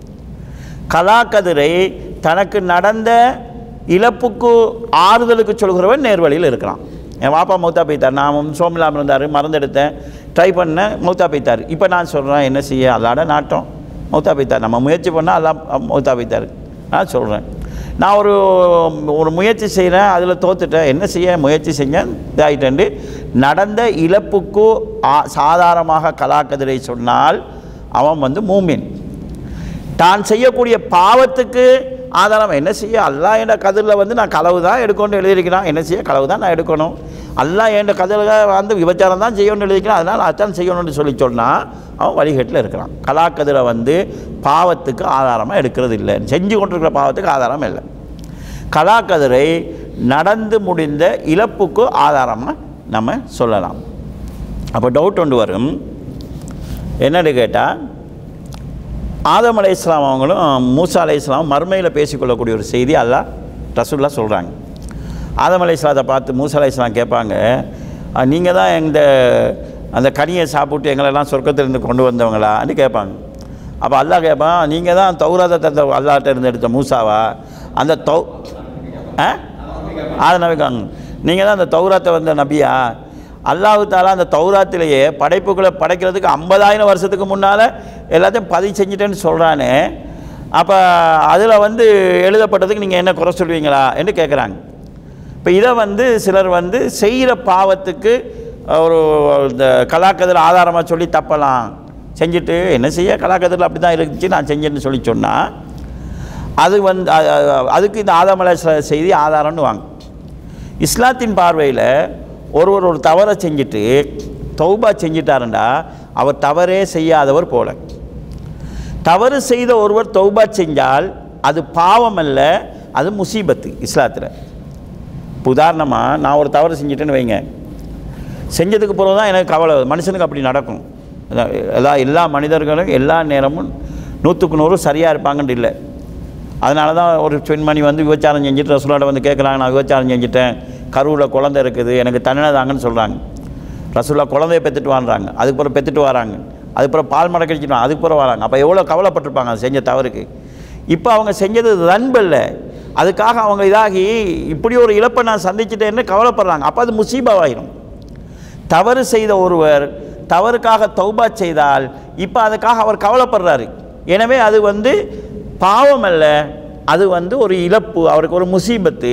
கலாக்கதிரை தனக்கு நடந்த இழப்புக்கு ஆறுதலுக்கு சொல்கிறவன் நேர்வழியில் இருக்கிறான் என் வாப்பா மௌத்தா போய்த்தார் நான் சோமில்லாமல் இருந்தார் மறந்தெடுத்தேன் ட்ரை பண்ணேன் மௌத்தா போய்த்தார் இப்போ நான் சொல்கிறேன் என்ன செய்ய அல்லாட நாட்டம் மௌத்தா போய்த்தார் நம்ம முயற்சி பண்ணால் அல்லா மௌத்தா போய்த்தார் நான் சொல்கிறேன் நான் ஒரு ஒரு முயற்சி செய்கிறேன் அதில் தோத்துட்டேன் என்ன செய்ய முயற்சி செஞ்சேன் இதாகிட்டேன் நடந்த இழப்புக்கு ஆ- சாதாரணமாக கலாக்கதிரை சொன்னால் அவன் வந்து மூமின் தான் செய்யக்கூடிய பாவத்துக்கு ஆதாரம் என்ன செய்ய அல்லாஹ் என்ற கதிரில் வந்து நான் களவு தான் எடுக்கணும்னு எழுதியிருக்கிறான் என்ன செய்ய களவு தான் நான் எடுக்கணும் அல்லாஹ் என்ற கதிரில் வந்து விபச்சாரம் தான் செய்யணும்னு எழுதிக்கிறான் அதனால் அதான் செய்யணும்னு சொல்லி சொன்னால் அவன் வழிகேட்டில் இருக்கிறான் கலாக்கதிரை வந்து பாவத்துக்கு ஆதாரமாக எடுக்கிறது இல்லை செஞ்சு கொண்டிருக்கிற பாவத்துக்கு ஆதாரம் இல்லை கலாக்கதிரை நடந்து முடிந்த இழப்புக்கு ஆதாரமாக நம்ம சொல்லலாம் அப்போ டவுட் ஒன்று வரும் என்னன்னு கேட்டால் ஆதம் அலை இஸ்லாம் அவங்களும் மூசா அலை இஸ்லாம் மர்மையில் பேசிக்கொள்ளக்கூடிய ஒரு செய்தி அல்லாஹ் ரசூல்லா சொல்கிறாங்க ஆதம் அலை இஸ்லாத்தை பார்த்து மூசா அலை இஸ்லாம் கேட்பாங்க நீங்கள் தான் இந்த அந்த கனியை சாப்பிட்டு எங்களெல்லாம் சொர்க்கத்திலிருந்து கொண்டு வந்தவங்களான்னு கேட்பாங்க அப்போ அல்லாஹ் கேட்பான் நீங்கள் தான் தௌராத தந்த அல்லாட்ட இருந்து எடுத்த மூசாவா அந்த தௌ ஆ ஆத நபிக்காங்க நீங்கள் தான் அந்த தௌராத்தை வந்த நபியா அல்லாஹு தாலா அந்த தௌராத்திலேயே படைப்புகளை படைக்கிறதுக்கு ஐம்பதாயிரம் வருஷத்துக்கு முன்னால் எல்லாத்தையும் பதிவு செஞ்சுட்டேன்னு சொல்கிறானே அப்போ அதில் வந்து எழுதப்பட்டதுக்கு நீங்கள் என்ன குறை சொல்வீங்களா என்று கேட்குறாங்க இப்போ இதை வந்து சிலர் வந்து செய்கிற பாவத்துக்கு ஒரு இந்த கலாக்கதில் ஆதாரமாக சொல்லி தப்பலாம் செஞ்சுட்டு என்ன செய்ய கலாக்கதில் அப்படி தான் இருந்துச்சு நான் செஞ்சேன்னு சொல்லி சொன்னால் அது வந்து அ- அ- அதுக்கு இந்த ஆதாமலை செய்தி ஆதாரம்னு வாங்க இஸ்லாத்தின் பார்வையில் ஒருவர் ஒரு தவறை செஞ்சுட்டு தௌபா செஞ்சிட்டாருண்டா அவர் தவறே செய்யாதவர் போல தவறு செய்த ஒருவர் தௌபா செஞ்சால் அது பாவம் அல்ல அது முசீபத்து இஸ்லாத்தில் இப்போ உதாரணமாக நான் ஒரு தவறு செஞ்சுட்டேன்னு வைங்க செஞ்சதுக்கு பிறகு தான் எனக்கு கவலை வருது. மனுஷனுக்கு அப்படி நடக்கும் அதான் எல்லா எல்லா மனிதர்களும் எல்லா நேரமும் நூற்றுக்கு நூறு சரியாக இருப்பாங்கன்னு இல்லை அதனால தான் ஒரு பெண்மணி வந்து விபச்சாரம் செஞ்சுட்டு ரசூலாட்ட வந்து கேட்குறாங்க நான் விபச்சாரம் செஞ்சுட்டேன் கருவில் குழந்தை இருக்குது எனக்கு தண்டனை தாங்கன்னு சொல்கிறாங்க ரசூலா குழந்தைய பெற்றுட்டு வாங்குறாங்க அதுக்கப்புறம் பெற்றுட்டு வராங்க அதுக்கப்புறம் பால் மடை கழிச்சிட்டு வராங்க அதுக்கப்புறம் வராங்க அப்போ எவ்வளோ கவலைப்பட்டிருப்பாங்க அது செஞ்ச தவறுக்கு இப்போ அவங்க செஞ்சது நண்பல்ல அதுக்காக அவங்க இதாகி இப்படி ஒரு இழப்பை நான் சந்திச்சிட்டேன்னு கவலைப்படுறாங்க அப்போ அது முசீபாவாயிரும் தவறு செய்த ஒருவர் தவறுக்காக தௌபா செய்தால் இப்போ அதுக்காக அவர் கவலைப்படுறாரு எனவே அது வந்து பாவம் அல்ல அது வந்து ஒரு இழப்பு அவருக்கு ஒரு முசீபத்து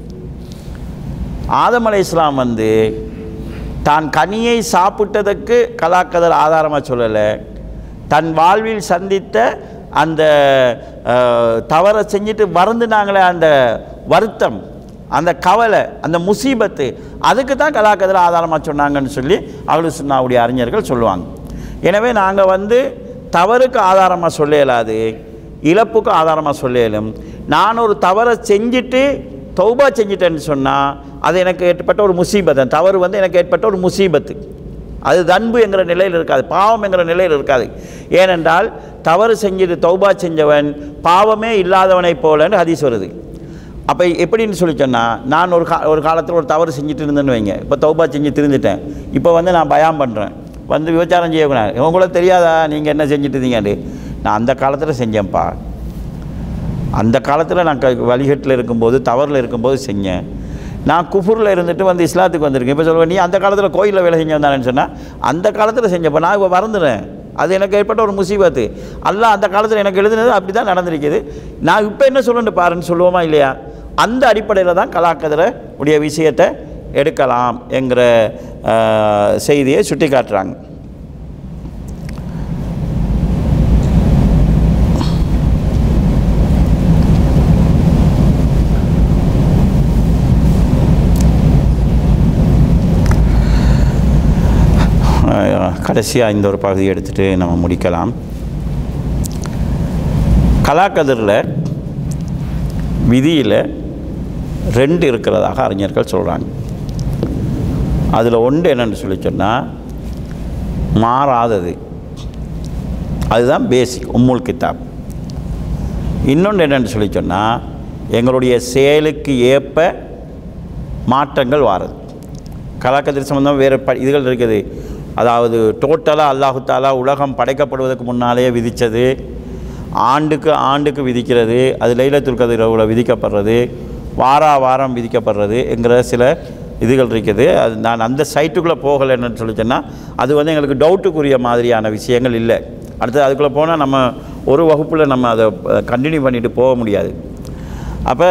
ஆதம் அலை இஸ்லாம் வந்து தான் கனியை சாப்பிட்டதற்கு கலாக்கதர் ஆதாரமாக சொல்லலை தன் வாழ்வில் சந்தித்த அந்த அஹ், தவறை செஞ்சுட்டு வருந்துனாங்களே அந்த வருத்தம் அந்த கவலை அந்த முசீபத்து அதுக்கு தான் கலாக்கதில் ஆதாரமாக சொன்னாங்கன்னு சொல்லி அவளு சுன்னாவுடைய அறிஞர்கள் சொல்லுவாங்க எனவே நாங்கள் வந்து தவறுக்கு ஆதாரமாக சொல்ல இயலாது இழப்புக்கு ஆதாரமாக சொல்ல இயலும் நான் ஒரு தவறை செஞ்சுட்டு தௌபா செஞ்சிட்டேன்னு சொன்னால் அது எனக்கு ஏற்பட்ட ஒரு முசீபத் அந்த தவறு வந்து எனக்கு ஏற்பட்ட ஒரு முசீபத்து அது தன்பு என்கிற நிலையில் இருக்காது பாவம் என்கிற நிலையில் இருக்காது ஏனென்றால் தவறு செஞ்சுட்டு தௌபா செஞ்சவன் பாவமே இல்லாதவனைப் போலன்னு ஹதீஸ் வருது அப்போ எப்படின்னு சொல்லி சொன்னால் நான் ஒரு கா ஒரு காலத்தில் ஒரு தவறு செஞ்சுட்டு இருந்தேன்னு வைங்க இப்போ தௌபா செஞ்சு திருந்துட்டேன் இப்போ வந்து நான் பயம் பண்ணுறேன் வந்து விபச்சாரம் செய்யக்கூடாது இவங்க கூட தெரியாதா நீங்கள் என்ன செஞ்சுட்டு இருந்தீங்கன்னு நான் அந்த காலத்தில் செஞ்சேன்ப்பா அந்த காலத்தில் நான் க வழிகட்டில் இருக்கும்போது தவறில் இருக்கும்போது செஞ்சேன் நான் குஃபூரில் இருந்துட்டு வந்து இஸ்லாத்துக்கு வந்திருக்கேன் இப்போ சொல்லுவேன் நீ அந்த காலத்தில் கோயிலில் வேலை செஞ்சு வந்தானேன்னு சொன்னால் அந்த காலத்தில் செஞ்சப்போ நான் இப்போ மறந்துடுறேன் அது எனக்கு ஏற்பட்ட ஒரு முசீபத்து அல்லாஹ் அந்த காலத்தில் எனக்கு எழுதுனது அப்படி தான் நடந்திருக்குது நான் இப்போ என்ன சொல்லணும் பாருன்னு சொல்லுவோமா இல்லையா அந்த அடிப்படையில் தான் கலாக்கதில் உடைய விஷயத்தை எடுக்கலாம் என்கிற ஆஹ், செய்தியை சுட்டி காட்டுறாங்க கடைசியாக இந்த ஒரு பகுதியை எடுத்துகிட்டு நம்ம முடிக்கலாம் கலாக்கதிரில் விதியில் ரெண்டு இருக்கிறதாக அறிஞர்கள் சொல்கிறாங்க அதில் ஒன்று என்னென்னு சொல்லி சொன்னால் மாறாதது அதுதான் பேசிக் உம்முல் கித்தாப் இன்னொன்று என்னென்னு சொல்லி சொன்னால் எங்களுடைய செயலுக்கு ஏற்ப மாற்றங்கள் வாரது கலாக்கதிர் சம்பந்தம் வேறு ப இதுகள் இருக்குது அதாவது டோட்டலாக அல்லாஹு தாலா உலகம் படைக்கப்படுவதற்கு முன்னாலேயே விதித்தது ஆண்டுக்கு ஆண்டுக்கு விதிக்கிறது அது லைலத்துல் கதிரவில் விதிக்கப்படுறது வாரா வாரம் விதிக்கப்படுறது என்கிற சில இதுகள் இருக்குது அது நான் அந்த சைட்டுக்குள்ளே போகலைன்னு சொல்லி சொன்னால் அது வந்து எங்களுக்கு டவுட்டுக்குரிய மாதிரியான விஷயங்கள் இல்லை அடுத்து அதுக்குள்ளே போனால் நம்ம ஒரு வகுப்பில் நம்ம அதை கண்டினியூ பண்ணிட்டு போக முடியாது அப்போ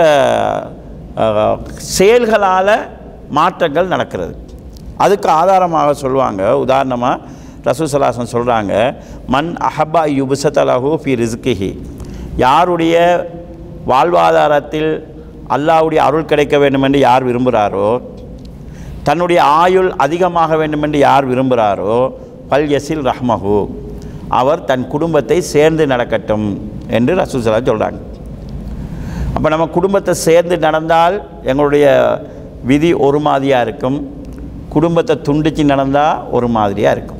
செயல்களால் மாற்றங்கள் நடக்கிறது அதுக்கு ஆதாரமாக சொல்லுவாங்க உதாரணமாக ரசூசலாசன் சொல்கிறாங்க மன் அஹபா யுபுசத்தலஹு ஃபி ரிஸ்கிஹி யாருடைய வாழ்வாதாரத்தில் அல்லாஹ்வுடைய அருள் கிடைக்க வேண்டும் என்று யார் விரும்புகிறாரோ தன்னுடைய ஆயுள் அதிகமாக வேண்டும் என்று யார் விரும்புகிறாரோ பல் யசில் ரஹ்மஹு அவர் தன் குடும்பத்தை சேர்ந்து நடக்கட்டும் என்று ரசூசலா சொல்கிறாங்க அப்போ நம்ம குடும்பத்தை சேர்ந்து நடந்தால் எங்களுடைய விதி ஒரு மாதிரியாக இருக்கும் குடும்பத்தை துண்டிச்சு நடந்தால் ஒரு மாதிரியாக இருக்கும்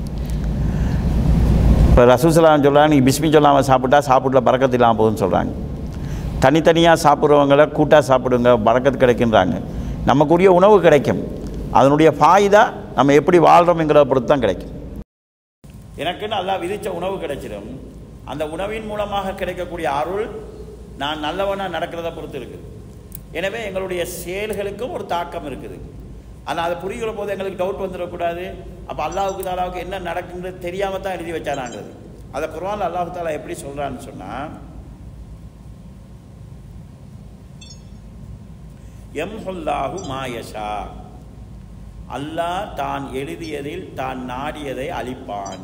இப்போ ரசூசலாம் சொல்கிறாங்க நீ பிஸ்மி சொல்லாமல் சாப்பிட்டா சாப்பிட்ல பறக்கத்து இல்லாமல் போகுதுன்னு சொல்கிறாங்க தனித்தனியாக சாப்பிட்றவங்கள கூட்டாக சாப்பிடுங்க பறக்கத்து கிடைக்கின்றாங்க நமக்குரிய உணவு கிடைக்கும் அதனுடைய ஃபாயுதா நம்ம எப்படி வாழ்கிறோம்ங்கிறத பொறுத்து தான் கிடைக்கும் எனக்குன்னு நல்லா விதித்த உணவு கிடைச்சிடும் அந்த உணவின் மூலமாக கிடைக்கக்கூடிய அருள் நான் நல்லவனாக நடக்கிறத பொறுத்து இருக்குது எனவே எங்களுடைய செயல்களுக்கும் ஒரு தாக்கம் இருக்குது ஆனால் அதை புரிகிற போது எங்களுக்கு டவுட் வந்துடக்கூடாது அப்போ அல்லாஹுக்கு தாலாவுக்கு என்ன நடக்குங்கிறது தெரியாமல் தான் எழுதி வச்சானாங்கிறது அதை குர்ஆன்ல அல்லாஹு தாலா எப்படி சொல்கிறான்னு சொன்னால் எம்ஹுல்லாஹு மாயஷா அல்லாஹ் தான் எழுதியதில் தான் நாடியதை அழிப்பான்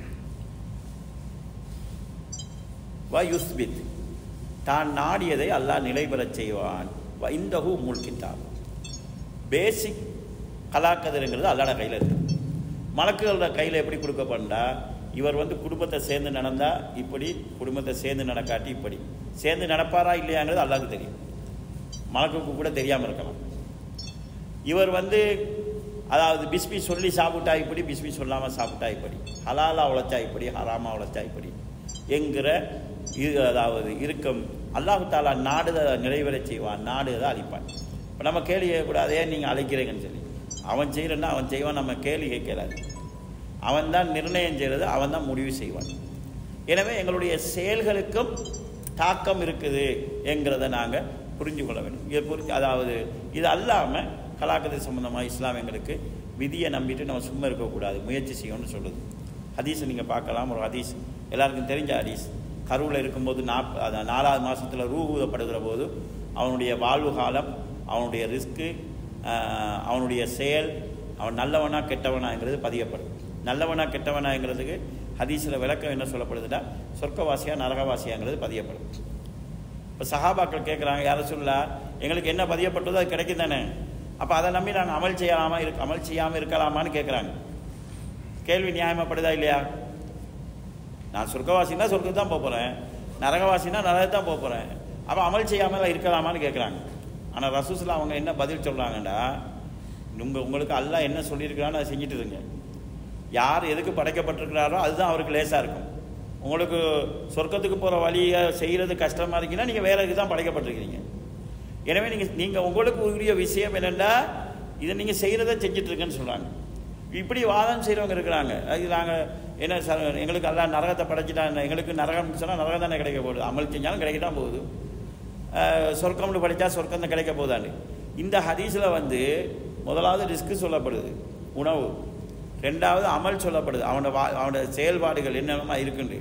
வ யுஸ்பித் தான் நாடியதை அல்லாஹ் நிலைபெறச் செய்வான் வ இந்தஹு முல்கித்தாப் பேசிக் கலாக்கதிருங்கிறது அல்லாட கையில் இருக்கு மலக்குகளோட கையில் எப்படி கொடுக்கப்பண்டா இவர் வந்து குடும்பத்தை சேர்ந்து நடந்தா இப்படி குடும்பத்தை சேர்ந்து நடக்காட்டி இப்படி சேர்ந்து நடப்பாரா இல்லையாங்கிறது அல்லாஹ்க்கு தெரியும் மலக்குக்கு கூட தெரியாமல் இருக்கலாம் இவர் வந்து அதாவது பிஸ்மி சொல்லி சாப்பிட்டா இப்படி பிஸ்மி சொல்லாமல் சாப்பிட்டா இப்படி ஹலாலா உழைச்சா இப்படி ஹராமா உழைச்சா இப்படி என்கிற இது அதாவது இருக்கும் அல்லாஹு தாலா நாடுதை நிறைவேறச் செய்வான் நாடுதை அழிப்பான் இப்போ நம்ம கேள்வி கேட்கக்கூடாது ஏன் நீங்கள் அழைக்கிறீங்கன்னு சொல்லி அவன் செய்கிறன்னா அவன் செய்வான் நம்ம கேள்வி கேட்கலாது அவன் தான் நிர்ணயம் செய்கிறது அவன் தான் முடிவு செய்வான் எனவே எங்களுடைய செயல்களுக்கும் தாக்கம் இருக்குது என்கிறத நாங்கள் புரிஞ்சு கொள்ள வேண்டும் இதை புரிஞ்சு அதாவது இது அல்லாமல் கலாக்கதை சம்பந்தமாக இஸ்லாம் எங்களுக்கு விதியை நம்பிட்டு நம்ம சும்மா இருக்கக்கூடாது முயற்சி செய்யணும்னு சொல்லுது ஹதீஸை நீங்கள் பார்க்கலாம் ஒரு ஹதீஸ் எல்லாருக்கும் தெரிஞ்ச ஹதீஸ் கருவில் இருக்கும்போது நாப் அத நாலாவது மாதத்தில் ரூ ஊதப்படுகிற போது அவனுடைய வாழ்வு காலம் அவனுடைய ரிஸ்க்கு அவனுடைய செயல் அவன் நல்லவனா கெட்டவனாங்கிறது பதியப்படும் நல்லவனா கெட்டவனாங்கிறதுக்கு ஹதீஸில் விளக்கம் என்ன சொல்லப்படுதுன்னா சொர்க்கவாசியா நரகவாசியாங்கிறது பதியப்படும் இப்போ சஹாபாக்கள் கேட்குறாங்க யாரை சொல்லா எங்களுக்கு என்ன பதியப்பட்டதோ அது கிடைக்கும் தானே அப்போ அதை நம்பி நாங்கள் அமல் செய்யலாமா இருக்கு அமல் செய்யாமல் இருக்கலாமான்னு கேட்குறாங்க கேள்வி நியாயமாப்படுதா இல்லையா நான் சொர்க்கவாசினா சொர்க்கத்துக்கு தான் போக போகிறேன் நரகவாசினா நரகத்தை தான் போக போகிறேன் அப்போ அமல் செய்யாமல் இருக்கலாமான்னு கேட்குறாங்க ஆனால் ரசூஸில் அவங்க என்ன பதில் சொல்கிறாங்கடா உங்கள் உங்களுக்கு அல்லாஹ் என்ன சொல்லியிருக்கிறான்னு அதை செஞ்சுட்டு இருங்க யார் எதுக்கு படைக்கப்பட்டிருக்கிறாரோ அதுதான் அவருக்கு லேசாக இருக்கும் உங்களுக்கு சொர்க்கத்துக்கு போகிற வழியை செய்கிறது கஷ்டமாக இருக்குன்னா நீங்கள் வேற இதுக்கு தான் படைக்கப்பட்டிருக்கிறீங்க எனவே நீங்கள் நீங்கள் உங்களுக்கு உரிய விஷயம் என்னென்னா இதை நீங்கள் செய்கிறத செஞ்சுட்டு இருக்கேன்னு சொல்கிறாங்க இப்படி வாதம் செய்கிறவங்க இருக்கிறாங்க அது நாங்கள் என்ன சார் எங்களுக்கு எல்லாம் நரகத்தை படைச்சிட்டா எங்களுக்கு நரகம் சொன்னால் நரகம் தானே கிடைக்க போகுது அமல் செஞ்சாலும் கிடைக்க தான் போகுது சொர்க்கம்னு படித்தா சொர்க்கம் தான் கிடைக்க போதான்னு இந்த ஹதீஸில் வந்து முதலாவது ரிஸ்க்கு சொல்லப்படுது உணவு ரெண்டாவது அமல் சொல்லப்படுது அவனோட வா அவனோட செயல்பாடுகள் என்னென்னமா இருக்குண்டு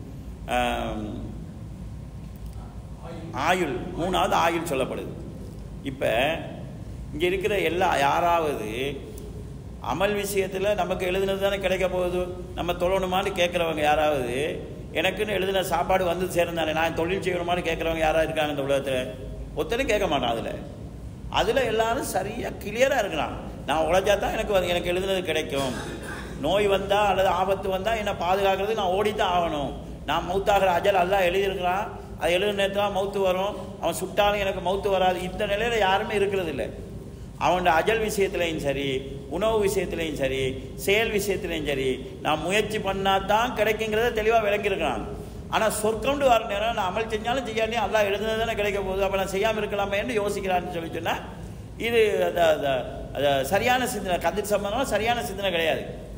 ஆயுள் மூணாவது ஆயுள் சொல்லப்படுது இப்போ இங்கே இருக்கிற எல்லா யாராவது அமல் விஷயத்தில் நமக்கு எழுதுனது தானே கிடைக்க போகுது நம்ம தொழணுமான்னு கேட்குறவங்க யாராவது எனக்குன்னு எழுதின சாப்பாடு வந்து சேர்ந்தானே நான் தொழில் செய்யணுமான்னு கேட்குறவங்க யாராவது இருக்காங்க இந்த உலகத்தில் ஒத்தனையும் கேட்க மாட்டான் அதில் அதில் எல்லாரும் சரியாக கிளியராக இருக்கிறான் நான் உழைச்சா தான் எனக்கு வந்து எனக்கு எழுதுனது கிடைக்கும் நோய் வந்தால் அல்லது ஆபத்து வந்தால் என்னை பாதுகாக்கிறது நான் ஓடித்தான் ஆகணும் நான் மௌத்தாகிற அஜல் எல்லாம் எழுதியிருக்கிறான் அது எழுதுன நேரத்தில் மௌத்து வரும் அவன் சுட்டாலும் எனக்கு மௌத்து வராது இந்த நிலையில் யாருமே இருக்கிறது இல்லை அவனோட அஜல் விஷயத்துலையும் சரி உணவு விஷயத்துலையும் சரி செயல் விஷயத்துலையும் சரி நான் முயற்சி பண்ணால் தான் கிடைக்குங்கிறத தெளிவாக விளங்கியிருக்கிறான் ஆனால் சொர்க்கம்னு வர நேரம் நான் அமல் செஞ்சாலும் செய்யாட்டி எல்லாம் எழுதுனது தானே கிடைக்க போகுது அப்போ நான் செய்யாமல் இருக்கலாமேன்னு யோசிக்கிறான்னு சொல்லி சொன்னால் இது சரியான சிந்தனை கதிர் சம்பந்தமாக சரியான சிந்தனை கிடையாது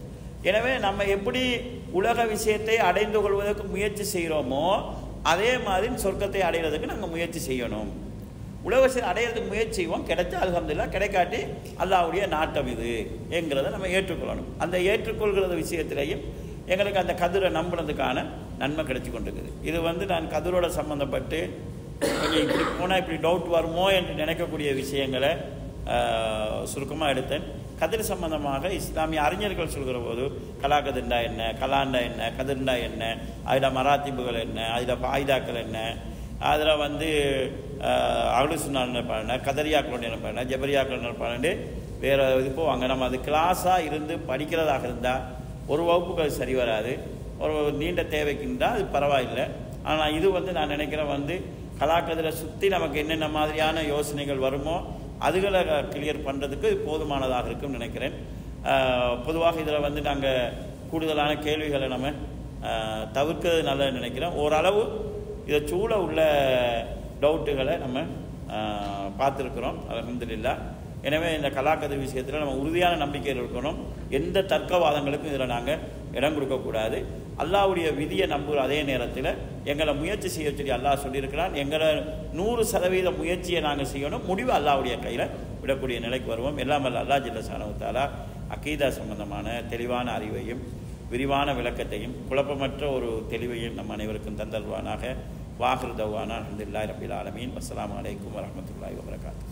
எனவே நம்ம எப்படி உலக விஷயத்தை அடைந்து கொள்வதற்கு முயற்சி செய்கிறோமோ அதே மாதிரி சொர்க்கத்தை அடைகிறதுக்கு நாங்கள் முயற்சி செய்யணும் உலக விஷயம் அடையிறதுக்கு முயற்சி செய்வோம் கிடைச்சா அல்ஹம்துலில்லாஹ் கிடைக்காட்டி அல்லாஹ்வுடைய நாட்டம் இது என்கிறத நம்ம ஏற்றுக்கொள்ளணும் அந்த ஏற்றுக்கொள்கிறது விஷயத்திலையும் எங்களுக்கு அந்த கதிரை நம்பினதுக்கான நன்மை கிடைச்சி கொண்டிருக்குது இது வந்து நான் கதிரோட சம்மந்தப்பட்டு கொஞ்சம் இப்படி போனால் இப்படி டவுட் வருமோ என்று நினைக்கக்கூடிய விஷயங்களை சுருக்கமாக எடுத்தேன் கதிர் சம்பந்தமாக இஸ்லாமிய அறிஞர்கள் சொல்கிற போது கலாக்கதிர்ண்டா என்ன கலாண்டா என்ன கதிர்ண்டா என்ன அதில் மராத்திபுகள் என்ன அதில் பாய்தாக்கள் என்ன அதில் வந்து அகலுசுனால் நினைப்பாங்க கதரியாக்களோட நினைப்பாங்க ஜபரியாக்கள் நினைப்பாங்க வேறு இது போவாங்க நம்ம அது கிளாஸாக இருந்து படிக்கிறதாக இருந்தால் ஒரு வகுப்புக்கு அது சரி வராது ஒரு நீண்ட தேவைக்குன்றா அது பரவாயில்லை ஆனால் இது வந்து நான் நினைக்கிறேன் வந்து கலாக்கதில் சுற்றி நமக்கு என்னென்ன மாதிரியான யோசனைகள் வருமோ அதுகளை கிளியர் பண்ணுறதுக்கு இது போதுமானதாக இருக்கும்னு நினைக்கிறேன் ஆஹ் பொதுவாக இதில் வந்து நாங்கள் கூடுதலான கேள்விகளை நம்ம ஆஹ் தவிர்க்கிறது நல்லதுன்னு நினைக்கிறேன் ஓரளவு இதை சூழ உள்ள டவுட்டுகளை நம்ம ஆஹ் பார்த்துருக்குறோம் அல்ஹம்துலில்லாஹ் எனவே இந்த கலாக்கதிர் விஷயத்தில் நம்ம உறுதியான நம்பிக்கையில் இருக்கணும் எந்த தர்க்கவாதங்களுக்கும் இதில் நாங்கள் இடம் கொடுக்கக்கூடாது அல்லாஹ்வுடைய விதியை நம்புகிற அதே நேரத்தில் எங்களை முயற்சி செய்ய சொல்லி அல்லாஹ் சொல்லியிருக்கிறான் எங்களை நூறு சதவீத முயற்சியை நாங்கள் செய்யணும் முடிவு அல்லாஹ்வுடைய கையில் விடக்கூடிய நிலைக்கு வருவோம் எல்லாம் வல்ல அல்லாஹ் ஜில்ல சானவத்தாலா அக்கீதா சம்பந்தமான தெளிவான அறிவையும் விரிவான விளக்கத்தையும் குழப்பமற்ற ஒரு தெளிவையும் நம் அனைவருக்கும் தந்தல்வானாக வாஹிர் தவானா அஹமதுல்லாய் ரபில் ஆலமீன் அஸ்ஸலாமு அலைக்கும் வரஹ்மத்துல்லாஹி வபரகாத்து